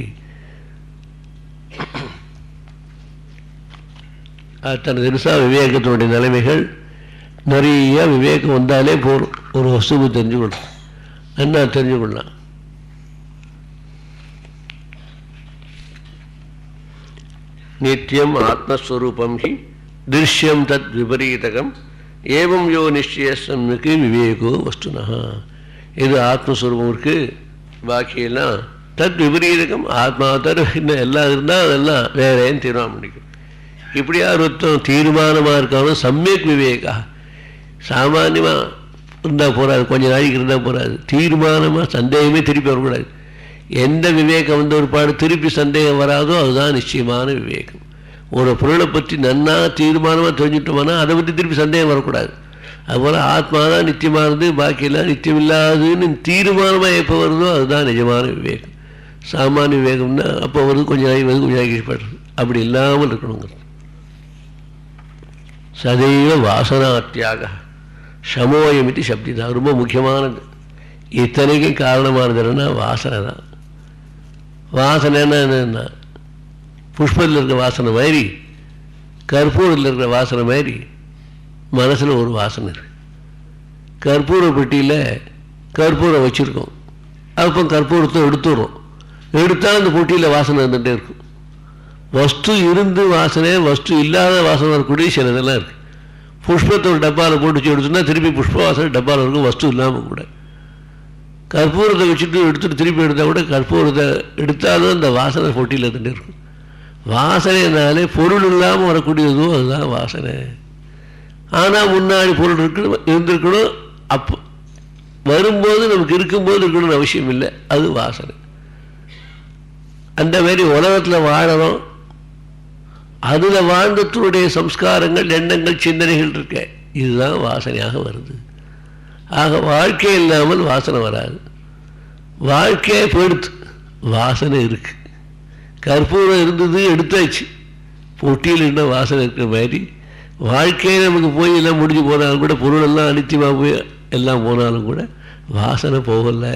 அத்தனை தினசா விவேகத்தினுடைய நிலைமைகள் நிறைய விவேகம் வந்தாலே போதும் ஒரு வஸ்துவை தெரிஞ்சுக்கொள்ளலாம் என்ன தெரிஞ்சுக்கொள்ளலாம் நித்தியம் ஆத்மஸ்வரூபம் ஹி திருஷ்யம் தத் விபரீதகம் ஏவம் யோ நிச்சய சம்யக்கு விவேகோ வஸ்துனா இது ஆத்மஸ்வரூபம் இருக்கு பாக்கியெல்லாம் தத் விபரீதகம் ஆத்மா தர இன்னும் எல்லாம் இருந்தால் அதெல்லாம் வேறேன்னு தீர்மானம் பண்ணிக்கும் இப்படி யார் ஒருத்தன் தீர்மானமாக இருக்கானோ சமயக் விவேகா சாமானியமாக இருந்தால் போகாது கொஞ்ச நாளைக்கு இருந்தால் போகாது தீர்மானமாக சந்தேகமே திருப்பி வரக்கூடாது எந்த விவேகம் வந்த ஒரு பாடு திருப்பி சந்தேகம் வராதோ அதுதான் நிச்சயமான விவேகம் ஒரு பொருளை பற்றி நன்னா தீர்மானமாக தெரிஞ்சுட்டோம்னா அதை பற்றி திருப்பி சந்தேகம் வரக்கூடாது அதுபோல் ஆத்மா தான் நித்தியமானது பாக்கியெல்லாம் நித்தியம் இல்லாததுன்னு தீர்மானமாக எப்போ வருதோ அதுதான் நிஜமான விவேகம் சாமானிய விவேகம்னா அப்போ வருது கொஞ்சம் நாளைக்கு வருது கொஞ்சம் நாளைக்கு படுறது அப்படி இல்லாமல் இருக்கணுங்கிறது சதைவ வாசனாத்தியாக சமோயமிட்டு சப்தி தான் ரொம்ப முக்கியமானது இத்தனைக்கும் காரணமானதுன்னா வாசனை தான் வாசனைன்னா என்னன்னா புஷ்பத்தில் இருக்கிற வாசனை மாதிரி கற்பூரத்தில் இருக்கிற வாசனை மாதிரி மனசில் ஒரு வாசனை இருக்கு கற்பூர பெட்டியில் கற்பூரம் வச்சுருக்கோம் அப்போ கற்பூரத்தை எடுத்துடுறோம் எடுத்தால் அந்த பொட்டியில் வாசனை இருந்துகிட்டே இருக்கும் வஸ்து இருந்து வாசனை வஸ்து இல்லாத வாசனை வரக்கூடிய சிலதெல்லாம் இருக்குது புஷ்பத்தை ஒரு டப்பாவில் போட்டு வச்சு எடுத்தோம்னா திருப்பி புஷ்ப வாசனை டப்பாவில் இருக்கும் வஸ்து இல்லாமல் கூட கற்பூரத்தை வச்சுட்டு எடுத்துட்டு திருப்பி எடுத்தால் கூட கற்பூரத்தை எடுத்தாலும் அந்த வாசனை பொட்டியில் இருந்துகிட்டே இருக்கும் வாசனைனாலே பொருள் இல்லாமல் வரக்கூடியதோ அதுதான் வாசனை ஆனால் முன்னாடி பொருள் இருக்கணும் இருந்திருக்கணும் அப்போ வரும்போது நமக்கு இருக்கும்போது இருக்கணும்னு அவசியம் இல்லை அது வாசனை அந்த மாதிரி உலகத்தில் வாழறோம் அதில் வாழ்ந்தத்துடைய சம்ஸ்காரங்கள் எண்ணங்கள் சிந்தனைகள் இருக்க இதுதான் வாசனையாக வருது ஆக வாழ்க்கை இல்லாமல் வாசனை வராது வாழ்க்கையே போயிடுத்து வாசனை இருக்கு கற்பூரம் இருந்தது எடுத்தாச்சு பொட்டியில் இருந்த வாசனை இருக்கிற மாதிரி வாழ்க்கையே நமக்கு போய் எல்லாம் முடிஞ்சு போனாலும் கூட பொருள் எல்லாம் அனித்தியமாக போய் எல்லாம் போனாலும் கூட வாசனை போகலை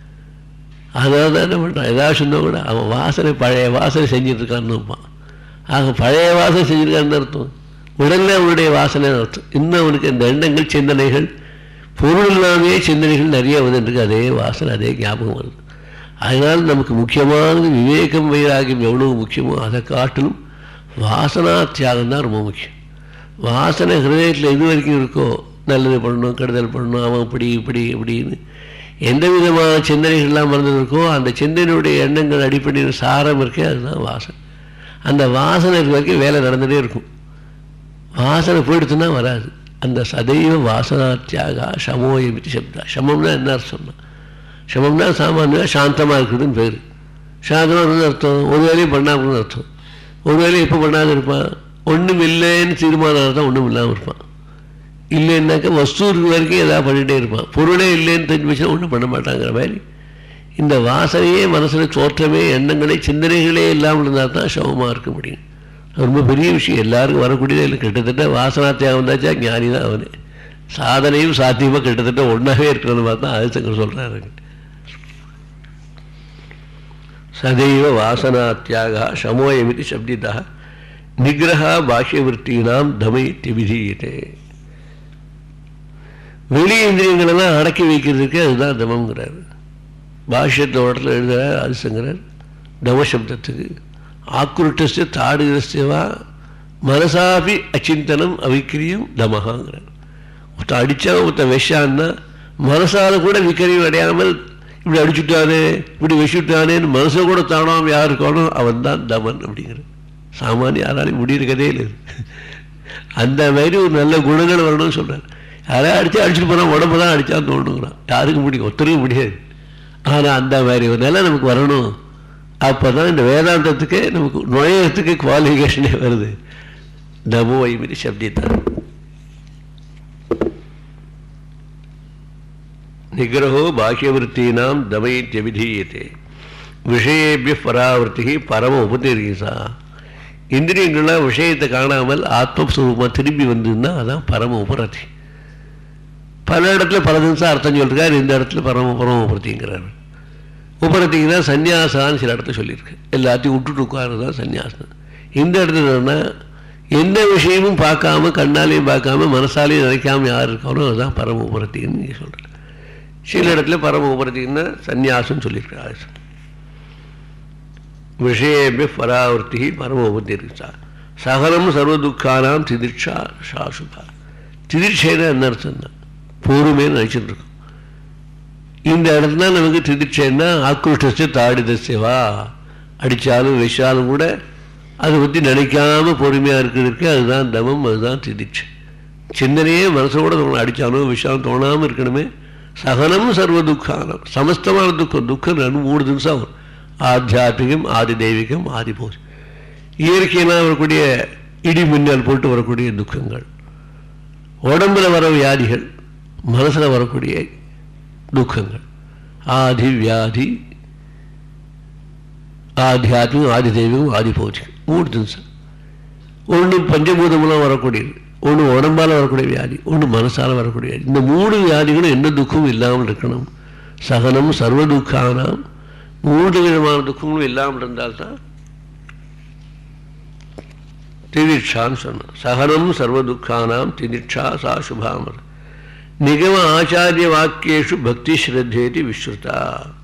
அதாவது என்ன பண்ணுறான் ஏதாவது சொன்னால் கூட அவன் வாசனை பழைய வாசனை செஞ்சுட்டு இருக்கான்னு இருப்பான் ஆக பழைய வாசனை செஞ்சுருக்கான்னு அர்த்தம் உடனே அவனுடைய வாசனை அர்த்தம் இன்னும் அவனுக்கு இந்த எண்ணங்கள் சிந்தனைகள் பொருள் இல்லாமையே சிந்தனைகள் நிறைய வந்துருக்கு அதே வாசனை அதே ஞாபகம் வருது அதனால் நமக்கு முக்கியமானது விவேகம் வைராகியம் எவ்வளவு முக்கியமோ அதை காட்டிலும் வாசனா தியாகம் தான் ரொம்ப முக்கியம் வாசனை ஹிருதயத்தில் எது வரைக்கும் இருக்கோ நல்லது பண்ணணும் கெடுதல் பண்ணணும் அவன் இப்படி இப்படி இப்படின்னு எந்த விதமான சிந்தனைகள்லாம் மறந்து இருக்கோ அந்த சிந்தனையுடைய எண்ணங்கள் அடிப்படையில் சாரம் இருக்கே அதுதான் வாசனை அந்த வாசனை இருக்க வரைக்கும் வேலை நடந்துகிட்டே இருக்கும் வாசனை போயிடுத்துன்னா வராது அந்த சதைவ வாசனா தியாகா சமோயமித்து சப்தா சமம்னா என்ன அர்த்தம்னா சமம்னா சாமானியாக சாந்தமாக இருக்குதுன்னு பேர் சாந்தமாக இருக்குதுன்னு அர்த்தம் ஒரு வேலையும் பண்ணாமல் அர்த்தம் ஒரு வேலையும் எப்போ பண்ணாத இருப்பான் ஒன்றும் இல்லைன்னு தீர்மானம் அர்த்தம் ஒன்றும் இல்லாமல் இருப்பான் இல்லைன்னாக்கா வஸ்து இருக்க வரைக்கும் ஏதாவது பண்ணிகிட்டே இருப்பான் பொருளே இல்லைன்னு தெரிஞ்சு வச்சா ஒன்றும் பண்ண மாட்டாங்கிற மாதிரி இந்த வாசனையே மனசில் தோற்றமே எண்ணங்களே சிந்தனைகளே இல்லாமல் இருந்தால் தான் சமமாக இருக்க முடியும் ரொம்ப பெரிய விஷயம் எல்லாருக்கும் வரக்கூடியதே இல்லை கிட்டத்தட்ட வாசனா தியாகம் வந்தாச்சா ஞானி தான் அவனு சாதனையும் சாத்தியமாக கிட்டத்தட்ட ஒன்றாவே இருக்கிறது பார்த்தா ஆதிசங்கர் சொல்கிறாரு சதைவ வாசனா தியாக சமோயமிதி சப்திதா நிகிரகா பாஷ்யவருத்தினாம் தமைத்தி விதீயத்தே வெளி இந்திரியங்களெல்லாம் அடக்கி வைக்கிறதுக்கு அதுதான் தமங்கிறார் பாஷ்யத்தில் இடத்துல எழுதுகிறார் ஆதிசங்கரர் தமசப்தத்துக்கு ஆக்குருட்டஸ்ய தாடுகிறஸ்யவா மனசாபி அச்சிந்தனம் அவிக்கிரியம் தமகாங்கிறார் ஒருத்தன் அடித்தா ஒருத்தன் விஷான்னா மனசால் கூட விக்கரியம் அடையாமல் இப்படி அடிச்சுட்டானே இப்படி விஷிட்டானேன்னு மனசை கூட தானாமல் யார் இருக்கானோ அவன் தான் தமன் அப்படிங்கிற சாமானிய யாராலையும் முடியிற கதையே இல்லை அந்த மாதிரி ஒரு நல்ல குணங்கள் வரணும்னு சொல்கிறார் யாரையும் அடித்து அடிச்சுட்டு போனால் உடம்பு தான் அடித்தான்னு தோணுங்கிறான் யாருக்கும் முடியும் ஒருத்தருக்கும் முடியாது ஆனால் அந்த மாதிரி ஒரு நிலை நமக்கு வரணும் அப்போ தான் இந்த வேதாந்தத்துக்கு நமக்கு நுழையறதுக்கு குவாலிஃபிகேஷனே வருது நமோ ஐமிரி சப்தித்தான் நிகிரகோ பாக்கியவருத்தீனாம் தமைத்தியவிதீயத்தே விஷயேபிய பராவர்த்தி பரம உபதேசா இந்திரியங்கள்லாம் விஷயத்தை காணாமல் ஆத்மஸ்வரூபமாக திரும்பி வந்ததுன்னா அதான் பரம உபரதி பல இடத்துல பல நிமிஷம் அர்த்தம் சொல்லிருக்காரு இந்த இடத்துல பரம பரம உபரத்திங்கிறார் உபரத்திங்கன்னா சன்னியாசான்னு சில இடத்துல சொல்லியிருக்கு எல்லாத்தையும் விட்டுட்டு உட்காருறது தான் சன்னியாசம் இந்த இடத்துல என்னன்னா எந்த விஷயமும் பார்க்காம கண்ணாலையும் பார்க்காம மனசாலையும் நினைக்காம யார் இருக்காரோ அதுதான் பரம உபரத்தின்னு நீங்கள் சொல்கிறேன் சில இடத்துல பரம உபரத்தின்னா சன்னியாசம் சொல்லியிருக்காரு விஷயமே பராவர்த்தி பரம உபதேசா சகலம் சர்வ துக்கானாம் திதிட்சா சாசுபா திதிர்ச்சைனா என்ன அர்த்தம்னா பூர்வமே நினச்சிட்டு இருக்கோம் இந்த இடத்துல நமக்கு திதிர்ச்சைன்னா ஆக்ரோஷ்டத்தை தாடிதசேவா அடித்தாலும் விஷாலும் கூட அதை பற்றி நினைக்காம பொறுமையாக இருக்கிறதுக்கு அதுதான் தமம் அதுதான் திதிர்ச்சை சிந்தனையே மனசோட தோணும் அடித்தாலும் விஷாலும் தோணாமல் இருக்கணுமே சகனம் சர்வ துக்கானம் சமஸ்தமான துக்கம் துக்கம் ரெண்டு மூணு தினசம் வரும் ஆத்தியாத்மிகம் ஆதி தெய்வீகம் ஆதி போதி இயற்கையெல்லாம் வரக்கூடிய இடி மின்னல் போட்டு வரக்கூடிய துக்கங்கள் உடம்புல வர வியாதிகள் மனசில் வரக்கூடிய துக்கங்கள் ஆதி வியாதி ஆத்தியாத்மிகம் ஆதி தெய்வீகம் ஆதி பௌதிகம் மூணு தினசம் ஒன்று பஞ்சபூதமெல்லாம் வரக்கூடியது ஒன்று உடம்பால் வரக்கூடிய வியாதி ஒன்று மனசால் வரக்கூடிய வியாதி இந்த மூணு வியாதிகளும் எந்த துக்கமும் இல்லாமல் இருக்கணும் சகனம் சர்வ துக்கானாம் மூன்று விதமான துக்கங்களும் இல்லாமல் இருந்தால்தான் திதிட்சான்னு சொன்னான் சகனம் சர்வ துக்கானாம் திதிட்சா சா சுபாமர் நிகம ஆச்சாரிய வாக்கியேஷு பக்தி ஸ்ரத்தேதி விஸ்ருதா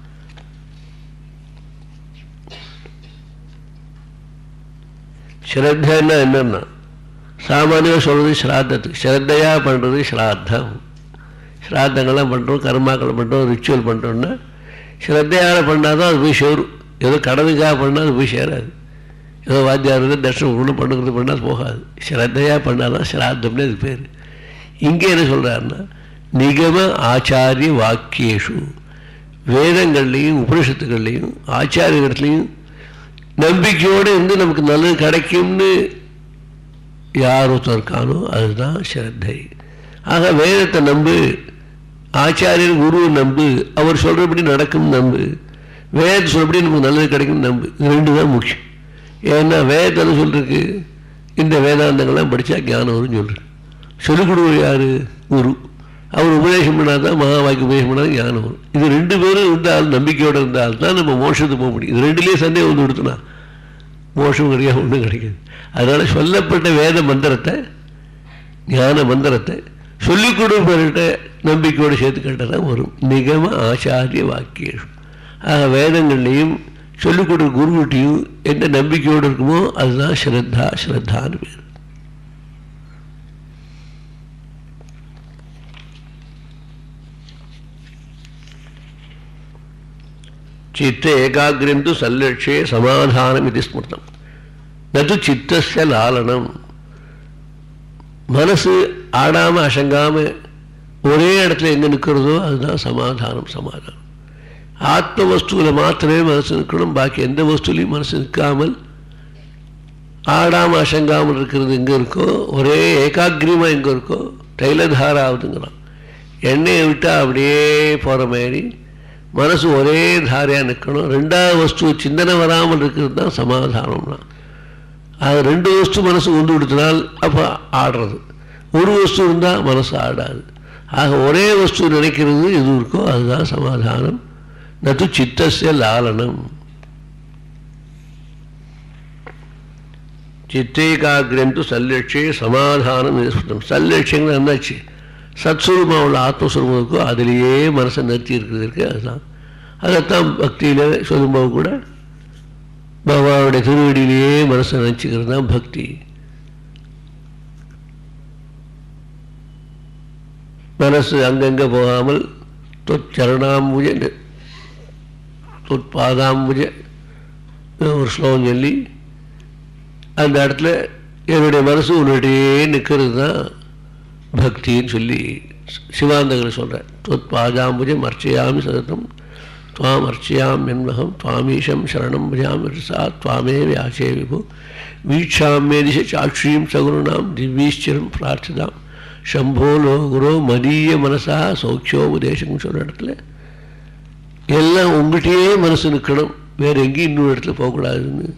ஸ்ரத்தன்னா என்னன்னா சாமானியம் சொல்கிறது ஸ்ராத்தத்துக்கு ஸ்ரத்தையாக பண்ணுறது ஸ்ராத்தம் ஸ்ராத்தங்கள்லாம் பண்ணுறோம் கர்மாக்கள் பண்ணுறோம் ரிச்சுவல் பண்ணுறோன்னா ஸ்ரத்தையால் பண்ணால் தான் அது போய் சேரும் ஏதோ கடனுக்காக பண்ணால் அது போய் சேராது ஏதோ வாத்தியார் இருந்து தர்ஷனம் ஒன்று பண்ணுறது பண்ணால் போகாது ஸ்ரத்தையாக பண்ணால் தான் ஸ்ராத்தம்னு அது பேர் இங்கே என்ன சொல்கிறாருன்னா நிகம ஆச்சாரிய வாக்கியேஷு வேதங்கள்லேயும் உபனிஷத்துக்கள்லேயும் ஆச்சாரியர்கள்லையும் நம்பிக்கையோடு இருந்து நமக்கு நல்லது கிடைக்கும்னு யார் ஒருத்தர் இருக்கானோ அதுதான் ஸ்ரத்தை ஆக வேதத்தை நம்பு ஆச்சாரியர் குருவை நம்பு அவர் சொல்கிறபடி நடக்கும் நம்பு வேதத்தை சொல்றபடி நமக்கு நல்லது கிடைக்கும் நம்பு இது ரெண்டு தான் முக்கியம் ஏன்னா வேதத்தில் சொல்லிருக்கு இந்த வேதாந்தங்கள்லாம் படித்தா ஞானம் வரும்னு சொல்லிருக்கு சொல்லிக் கொடுவர் யார் குரு அவர் உபதேசம் பண்ணால் தான் மகா வாக்கிய உபதேசம் பண்ணால் ஞானம் வரும் இது ரெண்டு பேரும் இருந்தால் நம்பிக்கையோடு இருந்தால் தான் நம்ம மோஷத்துக்கு போக முடியும் இது ரெண்டுலேயே சந்தேகம் வந்து கொடுத்தனா மோஷம் கிடையாது ஒன்றும் கிடைக்காது அதனால் சொல்லப்பட்ட வேத மந்திரத்தை ஞான மந்திரத்தை சொல்லிக் கொடுப்பவர்கிட்ட நம்பிக்கையோடு சேர்த்து கேட்டால் வரும் நிகம ஆச்சாரிய வாக்கியம் ஆக வேதங்கள்லையும் சொல்லிக் கொடுக்குற குருக்கிட்டையும் எந்த நம்பிக்கையோடு இருக்குமோ அதுதான் ஸ்ரத்தா ஸ்ரத்தான்னு பேர் चित्त एकाग्र्यं तु सल्लक्ष्ये समाधानमिति स्मृतम् न तु चित्तस्य लालனம் மனசு ஆடாமல் அசங்காமல் ஒரே இடத்துல எங்கே நிற்கிறதோ அதுதான் சமாதானம் சமாதானம் ஆத்ம வஸ்துவில் மாத்திரமே மனசு நிற்கணும் பாக்கி எந்த வஸ்துலையும் மனசு நிற்காமல் ஆடாமல் அசங்காமல் இருக்கிறது எங்கே இருக்கோ ஒரே ஏகாகிரியமாக எங்கே இருக்கோ தைலதாரா ஆகுதுங்கிறான் எண்ணெயை விட்டால் அப்படியே போகிற மாதிரி மனசு ஒரே தாரையாக நிற்கணும் ரெண்டாவது வஸ்து சிந்தனை வராமல் இருக்கிறது தான் சமாதானம்னா அது ரெண்டு வஸ்து மனசு கொண்டு கொடுத்தனால் அப்போ ஆடுறது ஒரு வஸ்து இருந்தால் மனசு ஆடாது ஆக ஒரே வஸ்து நினைக்கிறது எது இருக்கோ அதுதான் சமாதானம் நது சித்தசிய லாலனம் சித்தேகாகிரந்து சல்லட்சிய சமாதானம் நிஸ்புதம் சல்லட்சியங்கள் என்னாச்சு சத்ஸ்வரூபம் உள்ள ஆத்மஸ்வரூபம் இருக்கோ அதிலேயே மனசை நிறுத்தி இருக்கிறதுக்கு அதுதான் அதைத்தான் பக்தியில் சொல்லும்போது கூட பகவானுடைய திருவடியிலேயே மனசை நினச்சிக்கிறது தான் பக்தி மனசு அங்கங்கே போகாமல் தொச்சரணாம்புஜ தொற்பாதாம்புஜ ஒரு ஸ்லோகம் சொல்லி அந்த இடத்துல என்னுடைய மனசு உன்னுடைய நிற்கிறது தான் பக்தின்னு சொல்லி சிவாந்தங்களை சொல்கிறேன் தொத் பாதாம்புஜம் அர்ச்சயாமி சததம் துவாம் அர்ச்சயாம் என்மகம் துவாமீஷம் சரணம் பஜாமி ரசா துவாமே வியாசே விபு வீட்சாமே திச சாட்சியும் சகுருணாம் திவ்யீஸ்வரம் பிரார்த்திதாம் சம்போ லோகுரோ மதிய மனசா சௌக்கியோபதேசம் சொல்கிற இடத்துல எல்லாம் உங்கள்கிட்டயே மனசு நிற்கணும் வேறு எங்கேயும் இன்னொரு இடத்துல போகக்கூடாதுன்னு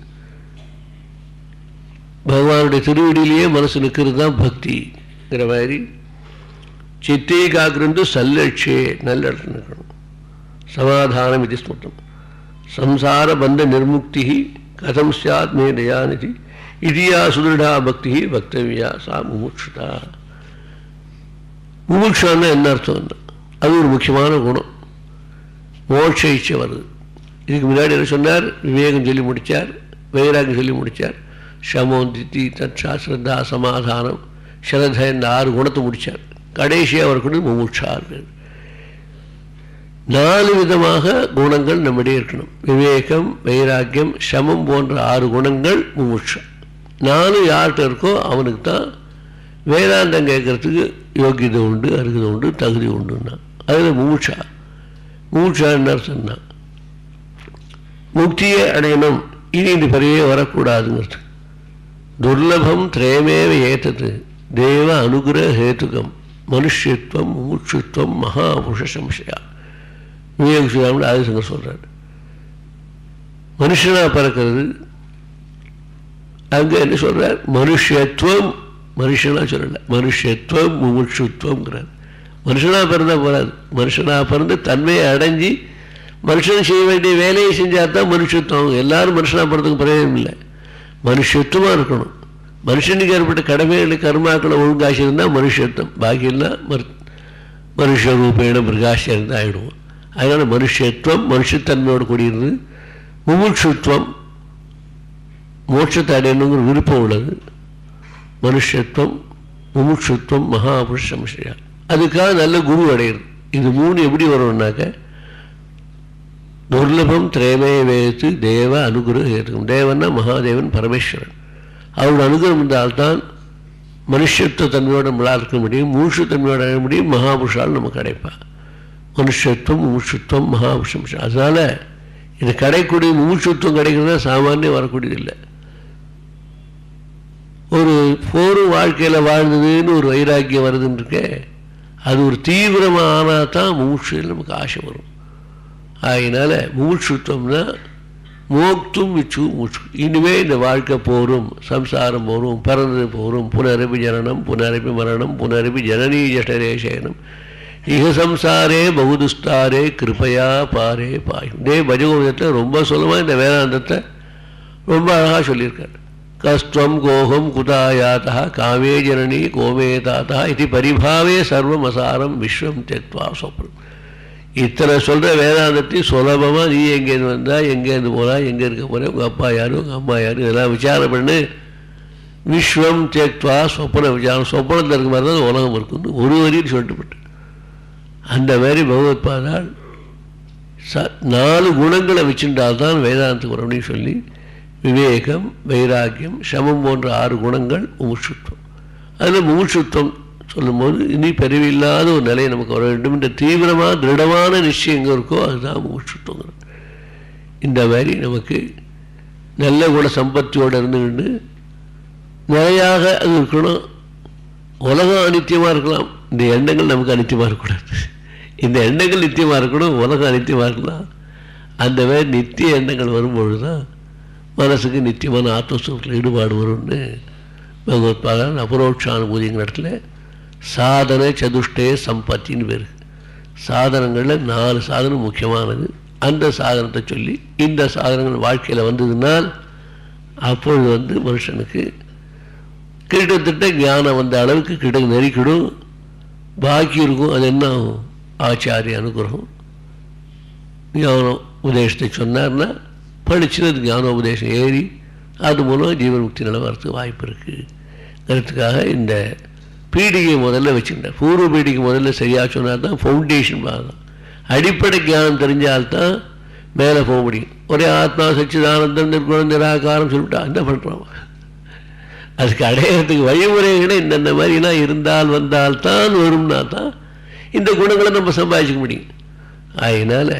பகவானுடைய திருவடியிலேயே மனசு நிற்கிறது தான் பக்திங்கிற மாதிரி சித்தே காக்கிருந்து சல்லட்சே நல்ல இடத்துல நிற்கணும் சமாதானம் இது ஸ்மృతం సంసార బంధ నిర్ముక్తి కథం స్యాత్ మే దయానిధి ఇది యా సుదృఢా பக்தி வக்தவியா சா முமுட்சுதா முமுட்சான்னா என்ன அர்த்தம் அது ஒரு முக்கியமான குணம் மோட்ச இச்சை வருது இதுக்கு முன்னாடி என்ன சொன்னார் விவேகம் சொல்லி முடித்தார் வைராகம் சொல்லி முடித்தார் சமோ தித்தி தட்சா ஸ்ரத்தா சமாதானம் ஸ்ரத்த இந்த ஆறு குணத்தை முடித்தார் கடைசியாக அவர் கூட முமுட்சார் நாலு விதமாக குணங்கள் நம்மிடையே இருக்கணும் விவேகம் வைராக்கியம் சமம் போன்ற ஆறு குணங்கள் முமுட்சா நாலு யார்கிட்ட இருக்கோ அவனுக்கு தான் வேதாந்தம் கேட்கறதுக்கு யோக்கியதை உண்டு அருகதை உண்டு தகுதி உண்டுன்னா அதில் மூச்சா மூச்சா என்ன சொன்னா முக்தியை அடையணும் இனி இந்த பிறவே வரக்கூடாதுங்கிறது துர்லபம் திரேமேவ ஏத்தது தேவ அனுகிரக ஹேத்துகம் மனுஷத்துவம் மூச்சுத்துவம் மகாபுருஷ சம்சயா விவேக சுவாமி ஆதிசங்கர் சொல்றாரு மனுஷனா பிறக்கிறது அங்க என்ன சொல்றார் மனுஷத்துவம் மனுஷனா சொல்லல மனுஷத்துவம் முமுட்சுத்துவங்கிறார் மனுஷனா பிறந்தா போறாது மனுஷனா பிறந்து தன்மையை அடைஞ்சி மனுஷன் செய்ய வேண்டிய வேலையை செஞ்சால் தான் மனுஷத்துவம் எல்லாரும் மனுஷனா பிறந்ததுக்கு பிரயோஜனம் இல்லை மனுஷத்துவமாக இருக்கணும் மனுஷனுக்கு ஏற்பட்ட கடமைகளை கர்மாக்களை ஒழுங்காசி இருந்தால் மனுஷத்துவம் பாக்கியெல்லாம் மரு மனுஷ ரூபேண பிரகாஷ் இருந்து ஆகிடுவோம் அதனால் மனுஷத்துவம் மனுஷத்தன்மையோடு கூடியிருந்து முமுட்சுத்துவம் மோட்சத்தை அடையணுங்கிற விருப்பம் உள்ளது மனுஷத்துவம் முமுட்சுத்துவம் மகாபுருஷம் ஸ்ரீயா அதுக்காக நல்ல குரு அடையிறது இது மூணு எப்படி வரும்னாக்க துர்லபம் திரேமே வேத்து தேவ அனுகிரகம் ஏற்றுக்கும் தேவன்னா மகாதேவன் பரமேஸ்வரன் அவரோட அனுகிரகம் இருந்தால்தான் மனுஷத்துவ தன்மையோட நம்மளால் இருக்க முடியும் மூஷு தன்மையோட அடைய முடியும் மகாபுருஷால் நமக்கு கிடைப்பா மனுஷத்துவம் மூச்சுத்துவம் மகாபுருஷம் அதனால் இது கிடைக்கூடிய மூச்சுத்துவம் கிடைக்கிறதா சாமானியம் வரக்கூடியதில்லை ஒரு போர் வாழ்க்கையில் வாழ்ந்ததுன்னு ஒரு வைராக்கியம் வருதுன்னு இருக்கே அது ஒரு தீவிரமாக ஆனால் தான் மூச்சில் நமக்கு ஆசை வரும் அதனால் மூச்சுத்தம்னா மோக்தும் மிச்சு மூச்சு இனிமே இந்த வாழ்க்கை போரும் சம்சாரம் போரும் பிறந்தது போரும் புனரபி ஜனனம் புனரபி மரணம் புனரபி ஜனனி ஜடரேசேனம் இக சம்சாரே பகுதுஸ்தாரே கிருப்பையா பாரே பாயும் இதே பஜகோவிதத்தை ரொம்ப சுலமாக இந்த வேதாந்தத்தை ரொம்ப அழகாக சொல்லியிருக்காரு கஸ்துவம் கோகம் குதாயாத்தா காமே ஜனனி கோமே தாத்தா இது பரிபாவே சர்வம் அசாரம் விஸ்வம் தெத்வா சொப்னம் இத்தனை சொல்கிற வேதாந்தத்தை சுலபமாக நீ எங்கேருந்து வந்தா எங்கேருந்து போகிறா எங்கே இருக்க போகிற உங்கள் அப்பா யார் உங்கள் அம்மா யார் இதெல்லாம் விசாரம் பண்ணு விஸ்வம் தேக்வா சொப்பன விசாரம் சொப்பனத்தில் இருக்க மாதிரி தான் உலகம் இருக்குன்னு ஒரு வரின்னு சொல்லிட்டு அந்த மாதிரி பகவத் பாதால் ச நாலு குணங்களை வச்சுட்டால் தான் வேதாந்தத்துக்கு வரணும்னு சொல்லி விவேகம் வைராக்கியம் சமம் போன்ற ஆறு குணங்கள் முமுட்சுத்துவம் அதில் முமுட்சுத்துவம் சொல்லும்போது இனி பிறவில்லாத ஒரு நிலை நமக்கு வர வேண்டும் என்ற தீவிரமாக திருடமான நிச்சயம் எங்கே இருக்கோ அதுதான் முமுட்சுத்துவங்கிறது இந்த மாதிரி நமக்கு நல்ல குண சம்பத்தியோடு இருந்துக்கிட்டு நிறையாக அது இருக்கணும் உலகம் அனித்தியமாக இருக்கலாம் இந்த எண்ணங்கள் நமக்கு அனித்தியமாக இருக்கக்கூடாது இந்த எண்ணங்கள் நித்தியமாக இருக்கணும் உலகம் அனித்தியமாக இருக்கலாம் அந்த மாதிரி நித்திய எண்ணங்கள் வரும்பொழுது தான் மனசுக்கு நித்தியமான ஆத்மஸ்வரத்தில் ஈடுபாடு வரும்னு பகவத்பாதன் அபரோட்சானுபூதிங்கிற இடத்துல சாதன சதுஷ்டே சம்பத்தின்னு பேர் சாதனங்களில் நாலு சாதனம் முக்கியமானது அந்த சாதனத்தை சொல்லி இந்த சாதனங்கள் வாழ்க்கையில் வந்ததுனால் அப்பொழுது வந்து மனுஷனுக்கு கிட்டத்தட்ட ஞானம் வந்த அளவுக்கு கிட்ட நெருக்கிடும் பாக்கி இருக்கும் அது என்ன ஆகும் ஆச்சாரிய அனுகிரகம் ஞானம் உபதேசத்தை சொன்னார்னா படிச்சு அது ஞானோபதேசம் ஏறி அது மூலம் ஜீவன் முக்தி நிலை வரத்துக்கு வாய்ப்பு இருக்குங்கிறதுக்காக இந்த பீடிகை முதல்ல வச்சுக்கிட்டேன் பூர்வ பீடிகை முதல்ல சரியாக சொன்னால் தான் ஃபவுண்டேஷன் பார்க்கலாம் அடிப்படை ஞானம் தெரிஞ்சால்தான் மேலே போக முடியும் ஒரே ஆத்மா சச்சிதானந்தம் நிர்குணம் நிராகாரம் சொல்லிட்டா என்ன பண்ணுறோம் அதுக்கு அடையிறதுக்கு வழிமுறைகளை இந்தந்த மாதிரிலாம் இருந்தால் வந்தால் தான் வரும்னா தான் இந்த குணங்களை நம்ம சம்பாதிச்சிக்க முடியும் அதனால்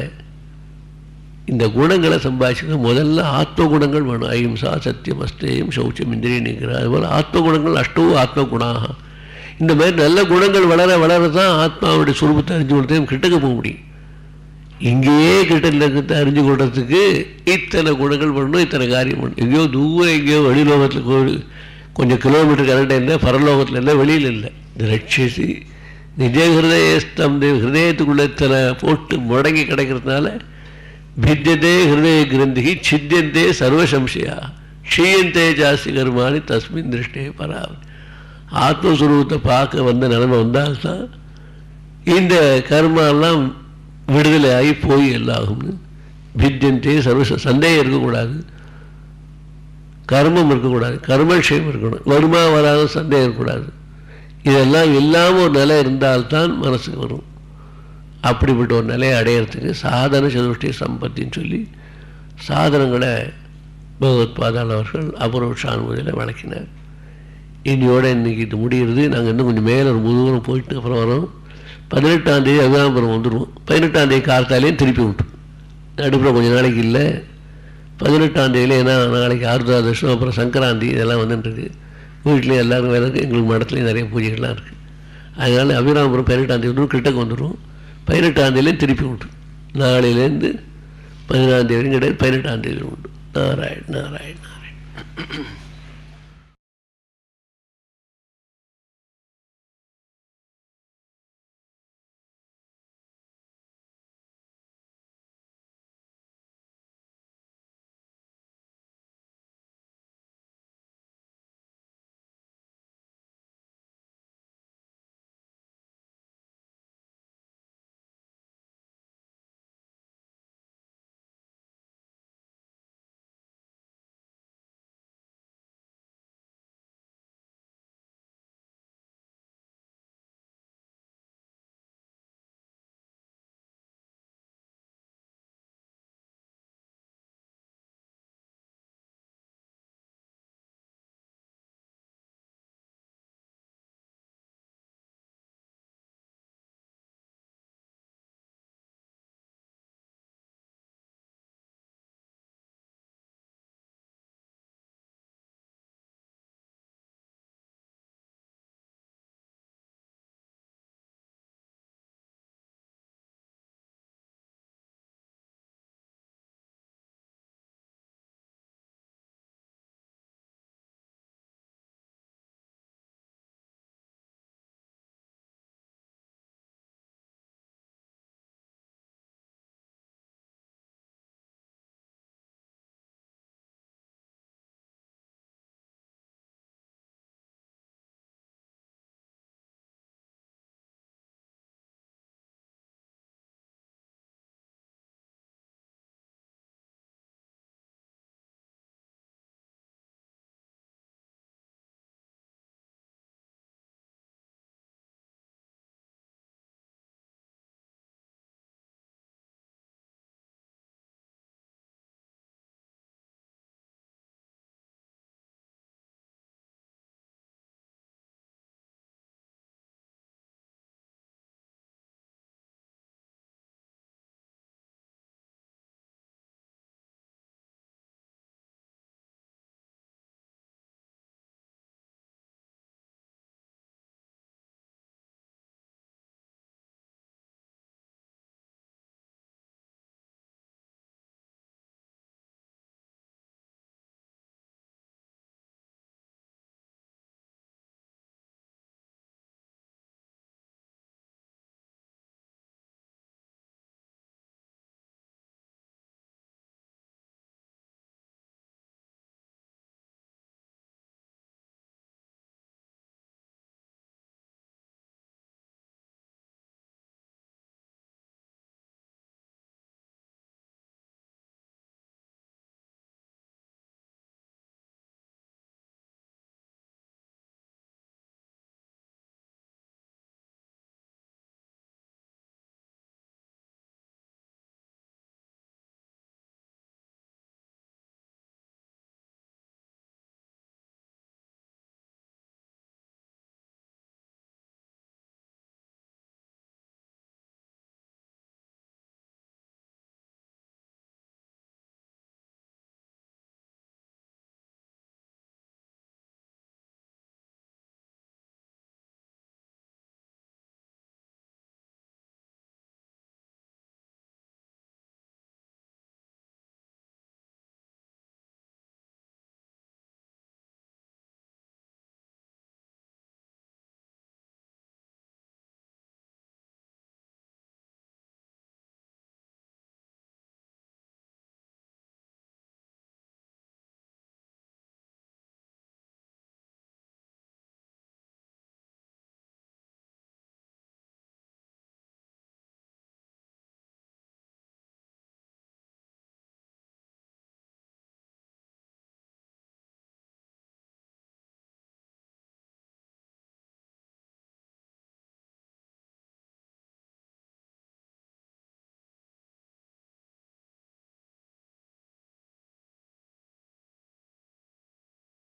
இந்த குணங்களை சம்பாதிச்சுக்க முதல்ல ஆத்ம குணங்கள் வேணும் அஹிம்சா சத்தியம் அஸ்தேயம் சௌச்சம் இந்திரிய நிற்கிற அதுபோல் ஆத்ம குணங்கள் அஷ்டோ ஆத்ம குணாக இந்த மாதிரி நல்ல குணங்கள் வளர வளர தான் ஆத்மாவுடைய சுரூபத்தை அறிஞ்சு கொடுத்தையும் கிட்டக்க போக முடியும் இங்கேயே கிட்ட இருக்கிறத அறிஞ்சு கொள்றதுக்கு இத்தனை குணங்கள் பண்ணணும் இத்தனை காரியம் பண்ணணும் எங்கேயோ தூரம் எங்கேயோ வெளிலோகத்தில் கோவில் கொஞ்சம் கிலோமீட்டர் கரெக்டாக இல்லை பரலோகத்தில் இல்லை வெளியில் இல்லை இந்த ரட்சிசி நிஜ ஹிருதயஸ்தம் ஹிருதயத்துக்குள்ளே இத்தனை போட்டு முடங்கி கிடைக்கிறதுனால भिद्यते हृदय ग्रंथि छिद्यन्ते सर्वसंशया க்ஷீயந்தே ஜாஸ்தி கர்மானி தஸ்மின் திருஷ்டே பராவ ஆத்மஸ்வரூபத்தை பார்க்க வந்த நிலைமை வந்தால்தான் இந்த கர்மாலாம் விடுதலை ஆகி போய் எல்லாகும்னு பித்தியந்தே சர்வ சந்தேகம் இருக்கக்கூடாது கர்மம் இருக்கக்கூடாது கர்மக்ஷயம் இருக்கணும் வருமா வராத சந்தேகம் இருக்கக்கூடாது இதெல்லாம் இல்லாமல் ஒரு நிலை இருந்தால்தான் மனசுக்கு வரும் அப்படிப்பட்ட ஒரு நிலையை அடையிறதுக்கு சாதன சதுஷ்டி சம்பத்தின்னு சொல்லி சாதனங்களை பகவத் பாதாள் அவர்கள் அபரோஷானுமதியில் விளக்கினார் இன்னையோட இன்னைக்கு இது முடிகிறது நாங்கள் இன்னும் கொஞ்சம் மேலே ரொம்ப தூரம் போயிட்டு அப்புறம் வரோம் பதினெட்டாம் தேதி அபிராமபுரம் வந்துடுவோம் பதினெட்டாம் தேதி கார்த்தாலேயும் திருப்பி விட்டு நடுப்புற கொஞ்சம் நாளைக்கு இல்லை பதினெட்டாம் தேதியில் ஏன்னா நாளைக்கு ஆருத்ராதர்ஷனம் அப்புறம் சங்கராந்தி இதெல்லாம் வந்துட்டுருக்கு வீட்லேயும் எல்லாரும் வேலை இருக்குது எங்களுக்கு மடத்துலேயும் நிறைய பூஜைகள்லாம் இருக்குது அதனால் அபிராமபுரம் பதினெட்டாம் தேதி வந்துடும் கிட்டக்கு வந்துடும் பதினெட்டாம் தேதியிலையும் திருப்பி உண்டு நாளையிலேருந்து பதினாறாம் தேதி கிடையாது பதினெட்டாம் தேதி உண்டு நாராயண் நாராயண் நாராயண்